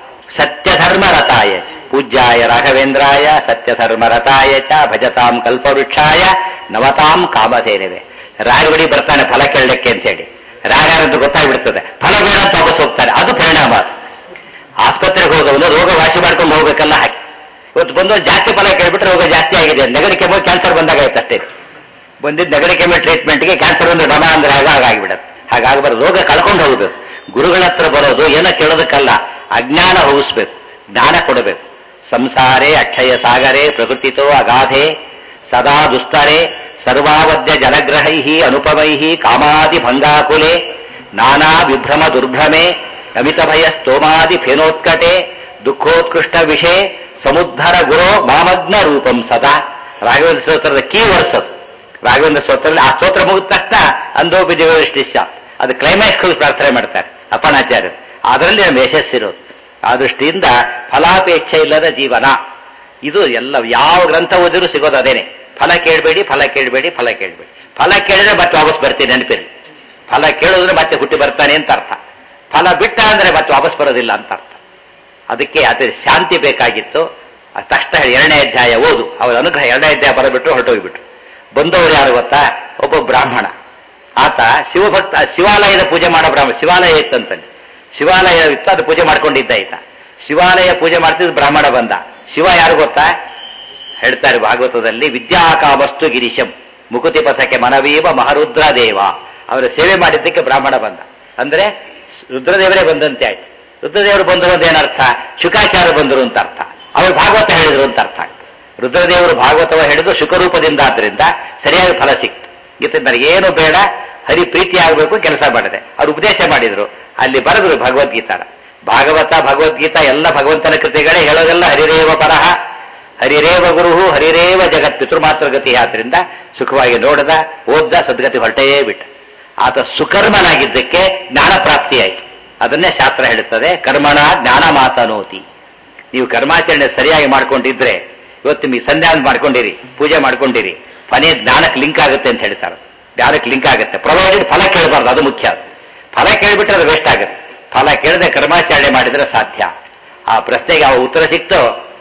ಸತ್ಯಧರ್ಮ ರಥಾಯ ಚ. ಪೂಜ್ಯಾಯ ರಾಘವೇಂದ್ರಾಯ ಸತ್ಯಧರ್ಮ ರಥಾಯ ಚ ಭಜತಾಂ ಕಲ್ಪವೃಕ್ಷಾಯ ನವತಾಂ ಕಾಮಧೇನವೆ ರಾಯರುಗಡಿ ಬರ್ತಾನೆ ಫಲ ಕೇಳಲಿಕ್ಕೆ ಅಂತ ಹೇಳಿ ರಾಯರಂತ ಗೊತ್ತಾಗ್ಬಿಡ್ತದೆ ಫಲ ಬೇಡ ಅಂತ ವಾಪಸ್ ಹೋಗ್ತಾರೆ ಅದು ಪರಿಣಾಮ ಅದು ಆಸ್ಪತ್ರೆಗೆ ಹೋದವನು ರೋಗ ವಾಸಿ ಮಾಡ್ಕೊಂಡು ಹೋಗ್ಬೇಕಲ್ಲ ಹಾಕಿ ಇವತ್ತು ಬಂದು ಜಾಸ್ತಿ ಫಲ ಕೇಳ್ಬಿಟ್ರೆ ರೋಗ ಜಾಸ್ತಿ ಆಗಿದೆ ನೆಗಡಿ ಕೆಮ್ಮು ಕ್ಯಾನ್ಸರ್ ಬಂದಾಗಾಯ್ತು ಅಷ್ಟೇ ಬಂದಿದ್ದು ನೆಗಡಿ ಕೆಮ್ಮು ಟ್ರೀಟ್ಮೆಂಟ್ಗೆ ಕ್ಯಾನ್ಸರ್ ಒಂದು ಡಮ ಅಂದ್ರೆ ಆಗ ಹಾಗಾಗ್ಬಿಡತ್ತೆ ಹಾಗಾಗಬಾರ್ದು ರೋಗ ಕಳ್ಕೊಂಡು ಹೋಗ್ಬೇಕು ಗುರುಗಳ ಹತ್ರ ಬರೋದು ಏನೋ ಕೇಳೋದಕ್ಕಲ್ಲ ಅಜ್ಞಾನ ಹೋಗಿಸ್ಬೇಕು ಜ್ಞಾನ ಕೊಡಬೇಕು ಸಂಸಾರೇ ಅಕ್ಷಯ ಸಾಗರೇ ಪ್ರಕೃತಿತೋ ಅಗಾಧೆ ಸದಾ ದುಸ್ತರೆ ಸರ್ವಾವದ್ಯ ಜಲಗ್ರಹೈ ಅನುಪಮೈ ಕಾಮಾದಿ ಭಂಗಾಕುಲೆ ನಾನಾ ವಿಭ್ರಮ ದುರ್ಭ್ರಮೆ ಅಮಿತ ಭಯ ಸ್ತೋಮಾದಿ ಫೇನೋತ್ಕಟೆ ದುಃಖೋತ್ಕೃಷ್ಟ ವಿಷಯ ಸಮುದ್ಧರ ಗುರೋ ಮಾಮಗ್ನ ರೂಪಂ ಸದಾ ರಾಘವೇಂದ್ರ ಸ್ತೋತ್ರದ ಕೀ ವರ್ಸ್ ಅದು ರಾಘವೇಂದ್ರ ಸ್ತೋತ್ರದಲ್ಲಿ ಆ ಸ್ತೋತ್ರ ಮುಗಿದ ತಕ್ಷಣ ಅಂದೋಪಿ ದಿವ್ಯದೃಷ್ಟಿಸ್ಯ ಅದು ಕ್ಲೈಮ್ಯಾಕ್ಸ್ ಪ್ರಾರ್ಥನೆ ಮಾಡ್ತಾರೆ ಅಪ್ಪಣಾಚಾರ್ಯರು ಅದರಲ್ಲಿ ನಮ್ಮ ಯಶಸ್ಸಿರೋದು ಆ ದೃಷ್ಟಿಯಿಂದ ಫಲಾಪೇಕ್ಷೆ ಇಲ್ಲದ ಜೀವನ ಇದು ಎಲ್ಲ ಯಾವ ಗ್ರಂಥ ಓದಿದ್ರು ಸಿಗೋದು ಅದೇನೆ ಫಲ ಕೇಳಬೇಡಿ ಫಲ ಕೇಳಬೇಡಿ ಫಲ ಕೇಳಬೇಡಿ ಫಲ ಕೇಳಿದ್ರೆ ಮತ್ತೆ ವಾಪಸ್ ಬರ್ತೀನಿ ನೆನಪಿರಿ ಫಲ ಕೇಳಿದ್ರೆ ಮತ್ತೆ ಹುಟ್ಟಿ ಬರ್ತಾನೆ ಅಂತ ಅರ್ಥ ಫಲ ಬಿಟ್ಟ ಅಂದ್ರೆ ಮತ್ತೆ ವಾಪಸ್ ಬರೋದಿಲ್ಲ ಅಂತ ಅರ್ಥ ಅದಕ್ಕೆ ಅದೇ ಶಾಂತಿ ಬೇಕಾಗಿತ್ತು ಆ ತಕ್ಷಣ ಹೇಳಿ ಎರಡನೇ ಅಧ್ಯಾಯ ಓದು ಅವರ ಅನುಗ್ರಹ ಎರಡನೇ ಅಧ್ಯಾಯ ಬರಬಿಟ್ರು ಹೊರಟೋಗ್ಬಿಟ್ರು ಬಂದವರು ಯಾರು ಗೊತ್ತಾ ಒಬ್ಬ ಬ್ರಾಹ್ಮಣ ಆತ ಶಿವಭಕ್ತ ಶಿವಾಲಯದ ಪೂಜೆ ಮಾಡೋ ಬ್ರಾಹ್ಮಣ ಶಿವಾಲಯ ಇತ್ತಂತಾನೆ ಶಿವಾಲಯ ಇತ್ತು ಅದು ಪೂಜೆ ಮಾಡ್ಕೊಂಡಿದ್ದ ಈತ ಶಿವಾಲಯ ಪೂಜೆ ಮಾಡ್ತಿದ್ದು ಬ್ರಾಹ್ಮಣ ಬಂದ ಶಿವ ಯಾರು ಗೊತ್ತಾ ಹೇಳ್ತಾರೆ ಭಾಗವತದಲ್ಲಿ ವಿದ್ಯಾಕಾಮಸ್ತು ಗಿರೀಶಂ ಮುಕುತಿ ಪಥಕ್ಕೆ ಮನವೀವ ಮಹರುದ್ರ ದೇವ ಅವರ ಸೇವೆ ಮಾಡಿದ್ದಕ್ಕೆ ಬ್ರಾಹ್ಮಣ ಬಂದ ಅಂದ್ರೆ ರುದ್ರದೇವರೇ ಬಂದಂತೆ ಆಯ್ತು ರುದ್ರದೇವರು ಬಂದರು ಅಂತ ಏನರ್ಥ ಶುಕಾಚಾರ ಬಂದರು ಅಂತ ಅರ್ಥ ಅವರು ಭಾಗವತ ಹೇಳಿದ್ರು ಅಂತ ಅರ್ಥ ರುದ್ರದೇವರು ಭಾಗವತವ ಹಿಡಿದು ಶುಕರೂಪದಿಂದ ಆದ್ರಿಂದ ಸರಿಯಾಗಿ ಫಲ ಸಿಕ್ತು ಗೀತೆ ನನಗೇನು ಬೇಡ ಹರಿ ಪ್ರೀತಿ ಆಗಬೇಕು ಕೆಲಸ ಮಾಡಿದೆ ಅವ್ರು ಉಪದೇಶ ಮಾಡಿದ್ರು ಅಲ್ಲಿ ಬರೆದ್ರು ಭಗವದ್ಗೀತಾನ ಭಾಗವತ ಭಗವದ್ಗೀತಾ ಎಲ್ಲ ಭಗವಂತನ ಕೃತಿಗಳೇ ಹೇಳೋದೆಲ್ಲ ಹರಿರೇವ ಪರಹ ಹರಿರೇವ ಗುರುಹು ಹರಿರೇವ ಜಗತ್ ಪಿತೃಮಾತ್ರ ಗತಿ ಆದ್ರಿಂದ ಸುಖವಾಗಿ ನೋಡದ ಓದ್ದ ಸದ್ಗತಿ ಹೊರಟೇ ಬಿಟ್ಟ ಆತ ಸುಕರ್ಮನಾಗಿದ್ದಕ್ಕೆ ಜ್ಞಾನ ಪ್ರಾಪ್ತಿಯಾಯಿತು ಅದನ್ನೇ ಶಾಸ್ತ್ರ ಹೇಳುತ್ತದೆ ಕರ್ಮಣ ಜ್ಞಾನ ಮಾತನೋತಿ ನೀವು ಕರ್ಮಾಚರಣೆ ಸರಿಯಾಗಿ ಮಾಡ್ಕೊಂಡಿದ್ರೆ ಇವತ್ತು ನಿಮಗೆ ಸಂಧ್ಯಾ ಮಾಡ್ಕೊಂಡಿರಿ ಪೂಜೆ ಮಾಡ್ಕೊಂಡಿರಿ ಕೊನೆ ಜ್ಞಾನಕ್ಕೆ ಲಿಂಕ್ ಆಗುತ್ತೆ ಅಂತ ಹೇಳ್ತಾರೆ ಜ್ಞಾನಕ್ಕೆ ಲಿಂಕ್ ಆಗುತ್ತೆ ಪ್ರೊವೈಡೆಡ್ ಫಲ ಕೇಳಬಾರ್ದು ಅದು ಮುಖ್ಯ ಫಲ ಕೇಳಿಬಿಟ್ರೆ ಅದು ವೇಸ್ಟ್ ಆಗುತ್ತೆ ಫಲ ಕೇಳದೆ ಕರ್ಮಾಚರಣೆ ಮಾಡಿದ್ರೆ ಸಾಧ್ಯ ಆ ಪ್ರಶ್ನೆಗೆ ಅವ ಉತ್ತರ ಸಿಕ್ತು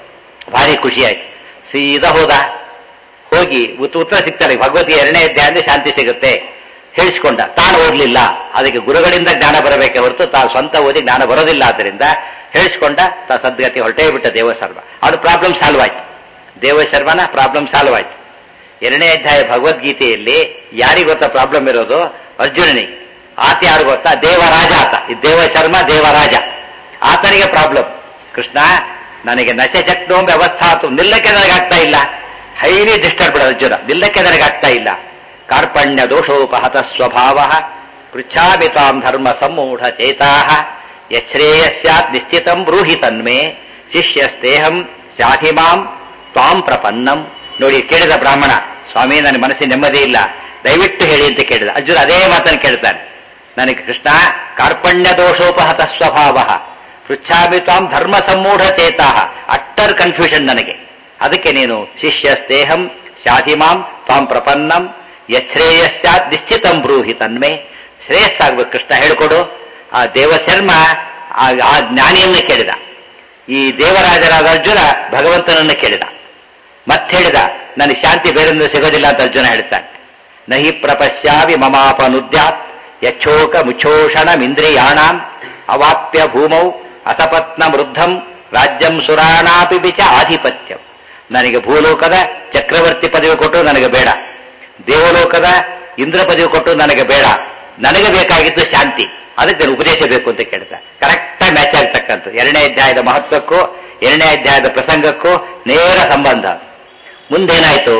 ಭಾರಿ ಖುಷಿ ಆಯ್ತು ಸೀದಾ ಹೋದ ಹೋಗಿ ಉತ್- ಉತ್ತರ ಸಿಗ್ತಾರೆ ಭಗವತಿ ಎರಡನೇ ಅಧ್ಯಾಯ ಅಂದ್ರೆ ಶಾಂತಿ ಸಿಗುತ್ತೆ ಹೇಳಿಸ್ಕೊಂಡ ತಾನು ಓದ್ಲಿಲ್ಲ ಅದಕ್ಕೆ ಗುರುಗಳಿಂದ ಜ್ಞಾನ ಬರಬೇಕೆ ಹೊರತು ತಾನು ಸ್ವಂತ ಓದಿ ಜ್ಞಾನ ಬರೋದಿಲ್ಲ ಆದ್ದರಿಂದ ಹೇಳಿಸ್ಕೊಂಡ ತಾ ಸದ್ಗತಿ ಹೊರಟೇ ಬಿಟ್ಟ ದೇವಶರ್ಮ ಅವನು ಪ್ರಾಬ್ಲಮ್ ಸಾಲ್ವ್ ಆಯ್ತು ದೇವಶರ್ಮನ ಪ್ರಾಬ್ಲಮ್ ಸಾಲ್ವ್ ಆಯ್ತು ಎರಡನೇ ಅಧ್ಯಾಯ ಭಗವದ್ಗೀತೆಯಲ್ಲಿ ಯಾರಿಗೆ ಗೊತ್ತಾ ಪ್ರಾಬ್ಲಮ್ ಇರೋದು ಅರ್ಜುನನಿಗೆ ಆತ ಯಾರು ಗೊತ್ತಾ ದೇವರಾಜ ಆತ ಈ ದೇವಶರ್ಮ ದೇವರಾಜ ಆತನಿಗೆ ಪ್ರಾಬ್ಲಮ್ ಕೃಷ್ಣ ನನಗೆ ನಶೆ ಚಕ್ನೋಂ ವ್ಯವಸ್ಥಾತು ನಿಲ್ಲಕ್ಕೆ ನನಗಾಗ್ತಾ ಇಲ್ಲ ಹೈಲಿ ಡಿಸ್ಟರ್ಬ್ ಅರ್ಜುನ ನಿಲ್ಲಕ್ಕೆ ನನಗಾಗ್ತಾ ಇಲ್ಲ ಕಾರ್ಪಣ್ಯ ದೋಷೋಪಹತ ಸ್ವಭಾವ ಪೃಚ್ಛಾಮಿ ತಾಂ ಧರ್ಮ ಸಮ್ಮೂಢ ಚೇತಾ ಯಶ್ರೇಯ ಸ್ಯಾತ್ ನಿಶ್ಚಿತಂ ಬ್ರೂಹಿ ತನ್ಮೇ ಶಿಷ್ಯಸ್ತೇಹಂ ಶಾಧಿಮಾಂ ತ್ವಾಂ ಪ್ರಪನ್ನಂ ನೋಡಿ ಕೇಳಿದ ಬ್ರಾಹ್ಮಣ ಸ್ವಾಮಿ ನನ್ನ ಮನಸ್ಸಿನ ನೆಮ್ಮದಿ ಇಲ್ಲ ದಯವಿಟ್ಟು ಹೇಳಿ ಅಂತ ಕೇಳಿದ ಅರ್ಜುನ ಅದೇ ಮಾತನ್ನು ಕೇಳ್ತಾನೆ ನನಗೆ ಕೃಷ್ಣ ಕಾರ್ಪಣ್ಯ ದೋಷೋಪಹತ ಸ್ವಭಾವ ಪೃಚ್ಛಾಮಿ ತ್ವಾಂ ಧರ್ಮ ಸಮ್ಮೂಢ ಚೇತಾ ಅಟ್ಟರ್ ಕನ್ಫ್ಯೂಷನ್ ನನಗೆ ಅದಕ್ಕೆ ನೀನು ಶಿಷ್ಯ ಸ್ನೇಹಂ ಶಾಧಿಮಾಂ ತ್ವಾಂ ಪ್ರಪನ್ನಂ ಯಶ್ರೇಯಸ್ಯಾತ್ ನಿಶ್ಚಿತಂ ಬ್ರೂಹಿ ತನ್ಮೆ ಶ್ರೇಯಸ್ಸಾಗ್ಬೇಕು ಕೃಷ್ಣ ಹೇಳ್ಕೊಡು ಆ ದೇವಶರ್ಮ ಆ ಆ ಜ್ಞಾನಿಯನ್ನು ಕೇಳಿದ ಈ ದೇವರಾಜರಾದ ಅರ್ಜುನ ಭಗವಂತನನ್ನು ಕೇಳಿದ ಮತ್ತೆ ಹೇಳಿದ ನನಗೆ ಶಾಂತಿ ಬೇರೆಂದು ಸಿಗೋದಿಲ್ಲ ಅಂತ ಅರ್ಜುನ ಹೇಳ್ತಾನೆ ನಹಿ ಪ್ರಪಶ್ಯಾವಿ ಮಮಾಪನುದ್ಯಾತ್ ಯಚ್ಛೋಕ ಮುಚ್ಛೋಷಣಮಿಂದ್ರಿಯಾಣಾಂ ಅವಾಪ್ಯ ಭೂಮೌ ಅಸಪತ್ನ ವೃದ್ಧಂ ರಾಜ್ಯಂ ಸುರಾಣಾಪಿ ಬಿಚ ಆಧಿಪತ್ಯಂ ನನಗೆ ಭೂಲೋಕದ ಚಕ್ರವರ್ತಿ ಪದವಿ ಕೊಟ್ಟು ನನಗೆ ಬೇಡ ದೇವಲೋಕದ ಇಂದ್ರ ಪದವಿ ಕೊಟ್ಟು ನನಗೆ ಬೇಡ ನನಗೆ ಬೇಕಾಗಿದ್ದು ಶಾಂತಿ ಅದಕ್ಕೆ ನಾನು ಉಪದೇಶ ಬೇಕು ಅಂತ ಕೇಳ್ತಾ ಕರೆಕ್ಟಾಗಿ ಮ್ಯಾಚ್ ಆಗ್ತಕ್ಕಂಥ ಎರಡನೇ ಅಧ್ಯಾಯದ ಮಹತ್ವಕ್ಕೂ ಎರಡನೇ ಅಧ್ಯಾಯದ ಪ್ರಸಂಗಕ್ಕೂ ನೇರ ಸಂಬಂಧ ಮುಂದೇನಾಯ್ತು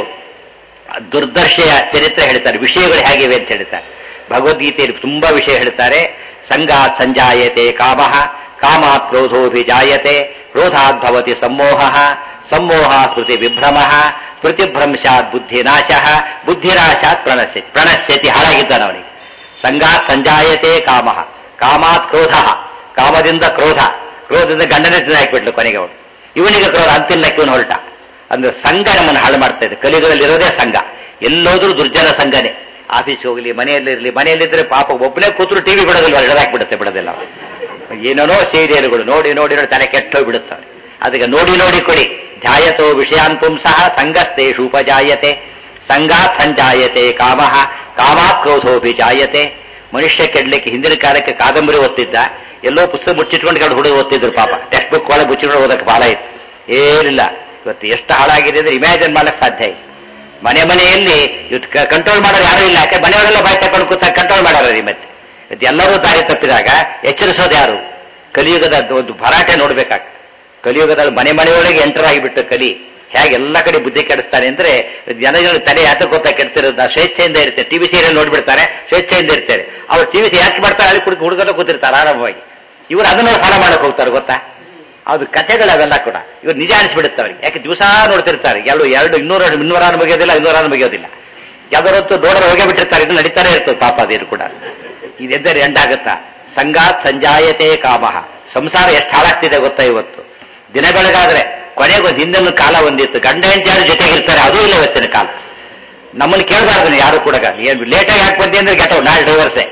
ದುರ್ದರ್ಶೆಯ ಚರಿತ್ರೆ ಹೇಳ್ತಾರೆ ವಿಷಯಗಳು ಹೇಗಿವೆ ಅಂತ ಹೇಳ್ತಾರೆ ಭಗವದ್ಗೀತೆಯಲ್ಲಿ ತುಂಬಾ ವಿಷಯ ಹೇಳ್ತಾರೆ ಸಂಗಾತ್ ಸಂಜಾಯತೆ ಕಾಮ ಕಾಮಾತ್ ಕ್ರೋಧೋಭಿಜಾಯತೆ ಕ್ರೋಧಾತ್ ಭವತಿ ಸಮ್ಮೋಹ ಸಮ್ಮೋಹ ಸ್ಮೃತಿ ವಿಭ್ರಮ ಸ್ಮೃತಿಭ್ರಂಶಾತ್ ಬುದ್ಧಿನಾಶ ಬುದ್ಧಿನಾಶಾತ್ ಪ್ರಣಶ್ಯತಿ ಪ್ರಣಶ್ಯತಿ ಹಾಳಾಗಿದ್ದಾನೆ ಅವನಿಗೆ ಸಂಗಾತ್ ಸಂಜಾಯತೆ ಕಾಮ ಕಾಮಾತ್ ಕ್ರೋಧ ಕಾಮದಿಂದ ಕ್ರೋಧ ಕ್ರೋಧದಿಂದ ಗಂಡನೇ ತಿಂದು ಹಾಕಿಬಿಟ್ಲು ಕೊನೆಗೆ ಅವನು ಇವನಿಗೆ ಕ್ರೋಧ ಅಂತಿಲ್ಲಕ್ಕೆ ಇವನು ಹೊರಟ ಅಂದ್ರೆ ಸಂಘ ನಮ್ಮನ್ನು ಹಾಳು ಮಾಡ್ತಾ ಇದೆ ಕಲಿಯುಗದಲ್ಲಿ ಇರೋದೇ ಸಂಘ ಎಲ್ಲೋದ್ರೂ ದುರ್ಜನ ಸಂಘನೇ ಆಫೀಸ್ಗೆ ಹೋಗ್ಲಿ ಮನೆಯಲ್ಲಿರಲಿ ಮನೆಯಲ್ಲಿದ್ರೆ ಪಾಪ ಒಬ್ಬನೇ ಕೂತರು ಟಿವಿ ಬಿಡೋದಿಲ್ಲ ಹಿಡಿದಾಕ್ಬಿಡುತ್ತೆ ಬಿಡೋದಿಲ್ಲ ಏನೇನೋ ಸೀರಿಯಲ್ಗಳು ನೋಡಿ ನೋಡಿ ನೋಡಿ ತಲೆ ಕೆಟ್ಟೋಗ್ಬಿಡುತ್ತವೆ ಅದಕ್ಕೆ ನೋಡಿ ನೋಡಿ ಕೊಡಿ ಧ್ಯಾಯತೋ ವಿಷಯಾನ್ ಪುಂಸಃ ಸಂಘಸ್ತೇಷು ಉಪಜಾಯತೆ ಸಂಗಾತ್ ಸಂಜಾಯತೆ ಕಾಮ ಕಾಮಾತ್ ಕ್ರೋಧೋಪಿ ಜಾಯತೆ ಮನುಷ್ಯ ಕೆಡ್ಲಿಕ್ಕೆ ಹಿಂದಿನ ಕಾಲಕ್ಕೆ ಕಾದಂಬರಿ ಓದ್ತಿದ್ದ ಎಲ್ಲೋ ಪುಸ್ತಕ ಮುಚ್ಚಿಟ್ಕೊಂಡು ಕೆಡ ಹುಡುಗ ಓದ್ತಿದ್ರು ಪಾಪ ಟೆಕ್ಸ್ಟ್ ಬುಕ್ ಒಳಗೆ ಮುಚ್ಚಿಟ್ಕೊಂಡು ಓದಕ್ಕೆ ಬಾಲ ಇತ್ತು ಏನಿಲ್ಲ ಇವತ್ತು ಎಷ್ಟು ಹಾಳಾಗಿದೆ ಅಂದ್ರೆ ಇಮ್ಯಾಜಿನ್ ಮಾಡಕ್ ಸಾಧ್ಯ ಇಲ್ಲ ಮನೆ ಮನೆಯಲ್ಲಿ ಇವತ್ತು ಕಂಟ್ರೋಲ್ ಮಾಡೋರು ಯಾರು ಇಲ್ಲ ಯಾಕೆ ಮನೆಯವರೆಲ್ಲ ಬಾಯಿ ತಕೊಂಡು ಕೂತ ಕಂಟ್ರೋಲ್ ಮಾಡೋರು ಈ ಮತ್ತೆ ಇವತ್ತು ಎಲ್ಲರೂ ದಾರಿ ತಪ್ಪಿದಾಗ ಎಚ್ಚರಿಸೋದು ಯಾರು ಕಲಿಯುಗದ ಒಂದು ಭರಾಟೆ ನೋಡ್ಬೇಕಾಗ್ತದೆ ಕಲಿಯುಗದಲ್ಲಿ ಮನೆ ಮನೆಯೊಳಗೆ ಎಂಟರ್ ಆಗಿಬಿಟ್ಟು ಕಲಿ ಹೇಗೆ ಎಲ್ಲ ಕಡೆ ಬುದ್ಧಿ ಕೆಡಿಸ್ತಾನೆ ಅಂದ್ರೆ ಜನಗಳ ತಲೆ ಯಾತಕ್ಕೆ ಗೊತ್ತಾ ಕೆಡ್ತಿರೋದು ಸ್ವೇಚ್ಛೆಯಿಂದ ಇರುತ್ತೆ ಟಿವಿ ಸೀರಿಯಲ್ ನೋಡ್ಬಿಡ್ತಾರೆ ಸ್ವೇಚ್ಛೆಯಿಂದ ಇರ್ತಾರೆ ಅವ್ರು ಟಿವಿ ಯಾಕೆ ಮಾಡ್ತಾರೆ ಅಲ್ಲಿ ಕುಡಿದು ಹುಡುಗರ ಕೂತಿರ್ತಾರೆ ಆರಾಮವಾಗಿ ಇವರು ಅದನ್ನ ಫಾಲೋ ಮಾಡಕ್ ಹೋಗ್ತಾರೆ ಗೊತ್ತಾ ಅದು ಕಥೆಗಳು ಅವೆಲ್ಲ ಕೂಡ ಇವ್ರು ನಿಜ ಅನಿಸ್ಬಿಡುತ್ತೆ ಅವ್ರಿಗೆ ಯಾಕೆ ದಿವಸ ನೋಡ್ತಿರ್ತಾರೆ ಎಲ್ಲೂ ಎರಡು ಇನ್ನೂರ ಇನ್ನೂರಾರು ಮುಗಿಯೋದಿಲ್ಲ ಇನ್ನೂರಾರು ಮುಗಿಯೋದಿಲ್ಲ ಯಾವ್ದಾರತ್ತು ನೋಡೋರು ಹೋಗೇ ಬಿಟ್ಟಿರ್ತಾರೆ ಇದು ನಡೀತಾನೆ ಇರ್ತದೆ ಪಾಪ ಅದೇನು ಕೂಡ ಇದೆಂದರೆ ಎಂಡಾಗತ್ತಾ ಸಂಗಾತ್ ಸಂಜಾಯತೆ ಕಾಮ ಸಂಸಾರ ಎಷ್ಟು ಹಾಳಾಗ್ತಿದೆ ಗೊತ್ತಾ ಇವತ್ತು ದಿನ ಬೆಳಗಾದ್ರೆ ಕೊನೆಗೆ ಒಂದು ಹಿಂದಿನ ಕಾಲ ಒಂದಿತ್ತು ಗಂಡ ಹೆಂಡತಿಯಾರು ಜೊತೆಗಿರ್ತಾರೆ ಅದೂ ಇಲ್ಲ ಇವತ್ತಿನ ಕಾಲ ನಮ್ಮನ್ನು ಕೇಳಬಾರ್ದು ಯಾರು ಕೂಡ ಏನು ಲೇಟಾಗಿ ಯಾಕೆ ಬಂದೆ ಅಂದ್ರೆ ಗೆಟವ್ ನಾಳೆ ಡೈವರ್ಸೆ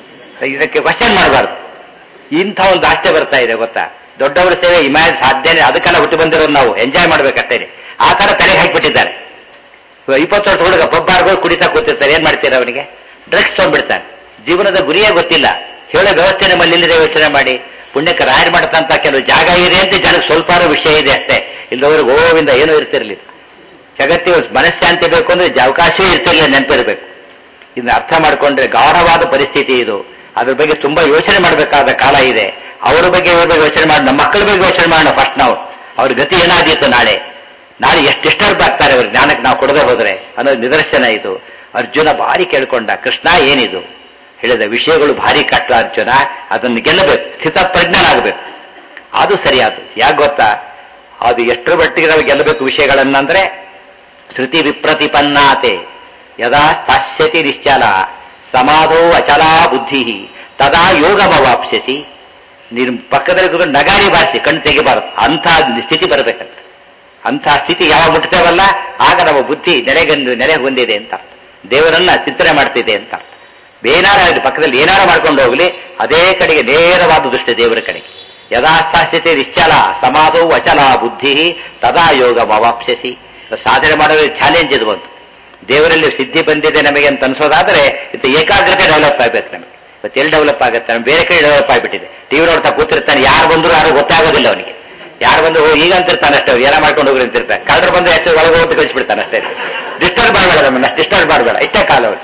ಇದಕ್ಕೆ ಕ್ವಶನ್ ಮಾಡಬಾರ್ದು ಇಂಥ ಒಂದು ಆಸ್ತೆ ಬರ್ತಾ ಇದೆ ಗೊತ್ತಾ ದೊಡ್ಡವರ ಸೇವೆ ಇಮ್ಯಾಜ್ ಸಾಧ್ಯನೇ ಅದಕ್ಕೆಲ್ಲ ಹುಟ್ಟು ಬಂದಿರೋದು ನಾವು ಎಂಜಾಯ್ ಮಾಡ್ಬೇಕಷ್ಟೇ ಆ ತರ ತಲೆಗೆ ಹಾಕಿಬಿಟ್ಟಿದ್ದಾರೆ ಇಪ್ಪತ್ತು ವರ್ಷ ಹುಡುಗ ಪಬ್ಬಾರ್ಗಳು ಕುಡಿತಾ ಕೂತಿರ್ತಾರೆ ಏನ್ ಮಾಡ್ತೀರ ಅವನಿಗೆ ಡ್ರಗ್ಸ್ ತೊಗೊಂಡ್ಬಿಡ್ತಾನೆ ಜೀವನದ ಗುರಿಯೇ ಗೊತ್ತಿಲ್ಲ ಹೇಳೋ ವ್ಯವಸ್ಥೆ ನಮ್ಮಲ್ಲಿ ಇಲ್ಲದೆ ಯೋಚನೆ ಮಾಡಿ ಪುಣ್ಯಕ್ಕೆ ರಾಯರ್ ಮಾಡತಂತ ಕೆಲವು ಜಾಗ ಇದೆ ಅಂತ ಜನಕ್ಕೆ ಸ್ವಲ್ಪ ವಿಷಯ ಇದೆ ಅಷ್ಟೇ ಇಲ್ಲದವರು ಗೋವಿಂದ ಏನೂ ಇರ್ತಿರ್ಲಿಲ್ಲ ಜಗತ್ತಿಗೆ ಮನಃಶಾಂತಿ ಬೇಕು ಅಂದ್ರೆ ಅವಕಾಶವೇ ಇರ್ತಿರ್ಲಿಲ್ಲ ನೆನಪಿರ್ಬೇಕು ಇದನ್ನ ಅರ್ಥ ಮಾಡ್ಕೊಂಡ್ರೆ ಗಾಢವಾದ ಪರಿಸ್ಥಿತಿ ಇದು ಅದ್ರ ಬಗ್ಗೆ ತುಂಬಾ ಯೋಚನೆ ಮಾಡಬೇಕಾದ ಕಾಲ ಇದೆ ಅವರ ಬಗ್ಗೆ ಇವ್ರ ಬಗ್ಗೆ ಯೋಚನೆ ಮಾಡಿ ನಮ್ಮ ಮಕ್ಕಳ ಬಗ್ಗೆ ಯೋಚನೆ ಮಾಡೋಣ ಫಸ್ಟ್ ನಾವು ಅವ್ರ ಗತಿ ಏನಾದೀತು ನಾಳೆ ನಾಳೆ ಎಷ್ಟು ಡಿಸ್ಟರ್ಬ್ ಆಗ್ತಾರೆ ಅವ್ರ ಜ್ಞಾನಕ್ಕೆ ನಾವು ಕೊಡದೆ ಹೋದ್ರೆ ಅನ್ನೋದು ನಿದರ್ಶನ ಇದು ಅರ್ಜುನ ಭಾರಿ ಕೇಳ್ಕೊಂಡ ಕೃಷ್ಣ ಏನಿದು ಹೇಳಿದ ವಿಷಯಗಳು ಭಾರಿ ಕಷ್ಟ ಅರ್ಜುನ ಅದನ್ನು ಗೆಲ್ಲಬೇಕು ಸ್ಥಿತಪ್ರಜ್ಞನಾಗಬೇಕು ಅದು ಸರಿಯಾದ ಯಾಕೆ ಗೊತ್ತಾ ಅದು ಎಷ್ಟರ ಮಟ್ಟಿಗೆ ನಾವು ಗೆಲ್ಲಬೇಕು ವಿಷಯಗಳನ್ನಂದ್ರೆ ಶ್ರುತಿ ವಿಪ್ರತಿಪನ್ನಾತೆ ಯದಾ ಸ್ಥಾಸ್ಯತಿ ನಿಶ್ಚಲ ಸಮಾಧೋ ಅಚಲಾ ಬುದ್ಧಿ ತದಾ ಯೋಗಮವಾಪ್ಸ್ಯಸಿ ನೀನು ಪಕ್ಕದಲ್ಲಿ ಕೂತ್ಕೊಂಡು ನಗಾರಿ ಬಾರಿಸಿ ಕಣ್ಣು ತೆಗಿಬಾರದು ಅಂಥ ಸ್ಥಿತಿ ಬರಬೇಕಂತ ಅಂಥ ಸ್ಥಿತಿ ಯಾವಾಗ ಮುಟ್ತೇವಲ್ಲ ಆಗ ನಮ್ಮ ಬುದ್ಧಿ ನೆಲೆಗಂದು ನೆಲೆ ಹೊಂದಿದೆ ಅಂತ ಅರ್ಥ ದೇವರನ್ನ ಚಿಂತನೆ ಮಾಡ್ತಿದೆ ಅಂತ ಅರ್ಥ ಏನಾರ ಆಗಲಿ ಪಕ್ಕದಲ್ಲಿ ಏನಾರ ಮಾಡ್ಕೊಂಡು ಹೋಗ್ಲಿ ಅದೇ ಕಡೆಗೆ ನೇರವಾದ ದೃಷ್ಟಿ ದೇವರ ಕಡೆಗೆ ಯಥಾಸ್ಥಾಸ್ಥಿತಿ ನಿಶ್ಚಲ ಸಮಾಧವು ಅಚಲ ಬುದ್ಧಿ ತದಾ ಯೋಗ ಅವಾಪ್ಸ್ಯಸಿ ಸಾಧನೆ ಮಾಡೋದು ಚಾಲೆಂಜ್ ಇದು ಒಂದು ದೇವರಲ್ಲಿ ಸಿದ್ಧಿ ಬಂದಿದೆ ನಮಗೆ ಅಂತ ಅನ್ಸೋದಾದ್ರೆ ಇದು ಏಕಾಗ್ರತೆ ಡೆವಲಪ್ ಆಗ್ಬೇಕು ನಮಗೆ ಇವತ್ತು ಎಲ್ಲಿ ಡೆವಲಪ್ ಆಗುತ್ತೆ ನಮ್ಗೆ ಬೇರೆ ಕಡೆ ಡೆವಲಪ್ ಆಗಿಬಿಟ್ಟಿದೆ ಟಿವಿ ನೋಡ್ತಾ ಕೂತಿರ್ತಾನೆ ಯಾರು ಬಂದ್ರು ಯಾರು ಗೊತ್ತಾಗೋದಿಲ್ಲ ಅವನಿಗೆ ಯಾರು ಬಂದು ಹೋಗಿ ಈಗ ಅಂತಿರ್ತಾನೆ ಅಷ್ಟೇ ಅವ್ರು ಏನೋ ಮಾಡ್ಕೊಂಡು ಹೋಗ್ರಿ ಅಂತಿರ್ತಾರೆ ಕಳ್ಳರು ಬಂದು ಹೆಸರು ಒಳಗೆ ಹೋಗಿ ಕಳಿಸ್ಬಿಡ್ತಾನೆ ಅಷ್ಟೇ ಡಿಸ್ಟರ್ಬ್ ಮಾಡಬೇಡ ನಮ್ಮನ್ನ ಡಿಸ್ಟರ್ಬ್ ಮಾಡಬೇಡ ಇಷ್ಟೇ ಕಾಲ ಅವ್ರು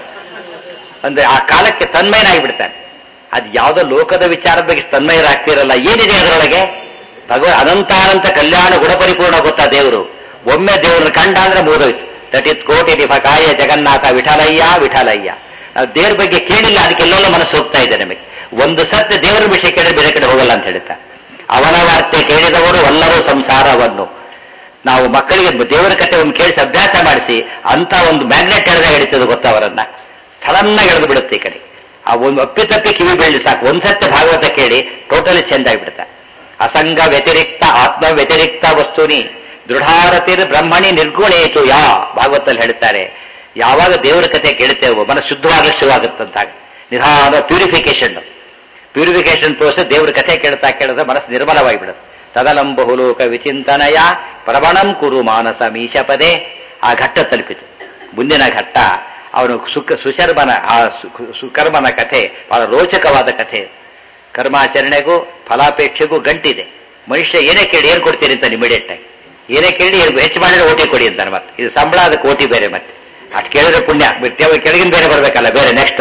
ಅಂದ್ರೆ ಆ ಕಾಲಕ್ಕೆ ತನ್ಮಯನಾಗಿಬಿಡ್ತಾನೆ ಅದು ಯಾವುದೋ ಲೋಕದ ವಿಚಾರದ ಬಗ್ಗೆ ತನ್ಮಯರಾಗ್ತಿರಲ್ಲ ಏನಿದೆ ಅದರೊಳಗೆ ಭಗವ ಅನಂತಾನಂತ ಕಲ್ಯಾಣ ಗುಣಪರಿಪೂರ್ಣ ಗೊತ್ತಾ ದೇವರು ಒಮ್ಮೆ ದೇವರನ್ನ ಕಂಡ ಅಂದ್ರೆ ಮುಗಿದೋಯ್ತು ತಟಿತ್ ಕೋಟಿ ನಿಭಕಾಯ ಜಗನ್ನಾಥ ವಿಠಲಯ್ಯ ವಿಠಲಯ್ಯ ನಾವು ದೇವ್ರ ಬಗ್ಗೆ ಕೇಳಿಲ್ಲ ಅದಕ್ಕೆಲ್ಲೆಲ್ಲ ಮನಸ್ಸು ಹೋಗ್ತಾ ಇದೆ ನಮಗೆ ಒಂದು ಸತ್ಯ ದೇವರ ವಿಷಯ ಕೇಳಿದ್ರೆ ಬೇರೆ ಕಡೆ ಹೋಗಲ್ಲ ಅಂತ ಹೇಳ್ತಾ ಅವನ ವಾರ್ತೆ ಕೇಳಿದವರು ಎಲ್ಲರೂ ಸಂಸಾರವನ್ನು ನಾವು ಮಕ್ಕಳಿಗೆ ದೇವರ ಕಥೆ ಒಂದು ಕೇಳಿಸಿ ಅಭ್ಯಾಸ ಮಾಡಿಸಿ ಅಂತ ಒಂದು ಮ್ಯಾಗ್ನೆಟ್ ಎಳೆದಾಗ ಹಿಡಿತದೆ ಗೊತ್ತಾ ಅವರನ್ನ ಸಡನ್ನಾಗಿ ಎಳೆದು ಬಿಡುತ್ತೆ ಈ ಕಡೆ ಆ ಒಂದು ಅಪ್ಪಿತಪ್ಪಿ ಕಿವಿ ಬೆಳ್ಳಿ ಸಾಕು ಒಂದ್ಸತ್ತೆ ಭಾಗವತ ಕೇಳಿ ಟೋಟಲಿ ಚೇಂಜ್ ಆಗಿಬಿಡುತ್ತೆ ಅಸಂಗ ವ್ಯತಿರಿಕ್ತ ಆತ್ಮ ವ್ಯತಿರಿಕ್ತ ವಸ್ತುನಿ ದೃಢಾರತಿರ್ ಬ್ರಹ್ಮಣಿ ನಿರ್ಗುಣೇತು ಯಾ ಭಾಗವತಲ್ಲಿ ಹೇಳ್ತಾರೆ ಯಾವಾಗ ದೇವರ ಕಥೆ ಕೇಳ್ತೇವೋ ಮನಸ್ಸು ಶುದ್ಧವಾಗಲು ಶುರುವಾಗುತ್ತಂತಾಗ ನಿಧಾನ ಪ್ಯೂರಿಫಿಕೇಶನ್ ಪ್ಯೂರಿಫಿಕೇಶನ್ ಪ್ರೋಸೆಸ್ ದೇವರ ಕಥೆ ಕೇಳ್ತಾ ಕೇಳಿದ್ರೆ ಮನಸ್ಸು ನಿರ್ಮಲವಾಗಿ ಬಿಡುತ್ತೆ ತದಲಂಬಹು ಲೋಕ ವಿಚಿಂತನಯ ಪ್ರವಣಂ ಕುರು ಮಾನಸ ಮೀಶಪದೇ ಆ ಘಟ್ಟ ತಲುಪಿತು ಮುಂದಿನ ಘಟ್ಟ ಅವನು ಸುಖ ಸುಶರ್ಮನ ಆ ಸು- ಸುಕರ್ಮನ ಕಥೆ ಬಹಳ ರೋಚಕವಾದ ಕಥೆ ಕರ್ಮಾಚರಣೆಗೂ ಫಲಾಪೇಕ್ಷೆಗೂ ಗಂಟಿದೆ ಮನುಷ್ಯ ಏನೇ ಕೇಳಿ ಏನ್ ಕೊಡ್ತೀರಿ ಅಂತ ಇಮಿಡಿಯೇಟ್ ಆಗಿ ಏನೇ ಕೇಳಿ ಏನ್ ಹೆಚ್ಚು ಮಾಡಿದ್ರೆ ಓಟಿ ಕೊಡಿ ಅಂತಾನೆ ಮತ್ತೆ ಇದು ಸಂಬಳ ಅದಕ್ಕೆ ಓಟಿ ಬೇರೆ ಮತ್ತೆ ಅಷ್ಟು ಕೇಳಿದ್ರೆ ಪುಣ್ಯ ಬಿಟ್ಟು ಕೆಳಗಿನ ಬೇರೆ ಬರ್ಬೇಕಲ್ಲ ಬೇರೆ ನೆಕ್ಸ್ಟ್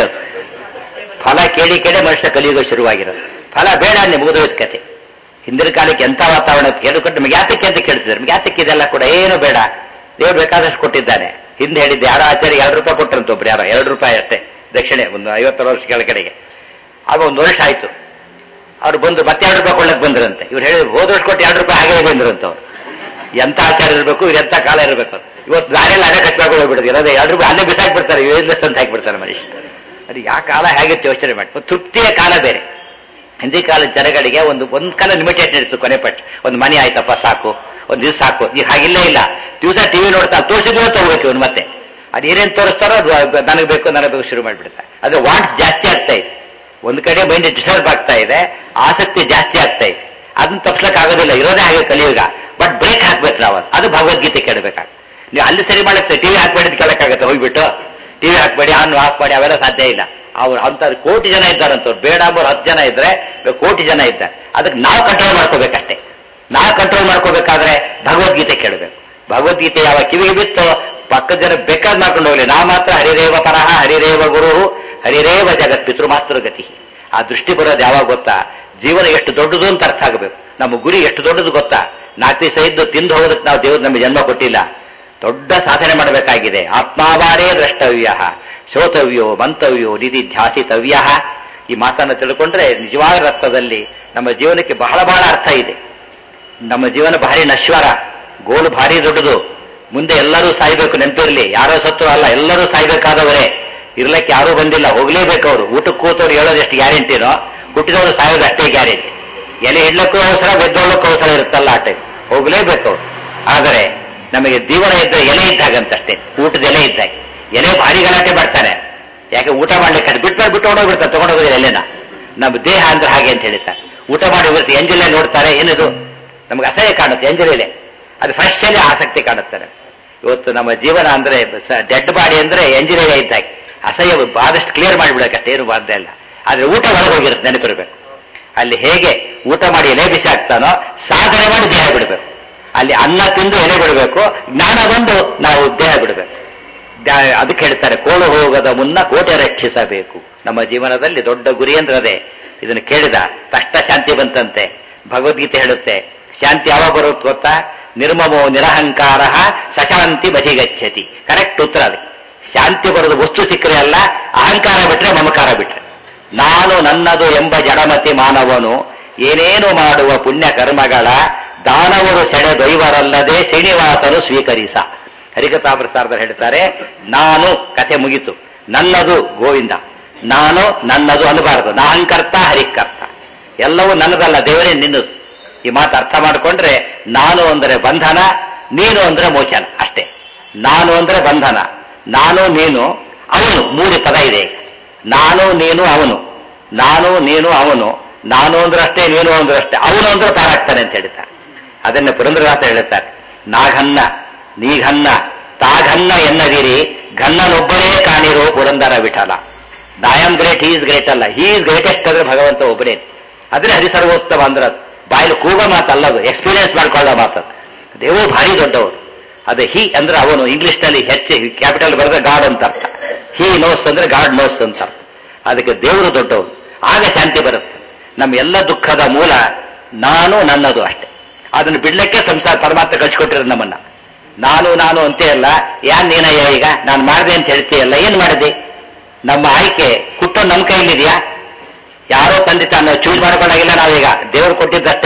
ಫಲ ಕೇಳಿ ಕೇಳಿ ಮನುಷ್ಯ ಕಲಿಯುಗ ಶುರುವಾಗಿರೋದು ಫಲ ಬೇಡ ಅನ್ನಿ ಮುಗಿದೋಯ್ತು ಕತೆ ಹಿಂದಿನ ಕಾಲಕ್ಕೆ ಎಂಥ ವಾತಾವರಣ ಕೇಳಿಕೊಂಡು ನಮಗೆ ಯಾತಕ್ಕೆ ಅಂತ ಕೇಳ್ತಿದ್ರು ನಮ್ಗೆ ಯಾತಕ್ಕೆ ಇದೆಲ್ಲ ಕೂಡ ಏನು ಬೇಡ ದೇವ್ರು ಬೇಕಾದಷ್ಟು ಕೊಟ್ಟಿದ್ದಾನೆ ಹಿಂದೆ ಹೇಳಿದ್ದೆ ಯಾರೋ ಆಚಾರ್ಯ ಎರಡು ರೂಪಾಯಿ ಕೊಟ್ಟರಂತ ಒಬ್ರು ಯಾರೋ ಎರಡು ರೂಪಾಯಿ ಅಷ್ಟೇ ದಕ್ಷಿಣೆ ಒಂದು ಐವತ್ತರ ವರ್ಷ ಕೆಳಗಡೆಗೆ ಆಗ ಒಂದು ವರ್ಷ ಆಯ್ತು ಅವ್ರು ಬಂದು ಮತ್ತೆ ಎರಡು ರೂಪಾಯಿ ಕೊಳ್ಳಕ್ ಬಂದ್ರಂತೆ ಇವ್ರು ಹೇಳಿ ಹೋದ ವರ್ಷ ಕೊಟ್ಟು ಎರಡು ರೂಪಾಯಿ ಹಾಗೆ ಬಂದ್ರಂತ ಅವ್ರು ಎಂತ ಆಚಾರ ಇರಬೇಕು ಇವ್ರು ಎಂತ ಕಾಲ ಇರಬೇಕು ಇವತ್ತು ದಾರಿಯಲ್ಲಿ ಅದೇ ಕಟ್ಟಾಗಿ ಹೋಗ್ಬಿಡುದು ಇರೋದೇ ಎರಡು ರೂಪಾಯಿ ಅಲ್ಲೇ ಬಿಸಾಕ್ಬಿಡ್ತಾರೆ ವೇಸ್ಲೆಸ್ ಅಂತ ಹಾಕ್ಬಿಡ್ತಾರೆ ಮನುಷ್ಯ ಅದು ಯಾ ಕಾಲ ಹೇಗಿತ್ತು ಯೋಚನೆ ಮಾಡಿ ಒಂದು ತೃಪ್ತಿಯ ಕಾಲ ಬೇರೆ ಹಿಂದಿ ಕಾಲದ ಜನಗಳಿಗೆ ಒಂದು ಒಂದು ಕಾಲ ಲಿಮಿಟೇಷನ್ ಇತ್ತು ಕೊನೆ ಪಟ್ಟು ಒಂದು ಮನೆ ಆಯ್ತಪ್ಪ ಸಾಕು ಒಂದು ದಿವಸ ಸಾಕು ಈಗ ಹಾಗಿಲ್ಲೇ ಇಲ್ಲ ದಿವಸ ಟಿವಿ ನೋಡ್ತಾ ತೋರಿಸಿದ್ರೆ ತಗೋಬೇಕು ಇವನು ಮತ್ತೆ ಅದು ಏನೇನು ತೋರಿಸ್ತಾರೋ ಅದು ನನಗೆ ಬೇಕು ನನಗೆ ಬೇಕು ಶುರು ಮಾಡಿಬಿಡ್ತಾರೆ ಅದು ವಾಂಟ್ಸ್ ಜಾಸ್ತಿ ಆಗ್ತಾ ಇದೆ ಒಂದು ಕಡೆ ಮೈಂಡ್ ಡಿಸ್ಟರ್ಬ್ ಆಗ್ತಾ ಇದೆ ಆಸಕ್ತಿ ಜಾಸ್ತಿ ಆಗ್ತಾ ಇದೆ ಅದನ್ನ ತಪ್ಪಿಸಕ್ ಆಗೋದಿಲ್ಲ ಇರೋದೇ ಹಾಗೆ ಕಲಿಯುಗ ಬಟ್ ಬ್ರೇಕ್ ಹಾಕ್ಬೇಕು ನಾವು ಅದು. ಅದು ಭಗವದ್ಗೀತೆ ಕೇಳಬೇಕಾಗ ನೀವು ಅಲ್ಲಿ ಸರಿ ಮಾಡಕ್ಕೆ ಟಿವಿ ಹಾಕ್ಬೇಡಿ ಅಂತ ಕೇಳಕ್ಕಾಗತ್ತೆ ಹೋಗ್ಬಿಟ್ಟು ಟಿವಿ ಹಾಕ್ಬೇಡಿ ಆನ್ ಆಫ್ ಮಾಡಿ ಅವೆಲ್ಲ ಸಾಧ್ಯ ಇಲ್ಲ ಅವ್ರು ಅಂತ ಕೋಟಿ ಜನ ಇದ್ದಾರಂತವ್ರು ಬೇಡ ಅಂಬೋರು ಹತ್ತು ಜನ ಇದ್ರೆ ಕೋಟಿ ಜನ ಇದ್ದಾರೆ ಅದಕ್ಕೆ ನಾವು ಕಂಟ್ರೋಲ್ ಮಾಡ್ಕೋಬೇಕಷ್ಟೇ ನಾವು ಕಂಟ್ರೋಲ್ ಮಾಡ್ಕೋಬೇಕಾದ್ರೆ ಭಗವದ್ಗೀತೆ ಕೇಳಬೇಕು ಭಗವದ್ಗೀತೆ ಯಾವ ಕಿವಿಗೆ ಬಿತ್ತೋ ಪಕ್ಕದ ಜನ ಬೇಕಾದ್ ಮಾಡ್ಕೊಂಡು ಹೋಗ್ಲಿ ನಾವು ಮಾತ್ರ ಹರಿರೇವ ಪರಹ ಹರಿರೇವ ಗುರು ಹರಿರೇವ ಜಗತ್ ಪಿತೃ ಮಾತೃ ಗತಿ ಆ ದೃಷ್ಟಿ ಬರೋದು ಯಾವಾಗ ಗೊತ್ತಾ ಜೀವನ ಎಷ್ಟು ದೊಡ್ಡದು ಅಂತ ಅರ್ಥ ಆಗಬೇಕು ನಮ್ಮ ಗುರಿ ಎಷ್ಟು ದೊಡ್ಡದು ಗೊತ್ತಾ ನಾಲ್ಕು ದಿವಸ ಇದ್ದು ತಿಂದು ಹೋಗೋದಕ್ಕೆ ನಾವು ದೇವರು ನಮಗೆ ಜನ್ಮ ಕೊಟ್ಟಿಲ್ಲ ದೊಡ್ಡ ಸಾಧನೆ ಮಾಡಬೇಕಾಗಿದೆ ಆತ್ಮಾವಾರೇ ದ್ರಷ್ಟವ್ಯ ಶ್ರೋತವ್ಯೋ ಮಂತವ್ಯೋ ನಿಧಿ ಧ್ಯಾಸಿತವ್ಯ ಈ ಮಾತನ್ನು ತಿಳ್ಕೊಂಡ್ರೆ ನಿಜವಾದ ಅರ್ಥದಲ್ಲಿ ನಮ್ಮ ಜೀವನಕ್ಕೆ ಬಹಳ ಬಹಳ ಅರ್ಥ ಇದೆ ನಮ್ಮ ಜೀವನ ಭಾರಿ ನಶ್ವರ ಗೋಲು ಭಾರಿ ದೊಡ್ಡದು ಮುಂದೆ ಎಲ್ಲರೂ ಸಾಯ್ಬೇಕು ನೆನಪಿರ್ಲಿ ಯಾರೋ ಸತ್ತು ಅಲ್ಲ ಎಲ್ಲರೂ ಸಾಯ್ಬೇಕಾದವರೇ ಇರ್ಲಕ್ಕೆ ಯಾರೂ ಬಂದಿಲ್ಲ ಹೋಗ್ಲೇಬೇಕು ಅವರು ಊಟಕ್ಕೆ ಕೂತವ್ರು ಹೇಳೋದು ಎಷ್ಟು ಗ್ಯಾರಂಟಿನೋ ಹುಟ್ಟಿದವರು ಸಾಯೋದು ಅಷ್ಟೇ ಗ್ಯಾರಂಟಿ ಎಲೆ ಇಡ್ಲಕ್ಕೂ ಅವಸರ ಬೆದ್ದೋಳಕ್ಕೂ ಅವಸರ ಇರುತ್ತಲ್ಲ ಆ ಟೈಮ್ ಹೋಗ್ಲೇಬೇಕು ಅವ್ರು ಆದರೆ ನಮಗೆ ಜೀವನ ಇದ್ದ ಎಲೆ ಇದ್ದಾಗಂತಷ್ಟೇ ಊಟದ ಎಲೆ ಇದ್ದಾಗ ಎಲೆ ಭಾರಿ ಗಲಾಟೆ ಮಾಡ್ತಾನೆ ಯಾಕೆ ಊಟ ಮಾಡ್ಲಿಕ್ಕೆ ಅದು ಬಿಟ್ಟು ಬಿಟ್ಟು ಹೊಡೋಗ್ಬಿಡ್ತಾರೆ ತಗೊಂಡೋಗೋದಿಲ್ಲ ಎಲೆನ ನಮ್ಮ ದೇಹ ಅಂದ್ರೆ ಹಾಗೆ ಅಂತ ಹೇಳ್ತಾರೆ ಊಟ ಮಾಡಿ ಹೋಗಿರ್ತೀವಿ ಎಂಜಲೆ ನೋಡ್ತಾರೆ ಏನಿದು ನಮ್ಗೆ ಅಸಹ್ಯ ಕಾಣುತ್ತೆ ಎಂಜಲೆಲೆ ಅದು ಫ್ರೆಶ್ ಅಲ್ಲಿ ಆಸಕ್ತಿ ಕಾಣುತ್ತಾರೆ ಇವತ್ತು ನಮ್ಮ ಜೀವನ ಅಂದ್ರೆ ಡೆಡ್ ಬಾಡಿ ಅಂದ್ರೆ ಎಂಜಿನಿಯರ್ ಇದ್ದಾಗ ಅಸಹ್ಯ ಆದಷ್ಟು ಕ್ಲಿಯರ್ ಮಾಡಿಬಿಡಕ್ಕೆ ಏನು ಬಾಧ್ಯ ಇಲ್ಲ ಆದ್ರೆ ಊಟ ಒಳಗೆ ಹೋಗಿರುತ್ತೆ ನೆನಪಿರ್ಬೇಕು ಅಲ್ಲಿ ಹೇಗೆ ಊಟ ಮಾಡಿ ಎಲೆ ಬಿಸಿ ಆಗ್ತಾನೋ ಸಾಧನೆ ಮಾಡಿ ದೇಹ ಬಿಡಬೇಕು ಅಲ್ಲಿ ಅನ್ನ ತಿಂದು ಎಲೆ ಬಿಡಬೇಕು ಜ್ಞಾನ ಬಂದು ನಾವು ದೇಹ ಬಿಡಬೇಕು ದ್ಯಾ- ಅದಕ್ಕೆ ಹೇಳ್ತಾರೆ ಕೋಳು ಹೋಗದ ಮುನ್ನ ಕೋಟೆ ರಕ್ಷಿಸಬೇಕು ನಮ್ಮ ಜೀವನದಲ್ಲಿ ದೊಡ್ಡ ಗುರಿ ಅಂದ್ರೆ ಅದೇ ಇದನ್ನು ಕೇಳಿದ ತಕ್ಷಣ ಶಾಂತಿ ಬಂತಂತೆ ಭಗವದ್ಗೀತೆ ಹೇಳುತ್ತೆ ಶಾಂತಿ ಯಾವಾಗ ಬರುತ್ತೆ ಗೊತ್ತಾ ನಿರ್ಮಮೋ ನಿರಹಂಕಾರ ಸಶಾಂತಿ ಬದಿಗಚ್ಚತಿ ಕರೆಕ್ಟ್ ಉತ್ತರ ಅದಕ್ಕೆ ಶಾಂತಿ ಬರೋದು ವಸ್ತು ಸಿಕ್ಕರೆ ಅಲ್ಲ ಅಹಂಕಾರ ಬಿಟ್ರೆ ಮಮಕಾರ ಬಿಟ್ರೆ ನಾನು ನನ್ನದು ಎಂಬ ಜಡಮತಿ ಮಾನವನು ಏನೇನು ಮಾಡುವ ಪುಣ್ಯ ಕರ್ಮಗಳ ದಾನವರು ಸೆಳೆದೊಯ್ವರಲ್ಲದೆ ಶ್ರೀನಿವಾಸನು ಸ್ವೀಕರಿಸ ಹರಿಕಥಾಪ್ರಸಾರದ ಹೇಳ್ತಾರೆ ನಾನು ಕಥೆ ಮುಗಿತು ನನ್ನದು ಗೋವಿಂದ ನಾನು ನನ್ನದು ಅನ್ನಬಾರದು ನಾಹಂಕರ್ತ ಹರಿಕರ್ತ ಎಲ್ಲವೂ ನನ್ನದಲ್ಲ ದೇವರೇ ನಿನ್ನದು ಈ ಮಾತು ಅರ್ಥ ಮಾಡಿಕೊಂಡ್ರೆ ನಾನು ಅಂದರೆ ಬಂಧನ ನೀನು ಅಂದ್ರೆ ಮೋಚನ ಅಷ್ಟೇ ನಾನು ಅಂದ್ರೆ ಬಂಧನ ನಾನು ನೀನು ಅವನು ಮೂರು ಪದ ಇದೆ ಈಗ. ನಾನು ನೀನು ಅವನು ನಾನು ನೀನು ಅವನು ನಾನು ಅಂದ್ರೆ ಅಷ್ಟೇ ನೀನು ಅಂದ್ರೆ ಅಷ್ಟೇ ಅವನು ಅಂದ್ರೆ ಪಾರಾಗ್ತಾನೆ ಅಂತ ಹೇಳ್ತಾರೆ ಅದನ್ನ ಪುರಂದ್ರದಾಸ ಹೇಳುತ್ತಾರೆ ನಾಘನ್ನ ನೀಘನ್ನ ತಾಘನ್ನ ಎನ್ನದಿರಿ ಘನ್ನನೊಬ್ಬನೇ ಕಾಣಿರೋ Purandara Vittala I am great is great ಅಲ್ಲ ಹೀ ಈಸ್ ಗ್ರೇಟೆಸ್ಟ್ ಅಂದ್ರೆ ಭಗವಂತ ಒಬ್ಬನೇ ಅದ್ರೆ ಹರಿಸರ್ವೋತ್ತಮ ಅಂದ್ರೆ ಅದು. ಬಾಯಲ್ಲಿ ಕೂಗೋ ಮಾತಲ್ಲದು ಎಕ್ಸ್ಪೀರಿಯನ್ಸ್ ಮಾಡ್ಕೊಳ್ಳೋ ಮಾತದು ದೇವರು ಭಾರಿ ದೊಡ್ಡವರು ಅದು ಹಿ ಅಂದ್ರೆ ಅವನು ಇಂಗ್ಲಿಷ್ ನಲ್ಲಿ ಹೆಚ್ಚು ಕ್ಯಾಪಿಟಲ್ ಬರೆದ್ರೆ ಗಾಡ್ ಅಂತ ಅರ್ಥ ಹಿ ನೋಸ್ ಅಂದ್ರೆ ಗಾಡ್ ನೋಸ್ ಅಂತ ಅರ್ಥ ಅದಕ್ಕೆ ದೇವರು ದೊಡ್ಡವರು ಆಗ ಶಾಂತಿ ಬರುತ್ತೆ ನಮ್ಮ ಎಲ್ಲ ದುಃಖದ ಮೂಲ ನಾನು ನನ್ನದು ಅಷ್ಟೇ ಅದನ್ನು ಬಿಡ್ಲಿಕ್ಕೆ ಸಂಸಾರ ಪರಮಾತ್ಮ ಕಳ್ಸಿಕೊಟ್ಟಿರೋದು ನಮ್ಮನ್ನ ನಾನು ನಾನು ಅಂತೇ ಅಲ್ಲ ಯಾನ್ ನೀನಯ್ಯ ಈಗ ನಾನು ಮಾಡಿದೆ ಅಂತ ಹೇಳ್ತೀಯಲ್ಲ ಏನ್ ಮಾಡಿದೆ ನಮ್ಮ ಆಯ್ಕೆ ಹುಟ್ಟು ನಮ್ಮ ಕೈಲಿದೆಯಾ ಯಾರೋ ತಂದೆ ತಾನು ಚೂಸ್ ಮಾಡ್ಕೊಂಡಾಗಿಲ್ಲ ನಾವೀಗ ದೇವ್ರು ಕೊಟ್ಟಿದ್ದಷ್ಟೇ ಪೂರ್ಣ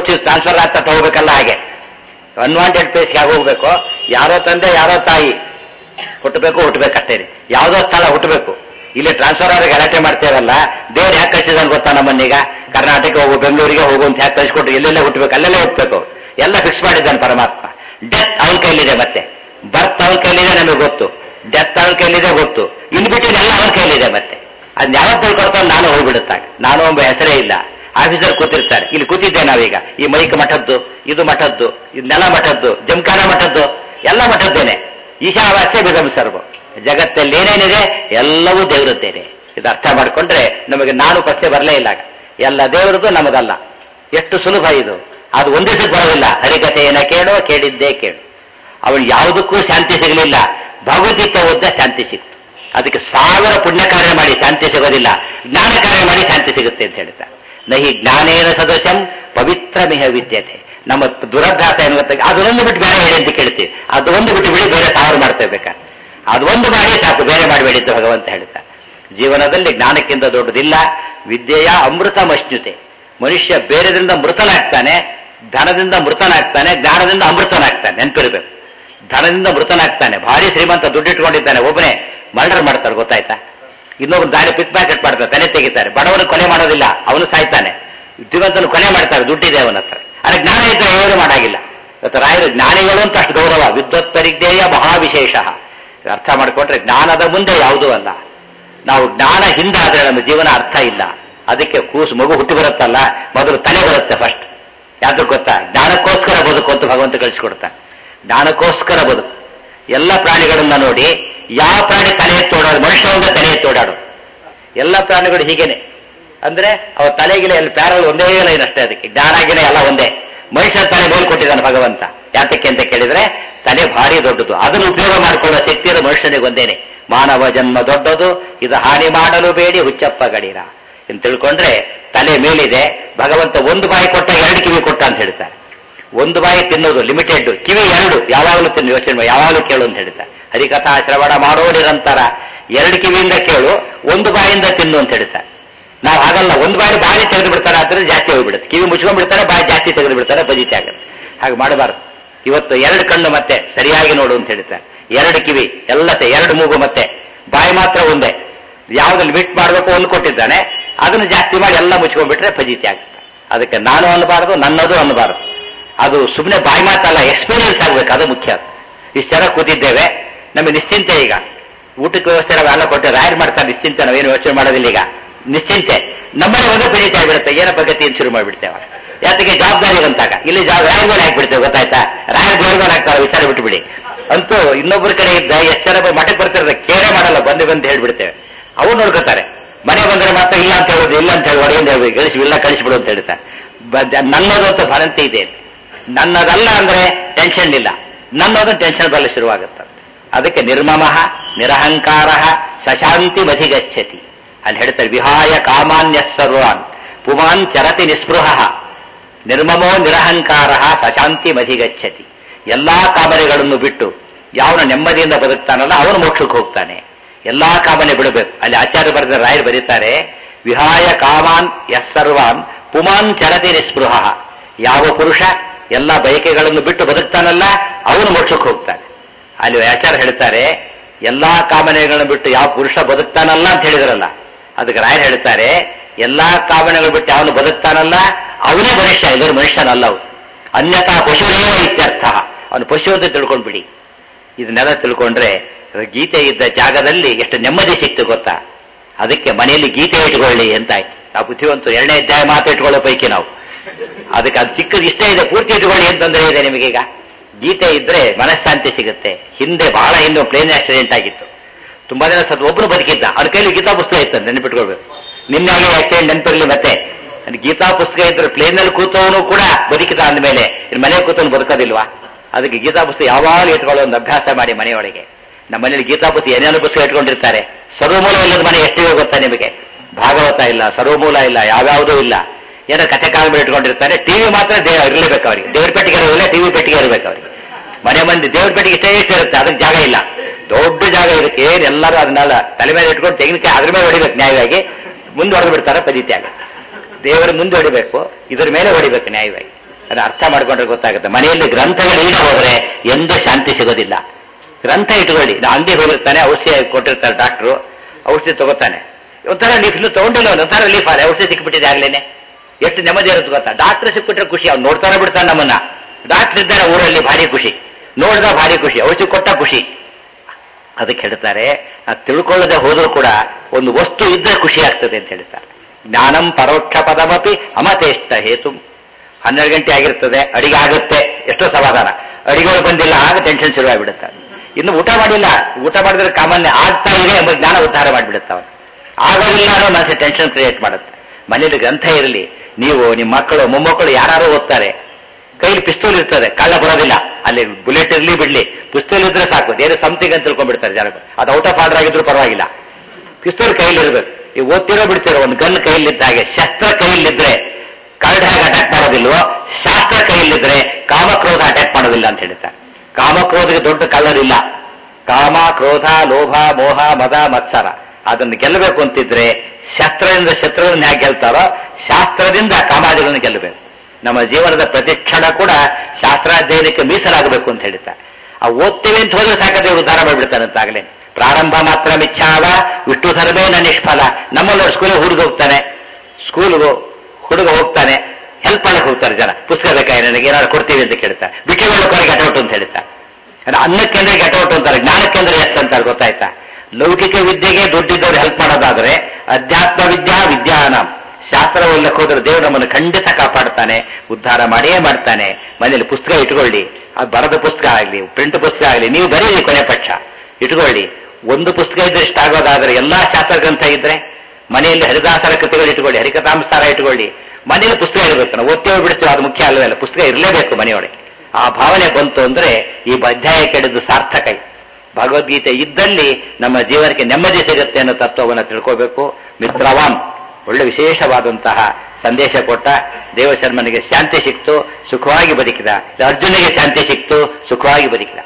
ಪೋಸ್ಟ್ ಟ್ರಾನ್ಸ್ಫರ್ ಆಗ್ತಾ ತಗೋಬೇಕಲ್ಲ ಹಾಗೆ ಅನ್ವಾಂಟೆಡ್ ಪ್ಲೇಸ್ಗೆ ಹೇಗೆ ಹೋಗ್ಬೇಕು ಯಾರೋ ತಂದೆ ಯಾರೋ ತಾಯಿ ಹುಟ್ಟಬೇಕು ಹುಟ್ಟಬೇಕಷ್ಟೇ ಯಾವುದೋ ಸ್ಥಳ ಹುಟ್ಟಬೇಕು ಇಲ್ಲಿ ಟ್ರಾನ್ಸ್ಫರ್ ಆದ್ರೆ ಗಲಾಟೆ ಮಾಡ್ತೇವಲ್ಲ ದೇವ್ರು ಯಾಕೆ ಕಳಿಸಿದಾನೆ ಗೊತ್ತಾ ನಮ್ಮನ್ನೀಗ ಕರ್ನಾಟಕ ಹೋಗು ಬೆಂಗಳೂರಿಗೆ ಹೋಗು ಅಂತ ಯಾಕೆ ಕಳಿಸ್ಕೊಟ್ರು ಎಲ್ಲೆಲ್ಲೇ ಹುಟ್ಟಬೇಕು ಅಲ್ಲೆಲ್ಲೇ ಹುಟ್ಟಬೇಕು ಎಲ್ಲ ಫಿಕ್ಸ್ ಮಾಡಿದ್ದಾನೆ ಪರಮಾತ್ಮ ಡೆತ್ ಅವನ ಕೈಲಿದೆ ಮತ್ತೆ ಬರ್ತ್ ಅವನ ಕೈಲಿದೆ ನಮಗೆ ಗೊತ್ತು ಡೆತ್ ಅವನ ಕೈಲಿದೆ ಗೊತ್ತು ಇನ್ ಬಿಟ್ಟಿನ ಎಲ್ಲ ಅವನ ಕೈಲಿದೆ ಮತ್ತೆ ಅದ್ ಯಾವತ್ತು ತಿಳ್ಕೊಡ್ತಾನೆ ನಾನು ಹೋಗ್ಬಿಡುತ್ತಾಗ ನಾನು ಒಬ್ಬ ಹೆಸರೇ ಇಲ್ಲ ಆಫೀಸರ್ ಕೂತಿರ್ತಾರೆ ಇಲ್ಲಿ ಕೂತಿದ್ದೆ ನಾವೀಗ ಈ ಮೈಕ್ ಮಠದ್ದು ಇದು ಮಠದ್ದು ಇದು ನೆಲ ಮಠದ್ದು ಜಮಖಾನ ಮಠದ್ದು ಎಲ್ಲ ಮಠದ್ದೇನೆ ಈಶಾವಾಸ್ಯ ಬಿಗಮ್ ಸರ್ವ ಜಗತ್ತಲ್ಲಿ ಏನೇನಿದೆ ಎಲ್ಲವೂ ದೇವರದ್ದೇನೆ ಇದು ಅರ್ಥ ಮಾಡ್ಕೊಂಡ್ರೆ ನಮಗೆ ನಾನು ಪ್ರಶ್ನೆ ಬರಲೇ ಇಲ್ಲ ಆಗ. ಎಲ್ಲ ದೇವರದು ನಮಗಲ್ಲ ಎಷ್ಟು ಸುಲಭ ಇದು ಅದು ಒಂದೇ ದಿವಸಕ್ಕೆ ಬರೋದಿಲ್ಲ ಹರಿಕಥೆಯನ್ನ ಕೇಳೋ ಕೇಳಿದ್ದೇ ಕೇಳು ಅವಳು ಯಾವುದಕ್ಕೂ ಶಾಂತಿ ಸಿಗಲಿಲ್ಲ ಭಗವದ್ಗೀತೆ ಓದ್ದ ಶಾಂತಿ ಸಿಕ್ತು ಅದಕ್ಕೆ ಸಾವಿರ ಪುಣ್ಯ ಕಾರ್ಯ ಮಾಡಿ ಶಾಂತಿ ಸಿಗೋದಿಲ್ಲ ಜ್ಞಾನ ಕಾರ್ಯ ಮಾಡಿ ಶಾಂತಿ ಸಿಗುತ್ತೆ ಅಂತ ಹೇಳ್ತಾರೆ ನಹಿ ಜ್ಞಾನೇನ ಸದಸ್ಯಂ ಪವಿತ್ರ ಮಿಹ ವಿದ್ಯತೆ ನಮ್ಮ ದುರಭ್ಯಾಸ ಏನು ಗೊತ್ತಾ ಅದೊಂದು ಬಿಟ್ಟು ಬೇರೆ ಹೇಳಿ ಅಂತ ಕೇಳ್ತೀವಿ ಅದು ಒಂದು ಬಿಟ್ಟು ಬಿಡಿ ಬೇರೆ ಸಾವಿರ ಮಾಡ್ತೇವೆ ಬೇಕಾದ್ರೆ ಅದು ಒಂದು ಮಾಡಿ ಸಾಕು ಬೇರೆ ಮಾಡಬೇಡಿ ಅಂತ ಭಗವಂತ ಹೇಳ್ತಾರೆ ಜೀವನದಲ್ಲಿ ಜ್ಞಾನಕ್ಕಿಂತ ದೊಡ್ಡದಿಲ್ಲ ವಿದ್ಯೆಯ ಅಮೃತ ಮಶ್ನುತೆ ಮನುಷ್ಯ ಬೇರೆದ್ರಿಂದ ಮೃತನಾಗ್ತಾನೆ ಧನದಿಂದ ಮೃತನಾಗ್ತಾನೆ ಜ್ಞಾನದಿಂದ ಅಮೃತನಾಗ್ತಾನೆ ನೆನಪಿರ್ಬೇಕು ಧನದಿಂದ ಮೃತನಾಗ್ತಾನೆ ಭಾರಿ ಶ್ರೀಮಂತ ದುಡ್ಡಿಟ್ಕೊಂಡಿದ್ದಾನೆ ಒಬ್ಬನೇ ಮರ್ಡರ್ ಮಾಡ್ತಾರೆ ಗೊತ್ತಾಯ್ತಾ ಇನ್ನೊಬ್ಬ ದಾರಿ ಪಿಕ್ ಪ್ಯಾಕೆಟ್ ಮಾಡ್ತಾರೆ ತಲೆ ತೆಗಿತಾರೆ ಬಡವನು ಕೊಲೆ ಮಾಡೋದಿಲ್ಲ ಅವನು ಸಾಯ್ತಾನೆ ಶ್ರೀಮಂತನು ಕೊಲೆ ಮಾಡ್ತಾರೆ ದುಡ್ಡಿದೆ ಅವನ ಹತ್ರ ಅದ್ರ ಜ್ಞಾನ ಇದ್ದರೆ ಏನು ಮಾಡಾಗಿಲ್ಲ ಇವತ್ತು ರಾಯರು ಜ್ಞಾನಿಗಳು ಅಂತ ಅಷ್ಟು ಗೌರವ ವಿದ್ವತ್ ಪರಿಜ್ಞೇಯ ಮಹಾವಿಶೇಷ ಇದು ಅರ್ಥ ಮಾಡಿಕೊಂಡ್ರೆ ಜ್ಞಾನದ ಮುಂದೆ ಯಾವುದೂ ಅಲ್ಲ ನಾವು ಜ್ಞಾನ ಹಿಂದಾದ್ರೆ ನಮ್ಮ ಜೀವನ ಅರ್ಥ ಇಲ್ಲ ಅದಕ್ಕೆ ಕೂಸು ಮಗು ಹುಟ್ಟಿ ಬರುತ್ತಲ್ಲ ಮೊದಲು ತಲೆ ಬರುತ್ತೆ ಫಸ್ಟ್ ಯಾವ್ದಕ್ಕೆ ಗೊತ್ತಾ ಜ್ಞಾನಕ್ಕೋಸ್ಕರ ಬದುಕು ಅಂತ ಭಗವಂತ ಕಳಿಸ್ಕೊಡ್ತಾನೆ ಜ್ಞಾನಕ್ಕೋಸ್ಕರ ಬದುಕು ಎಲ್ಲ ಪ್ರಾಣಿಗಳನ್ನ ನೋಡಿ ಯಾವ ಪ್ರಾಣಿ ತಲೆ ಎತ್ತಿ ಓಡಾಡು ಮನುಷ್ಯ ಒಂದೇ ತಲೆ ಎತ್ತಿ ಓಡಾಡು ಎಲ್ಲ ಪ್ರಾಣಿಗಳು ಹೀಗೇನೆ ಅಂದ್ರೆ ಅವ ತಲೆಗಿಲೆ ಎಲ್ಲ ಪ್ಯಾರಲ್ ಒಂದೇ ಲೈನ್ ಅಷ್ಟೇ ಅದಕ್ಕೆ ಜ್ಞಾನಾಗಿನೇ ಎಲ್ಲ ಒಂದೇ ಮನುಷ್ಯನ ತಲೆ ಮೇಲ್ ಕೊಟ್ಟಿದ್ದಾನೆ ಭಗವಂತ ಯಾತಕ್ಕೆ ಅಂತ ಕೇಳಿದ್ರೆ ತಲೆ ಭಾರಿ ದೊಡ್ಡದು ಅದನ್ನು ಉಪಯೋಗ ಮಾಡಿಕೊಳ್ಳುವ ಶಕ್ತಿ ಇರೋ ಮನುಷ್ಯನಿಗೆ ಒಂದೇನೆ ಮಾನವ ಜನ್ಮ ದೊಡ್ಡದು ಇದು ಹಾನಿ ಮಾಡಲು ಬೇಡಿ ಹುಚ್ಚಪ್ಪ ಗಡೀರ ಅಂತ ತಿಳ್ಕೊಂಡ್ರೆ ತಲೆ ಮೇಲಿದೆ ಭಗವಂತ ಒಂದು ಬಾಯಿ ಕೊಟ್ಟ ಎರಡು ಕಿವಿ ಕೊಟ್ಟ ಅಂತ ಹೇಳ್ತಾರೆ ಒಂದು ಬಾಯಿ ತಿನ್ನೋದು ಲಿಮಿಟೆಡ್ ಕಿವಿ ಎರಡು ಯಾವಾಗಲೂ ತಿನ್ನು ಯೋಚನೆ ಮಾಡಿ ಯಾವಾಗಲೂ ಕೇಳು ಅಂತ ಹೇಳ್ತಾರೆ ಹರಿಕಥಾ ಶ್ರವಣ ಮಾಡೋ ನಿರಂತರ ಎರಡು ಕಿವಿಯಿಂದ ಕೇಳು ಒಂದು ಬಾಯಿಂದ ತಿನ್ನು ಅಂತ ಹೇಳ್ತಾರೆ ನಾವು ಹಾಗಲ್ಲ ಒಂದು ಬಾರಿ ಬಾಯಿ ತೆಗೆದು ಬಿಡ್ತಾರೆ ಆದ್ರೆ ಜಾಸ್ತಿ ಹೋಗ್ಬಿಡುತ್ತೆ ಕಿವಿ ಮುಚ್ಕೊಂಡ್ ಬಿಡ್ತಾರೆ ಬಾಯಿ ಜಾಸ್ತಿ ತೆಗೆದು ಬಿಡ್ತಾರೆ ಬಜಿತಿ ಆಗುತ್ತೆ ಹಾಗೆ ಮಾಡಬಾರ್ದು ಇವತ್ತು ಎರಡು ಕಣ್ಣು ಮತ್ತೆ ಸರಿಯಾಗಿ ನೋಡು ಅಂತ ಹೇಳ್ತಾರೆ ಎರಡು ಕಿವಿ ಎಲ್ಲ ಸೆ- ಎರಡು ಮೂಗು ಮತ್ತೆ ಬಾಯಿ ಮಾತ್ರ ಒಂದೇ ಯಾವ್ದ್ರಲ್ಲಿ ಬಿಟ್ ಮಾಡಬೇಕು ಒಂದು ಕೊಟ್ಟಿದ್ದಾನೆ ಅದನ್ನು ಜಾಸ್ತಿ ಮಾಡಿ ಎಲ್ಲ ಮುಚ್ಕೊಂಡ್ಬಿಟ್ರೆ ಫಜೀತಿ ಆಗುತ್ತೆ ಅದಕ್ಕೆ ನಾನು ಅನ್ನಬಾರದು ನನ್ನದು ಅನ್ನಬಾರದು ಅದು ಸುಮ್ಮನೆ ಬಾಯಿ ಮಾತಲ್ಲ ಎಕ್ಸ್ಪೀರಿಯನ್ಸ್ ಆಗ್ಬೇಕು ಅದು ಮುಖ್ಯ ಇಷ್ಟು ಜನ ಕೂತಿದ್ದೇವೆ ನಮಗೆ ನಿಶ್ಚಿಂತೆ ಈಗ ಊಟಕ್ಕೆ ವ್ಯವಸ್ಥೆ ನಾವೆಲ್ಲ ಕೊಟ್ಟೆ ರಾಯರ್ ಮಾಡ್ತಾರೆ ನಿಶ್ಚಿಂತೆ ನಾವೇನು ಯೋಚನೆ ಮಾಡೋದಿಲ್ಲ ಈಗ ನಿಶ್ಚಿಂತೆ ನಮ್ಮನೆ ಒಂದು ಫಜೀತಿ ಆಗ್ಬಿಡುತ್ತೆ ಏನಪ್ಪ ಗತಿ ಅಂತ ಶುರು ಮಾಡಿಬಿಡ್ತೇವೆ ಯಾತಕ್ಕೆ ಜವಾಬ್ದಾರಿ ಬಂತಾಗ ಇಲ್ಲಿ ಜವಾಬ್ ರಾಯರ್ ಮೇಲೆ ಹಾಕ್ಬಿಡ್ತೇವೆ ಗೊತ್ತಾಯ್ತಾ ರಾಯರ್ ದೇವ್ರ ಮೇಲೆ ಹಾಕ್ತಾರೆ ವಿಚಾರ ಬಿಟ್ಬಿಡಿ ಅಂತೂ ಇನ್ನೊಬ್ಬರ ಕಡೆ ಇದ್ದ ಎಷ್ಟು ಜನ ಮಠಕ್ಕೆ ಬರ್ತಿರೋದು ಕೇರೆ ಮಾಡಲ್ಲ ಬಂದು ಬಂದು ಹೇಳ್ಬಿಡ್ತೇವೆ ಅವು ನೋಡ್ಕೋತಾರೆ ಮನೆ ಬಂದ್ರೆ ಮಾತ್ರ ಇಲ್ಲ ಅಂತ ಹೇಳೋದು ಇಲ್ಲ ಅಂತ ಹೇಳಿ ಹೊಡೆಯಿಂದ ಹೇಳ್ಬೇಕು ಗಳಿಸಿ ಇಲ್ಲ ಕಳಿಸ್ಬಿಡು ಅಂತ ಹೇಳ್ತಾರೆ ಬ- ನನ್ನದು ಅಂತ ಭರಂತಿ ಇದೆ ನನ್ನದಲ್ಲ ಅಂದ್ರೆ ಟೆನ್ಷನ್ ಇಲ್ಲ ನನ್ನದು ಟೆನ್ಷನ್ ಬರಲು ಶುರುವಾಗುತ್ತೆ ಅದಕ್ಕೆ ನಿರ್ಮಮಃ ನಿರಹಂಕಾರ ಸಶಾಂತಿ ಮಧಿಗಚ್ಚತಿ ಅಲ್ಲಿ ಹೇಳ್ತಾರೆ ವಿಹಾಯ ಕಾಮಾನ್ಯ ಸರ್ವಾನ್ ಪುಮಾನ್ ಚರತಿ ನಿಸ್ಪೃಹ ನಿರ್ಮಮೋ ನಿರಹಂಕಾರ ಸಶಾಂತಿ ಮಧಿಗಚ್ಚತಿ ಎಲ್ಲಾ ಕಾಮನೆಗಳನ್ನು ಬಿಟ್ಟು ಯಾವನು ನೆಮ್ಮದಿಯಿಂದ ಬದುಕ್ತಾನಲ್ಲ ಅವನು ಮೋಕ್ಷಕ್ಕೆ ಹೋಗ್ತಾನೆ ಎಲ್ಲಾ ಕಾಮನೆ ಬಿಡಬೇಕು ಅಲ್ಲಿ ಆಚಾರ್ಯ ಬರೆದ ರಾಯರು ಬರೀತಾರೆ ವಿಹಾಯ ಕಾಮಾನ್ ಯಸ್ ಸರ್ವಾನ್ ಪುಮಾನ್ ಚರತಿ ನಿಸ್ಪೃಹ ಯಾವ ಪುರುಷ ಎಲ್ಲ ಬಯಕೆಗಳನ್ನು ಬಿಟ್ಟು ಬದುಕ್ತಾನಲ್ಲ ಅವನು ಮೋಕ್ಷಕ್ಕೆ ಹೋಗ್ತಾನೆ ಅಲ್ಲಿ ಆಚಾರ್ಯ ಹೇಳ್ತಾರೆ ಎಲ್ಲಾ ಕಾಮನೆಗಳನ್ನು ಬಿಟ್ಟು ಯಾವ ಪುರುಷ ಬದುಕ್ತಾನಲ್ಲ ಅಂತ ಹೇಳಿದ್ರಲ್ಲ ಅದಕ್ಕೆ ರಾಯರು ಹೇಳ್ತಾರೆ ಎಲ್ಲಾ ಕಾಮನೆಗಳು ಬಿಟ್ಟು ಅವನು ಬದುಕ್ತಾನಲ್ಲ ಅವನೇ ಮನುಷ್ಯ ಇವರು ಮನುಷ್ಯನಲ್ಲ ಅವನು ಅನ್ಯಥಾ ಪಶುರೇವ ಇತ್ಯರ್ಥ ಅವನು ಪಶು ಅಂತ ತಿಳ್ಕೊಂಡ್ಬಿಡಿ ಇದನ್ನೆಲ್ಲ ತಿಳ್ಕೊಂಡ್ರೆ ಗೀತೆ ಇದ್ದ ಜಾಗದಲ್ಲಿ ಎಷ್ಟು ನೆಮ್ಮದಿ ಸಿಕ್ತು ಗೊತ್ತಾ ಅದಕ್ಕೆ ಮನೆಯಲ್ಲಿ ಗೀತೆ ಇಟ್ಕೊಳ್ಳಿ ಅಂತ ಆಯ್ತು ನಾವು ಬುದ್ಧಿವಂತರು ಎರಡನೇ ಅಧ್ಯಾಯ ಮಾತು ಇಟ್ಕೊಳ್ಳೋ ಪೈಕಿ ನಾವು ಅದಕ್ಕೆ ಅದು ಚಿಕ್ಕದು ಇಷ್ಟೇ ಇದೆ ಪೂರ್ತಿ ಇಟ್ಕೊಳ್ಳಿ ಅಂತ ತೊಂದರೆ ಇದೆ ನಿಮಗೀಗ ಗೀತೆ ಇದ್ರೆ ಮನಃಶಾಂತಿ ಸಿಗುತ್ತೆ ಹಿಂದೆ ಬಹಳ ಹಿಂದೆ ಪ್ಲೇನ್ ಆಕ್ಸಿಡೆಂಟ್ ಆಗಿತ್ತು ತುಂಬಾ ದಿನ ಸತ್ ಒಬ್ರು ಬದುಕಿದ್ದ ಅವ್ರ ಕೈಲಿ ಗೀತಾ ಪುಸ್ತಕ ಇತ್ತು ನೆನಪಿಟ್ಕೊಳ್ಬೇಕು ನಿನ್ನೆ ಆಕ್ಸಿಡೆಂಟ್ ನೆನಪಿರ್ಲಿ ಮತ್ತೆ ಅಲ್ಲಿ ಗೀತಾ ಪುಸ್ತಕ ಇದ್ರೆ ಪ್ಲೇನಲ್ಲಿ ಕೂತವನು ಕೂಡ ಬದುಕಿದ ಅಂದಮೇಲೆ ಇನ್ನು ಮನೆ ಕೂತವನು ಬದುಕೋದಿಲ್ವಾ ಅದಕ್ಕೆ ಗೀತಾ ಪುಸ್ತಕ ಯಾವಾಗಲೂ ಇಟ್ಕೊಳ್ಳೋ ಒಂದು ಅಭ್ಯಾಸ ಮಾಡಿ ಮನೆಯೊಳಗೆ ನಮ್ಮ ಮನೇಲಿ ಗೀತಾ ಪುಸ್ತಕ ಏನೇನೋ ಪುಸ್ತಕ ಇಟ್ಕೊಂಡಿರ್ತಾರೆ ಸರ್ವಮೂಲ ಇಲ್ಲದ ಮನೆ ಎಷ್ಟಿವೆ ಗೊತ್ತಾ ನಿಮಗೆ ಭಾಗವತ ಇಲ್ಲ ಸರ್ವಮೂಲ ಇಲ್ಲ ಯಾವ್ಯಾವುದೂ ಇಲ್ಲ ಏನೋ ಕಥೆ ಕಾಲಂಬಿ ಇಟ್ಕೊಂಡಿರ್ತಾರೆ ಟಿವಿ ಮಾತ್ರ ದೇವ ಇರಲೇಬೇಕು ಅವರಿಗೆ ದೇವ್ರ ಪೆಟ್ಟಿಗೆ ಇರೋದಿಲ್ಲ ಟಿವಿ ಪೆಟ್ಟಿಗೆ ಇರಬೇಕು ಅವರಿಗೆ ಮನೆ ಮಂದಿ ದೇವ್ರ ಪೆಟ್ಟಿಗೆ ಇಷ್ಟೇ ಇಷ್ಟ ಇರುತ್ತೆ ಅದಕ್ಕೆ ಜಾಗ ಇಲ್ಲ ದೊಡ್ಡ ಜಾಗ ಇರುತ್ತೆ ಏನ್ ಎಲ್ಲರೂ ಅದನ್ನೆಲ್ಲ ತಲೆ ಮೇಲೆ ಇಟ್ಕೊಂಡು ತೆಂಗಿನಕಾಯಿ ಅದ್ರ ಮೇಲೆ ಹೊಡಿಬೇಕು ನ್ಯಾಯವಾಗಿ ಮುಂದೆ ಹೊಡೆದು ಬಿಡ್ತಾರೆ ಪದ್ಧತಿ ಆಗುತ್ತೆ ದೇವರ ಮುಂದೆ ಹೊಡಿಬೇಕು ಇದ್ರ ಮೇಲೆ ಹೊಡಿಬೇಕು ನ್ಯಾಯವಾಗಿ ಅದನ್ನ ಅರ್ಥ ಮಾಡ್ಕೊಂಡ್ರೆ ಗೊತ್ತಾಗುತ್ತೆ ಮನೆಯಲ್ಲಿ ಗ್ರಂಥಗಳು ಇಲ್ಲದೆ ಹೋದ್ರೆ ಎಂದು ಶಾಂತಿ ಸಿಗೋದಿಲ್ಲ ಗ್ರಂಥ ಇಟ್ಕೊಳ್ಳಿ ನಾ ಅಂಗಡಿ ಹೋಗಿರ್ತಾನೆ ಔಷಧಿ ಕೊಟ್ಟಿರ್ತಾರೆ ಡಾಕ್ಟ್ರು ಔಷಧಿ ತಗೋತಾನೆ ಒಂಥರ ಲೀಫ್ ಇನ್ನು ತಗೊಂಡಿಲ್ಲ ಅವ್ನು, ಒಂಥರ ಲೀಫ್ ಅಲ್ಲ ಔಷಧಿ ಸಿಕ್ಬಿಟ್ಟಿದೆ ಆಗ್ಲೇನೆ ಎಷ್ಟು ನೆಮ್ಮದಿ ಇರುತ್ತೆ ಗೊತ್ತಾ ಡಾಕ್ಟರ್ ಸಿಕ್ಬಿಟ್ರೆ ಖುಷಿ ಅವ್ನು ನೋಡ್ತಾನೆ ಬಿಡ್ತಾನೆ ನಮ್ಮನ್ನ ಡಾಕ್ಟರ್ ಇದ್ದಾರೆ ಊರಲ್ಲಿ ಭಾರಿ ಖುಷಿ ನೋಡಿದ ಭಾರಿ ಖುಷಿ ಔಷಧಿ ಕೊಟ್ಟ ಖುಷಿ ಅದಕ್ಕೆ ಹೇಳ್ತಾರೆ ಅದು ತಿಳ್ಕೊಳ್ಳದೆ ಹೋದರೂ ಕೂಡ ಒಂದು ವಸ್ತು ಇದ್ರೆ ಖುಷಿ ಆಗ್ತದೆ ಅಂತ ಹೇಳ್ತಾರೆ ಜ್ಞಾನಂ ಪರೋಕ್ಷ ಪದಮಪಿ ಅಮತೇಷ್ಟ ಹೇತು ಹನ್ನೆರಡು ಗಂಟೆ ಆಗಿರ್ತದೆ ಅಡಿಗೆ ಆಗುತ್ತೆ ಎಷ್ಟೋ ಸಮಾಧಾನ ಅಡಿಗೆಗಳು ಬಂದಿಲ್ಲ ಆಗ ಟೆನ್ಷನ್ ಶುರುವಾಗಿಬಿಡುತ್ತೆ ಇನ್ನು ಊಟ ಮಾಡಿಲ್ಲ ಊಟ ಮಾಡಿದ್ರೆ ಕಾಮನ್ಯ ಆಗ್ತಾ ಇದೆ ಎಂಬ ಜ್ಞಾನ ಉದ್ಧಾರ ಮಾಡಿಬಿಡುತ್ತವ ಆಗೋದಿಲ್ಲ ಅನ್ನೋ ಮನಸ್ಸು ಟೆನ್ಷನ್ ಕ್ರಿಯೇಟ್ ಮಾಡುತ್ತೆ ಮನೇಲಿ ಗ್ರಂಥ ಇರಲಿ ನೀವು ನಿಮ್ಮ ಮಕ್ಕಳು ಮೊಮ್ಮಕ್ಕಳು ಯಾರು ಓದ್ತಾರೆ ಕೈಲಿ ಪಿಸ್ತೂಲ್ ಇರ್ತದೆ ಕಳ್ಳ ಬರೋದಿಲ್ಲ ಅಲ್ಲಿ ಬುಲೆಟ್ ಇರ್ಲಿ ಬಿಡ್ಲಿ ಪಿಸ್ತೂಲ್ ಇದ್ರೆ ಸಾಕು ಬೇರೆ ಸಮಥಿಂಗ್ ಅಂತ ತಿಳ್ಕೊಂಡ್ಬಿಡ್ತಾರೆ ಜನ ಅದು ಔಟ್ ಆಫ್ ಆರ್ಡರ್ ಆಗಿದ್ರು ಪರವಾಗಿಲ್ಲ ಪಿಸ್ತೂಲ್ ಕೈಲಿ ಇರ್ಬೇಕು ಈ ಓದ್ತಿರೋ ಬಿಡ್ತಿರೋ ಒಂದು ಗನ್ ಕೈಲಿದ್ದ ಹಾಗೆ ಶಸ್ತ್ರ ಕೈಲಿದ್ರೆ ಕರಡ್ ಹೇಗೆ ಅಟ್ಯಾಕ್ ಮಾಡೋದಿಲ್ವೋ ಶಾಸ್ತ್ರ ಕೈಯಲ್ಲಿದ್ರೆ ಕಾಮಕ್ರೋಧ ಅಟ್ಯಾಕ್ ಮಾಡೋದಿಲ್ಲ ಅಂತ ಹೇಳ್ತಾರೆ ಕಾಮಕ್ರೋಧಕ್ಕೆ ದೊಡ್ಡ ಕಲರ್ ಇಲ್ಲ ಕಾಮ ಕ್ರೋಧ ಲೋಭ ಮೋಹ ಮದ ಮತ್ಸರ ಅದನ್ನು ಗೆಲ್ಲಬೇಕು ಅಂತಿದ್ರೆ ಶಾಸ್ತ್ರದಿಂದ ಶತ್ರುಗಳನ್ನ ಹೇಗೆ ಗೆಲ್ತಾರೋ ಶಾಸ್ತ್ರದಿಂದ ಕಾಮಾದಿಗಳನ್ನು ಗೆಲ್ಲಬೇಕು ನಮ್ಮ ಜೀವನದ ಪ್ರತಿ ಕ್ಷಣ ಕೂಡ ಶಾಸ್ತ್ರಾಧ್ಯಯನಕ್ಕೆ ಮೀಸಲಾಗಬೇಕು ಅಂತ ಹೇಳ್ತಾರೆ ಆ ಓದ್ತೇವೆ ಅಂತ ಹೋದ್ರೆ ಸಾಕದೆ ಉದ್ಧಾರ ಮಾಡಿಬಿಡ್ತಾನಂತಾಗಲೇ ಪ್ರಾರಂಭ ಮಾತ್ರ ಮಿಚ್ಛಾವ ವಿಷ್ಣು ಧರ್ಮೇನ ನಿಷ್ಫಲ ನಮ್ಮಲ್ಲಿ ಸ್ಕೂಲಿಗೆ ಹುಡುಗ ಹೋಗ್ತಾನೆ ಸ್ಕೂಲ್ಗೂ ಹುಡುಗ ಹೋಗ್ತಾನೆ ಹೆಲ್ಪ್ ಮಾಡಕ್ ಹೋಗ್ತಾರೆ ಜನ ಪುಸ್ತಕ ಬೇಕಾಗಿ ನನಗೆ ಏನಾದ್ರು ಕೊಡ್ತೀವಿ ಅಂತ ಕೇಳ್ತಾರೆ ಬಿಟ್ಟು ಕೊರಗೆ ಗೆಟೌಟ್ ಅಂತ ಹೇಳ್ತಾರೆ ಅಂದ್ರೆ ಅನ್ನಕ್ಕೆ ಅಂದ್ರೆ ಗೆಟೌಟ್ ಅಂತಾರೆ ಜ್ಞಾನಕ್ಕೆ ಅಂದ್ರೆ ಎಸ್ ಅಂತಾರೆ ಗೊತ್ತಾಯ್ತಾ ಲೌಕಿಕ ವಿದ್ಯೆಗೆ ದುಡ್ಡಿದ್ದವ್ರು ಹೆಲ್ಪ್ ಮಾಡೋದಾದ್ರೆ ಅಧ್ಯಾತ್ಮ ವಿದ್ಯಾ ವಿದ್ಯಾನ ಶಾಸ್ತ್ರ ಓದ್ಲಕ್ಕೆ ಹೋದ್ರೆ ದೇವರು ನಮ್ಮನ್ನು ಖಂಡಿತ ಕಾಪಾಡ್ತಾನೆ ಉದ್ಧಾರ ಮಾಡಿಯೇ ಮಾಡ್ತಾನೆ ಮನೇಲಿ ಪುಸ್ತಕ ಇಟ್ಕೊಳ್ಳಿ ಅದು ಬರದ ಪುಸ್ತಕ ಆಗಲಿ ಪ್ರಿಂಟ್ ಪುಸ್ತಕ ಆಗಲಿ ನೀವು ಬರೀರಿ ಕೊನೆ ಪಕ್ಷ ಇಟ್ಕೊಳ್ಳಿ ಒಂದು ಪುಸ್ತಕ ಇದ್ರೆ ಇಷ್ಟ ಆಗೋದಾದ್ರೆ ಎಲ್ಲಾ ಶಾಸ್ತ್ರ ಗ್ರಂಥ ಇದ್ರೆ ಮನೆಯಲ್ಲಿ ಹರಿದಾಸರ ಕೃತಿಗಳು ಇಟ್ಕೊಳ್ಳಿ ಹರಿಕಥಾಂಸಾರ ಇಟ್ಕೊಳ್ಳಿ ಮನೇಲಿ ಪುಸ್ತಕ ಇರಬೇಕು ನಾವು ಓದ್ತೇವೆ ಬಿಡ್ತೇವೆ ಅದು ಮುಖ್ಯ ಅಲ್ಲವಲ್ಲ ಪುಸ್ತಕ ಇರಲೇಬೇಕು ಮನೆಯೊಳಗೆ ಆ ಭಾವನೆ ಬಂತು ಅಂದ್ರೆ ಈ ಅಧ್ಯಾಯ ಕೆಡಿದ್ದು ಸಾರ್ಥಕ ಇದೆ. ಭಗವದ್ಗೀತೆ ಇದ್ದಲ್ಲಿ ನಮ್ಮ ಜೀವನಕ್ಕೆ ನೆಮ್ಮದಿ ಸಿಗುತ್ತೆ ಅನ್ನೋ ತತ್ವವನ್ನು ತಿಳ್ಕೋಬೇಕು ಮಿತ್ರವಾನ್ ಒಳ್ಳೆ ವಿಶೇಷವಾದಂತಹ ಸಂದೇಶ ಕೊಟ್ಟ ದೇವಶರ್ಮನಿಗೆ ಶಾಂತಿ ಸಿಕ್ತು ಸುಖವಾಗಿ ಬದುಕಿದ ಅರ್ಜುನಿಗೆ ಶಾಂತಿ ಸಿಕ್ತು ಸುಖವಾಗಿ ಬದುಕಿದ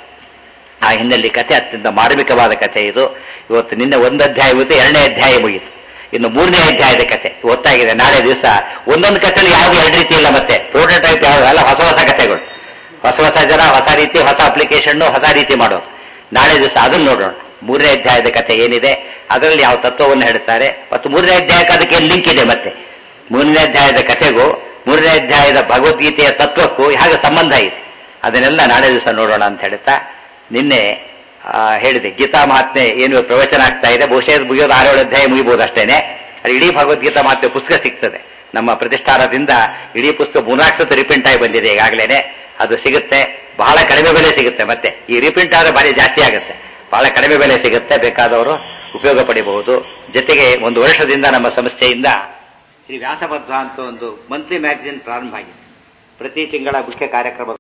ಆ ಹಿನ್ನೆಲೆ ಕಥೆ ಅತ್ಯಂತ ಮಾರ್ಮಿಕವಾದ ಕಥೆ ಇದು ಇವತ್ತು ನಿನ್ನೆ ಒಂದು ಅಧ್ಯಾಯ ಮುಗಿತು ಎರಡನೇ ಅಧ್ಯಾಯ ಮುಗಿತು ಇನ್ನು ಮೂರನೇ ಅಧ್ಯಾಯದ ಕಥೆ ಗೊತ್ತಾಗಿದೆ ನಾಳೆ ದಿವಸ ಒಂದೊಂದು ಕಥೆಯಲ್ಲಿ ಯಾವುದು ಎರಡು ರೀತಿ ಇಲ್ಲ ಮತ್ತೆ ಪ್ರೋಟೋಟೈಪ್ ಯಾವುದು ಎಲ್ಲ ಹೊಸ ಹೊಸ ಕಥೆಗಳು ಹೊಸ ಹೊಸ ಜನ ಹೊಸ ರೀತಿ ಹೊಸ ಅಪ್ಲಿಕೇಶನ್ ಹೊಸ ರೀತಿ ಮಾಡೋದು ನಾಳೆ ದಿವಸ ಅದನ್ನು ನೋಡೋಣ ಮೂರನೇ ಅಧ್ಯಾಯದ ಕಥೆ ಏನಿದೆ ಅದರಲ್ಲಿ ಯಾವ ತತ್ವವನ್ನು ಹೇಳ್ತಾರೆ ಮತ್ತು ಮೂರನೇ ಅಧ್ಯಾಯಕ್ಕೆ ಅದಕ್ಕೆ ಲಿಂಕ್ ಇದೆ ಮತ್ತೆ ಮೂರನೇ ಅಧ್ಯಾಯದ ಕಥೆಗೂ ಮೂರನೇ ಅಧ್ಯಾಯದ ಭಗವದ್ಗೀತೆಯ ತತ್ವಕ್ಕೂ ಹೇಗೆ ಸಂಬಂಧ ಇದೆ ಅದನ್ನೆಲ್ಲ ನಾಳೆ ದಿವಸ ನೋಡೋಣ ಅಂತ ಹೇಳ್ತಾ ನಿನ್ನೆ ಆ, ಹೇಳಿದೆ ಗೀತಾ ಮಹಾತ್ಮೆ ಏನು ಪ್ರವಚನ ಆಗ್ತಾ ಇದೆ ಬಹುಶಃ ಇದು ಮುಗಿಯೋದು ಆರೇಳು ಅಧ್ಯಾಯ ಮುಗಿಬಹುದು ಅಷ್ಟೇನೆ ಅದು ಇಡೀ ಭಗವದ್ಗೀತಾ ಮಹಾತ್ಮೆ ಪುಸ್ತಕ ಸಿಗ್ತದೆ ನಮ್ಮ ಪ್ರತಿಷ್ಠಾನದಿಂದ ಇಡೀ ಪುಸ್ತಕ ಮೂರ್ನಾಲ್ಕು ಸತ ರಿಪ್ರಿಂಟ್ ಆಗಿ ಬಂದಿದೆ ಈಗಾಗಲೇ ಅದು ಸಿಗುತ್ತೆ ಬಹಳ ಕಡಿಮೆ ಬೆಲೆ ಸಿಗುತ್ತೆ ಮತ್ತೆ ಈ ರಿಪ್ರಿಂಟ್ ಆದ್ರೆ ಭಾರಿ ಜಾಸ್ತಿ ಆಗುತ್ತೆ ಬಹಳ ಕಡಿಮೆ ಬೆಲೆ ಸಿಗುತ್ತೆ ಬೇಕಾದವರು ಉಪಯೋಗ ಪಡಿಬಹುದು ಜೊತೆಗೆ ಒಂದು ವರ್ಷದಿಂದ ನಮ್ಮ ಸಂಸ್ಥೆಯಿಂದ ಶ್ರೀ ವ್ಯಾಸಭದ್ರ ಅಂತ ಒಂದು ಮಂತ್ಲಿ ಮ್ಯಾಗಝಿನ್ ಪ್ರಾರಂಭ ಆಗಿದೆ ಪ್ರತಿ ತಿಂಗಳ ಮುಖ್ಯ ಕಾರ್ಯಕ್ರಮ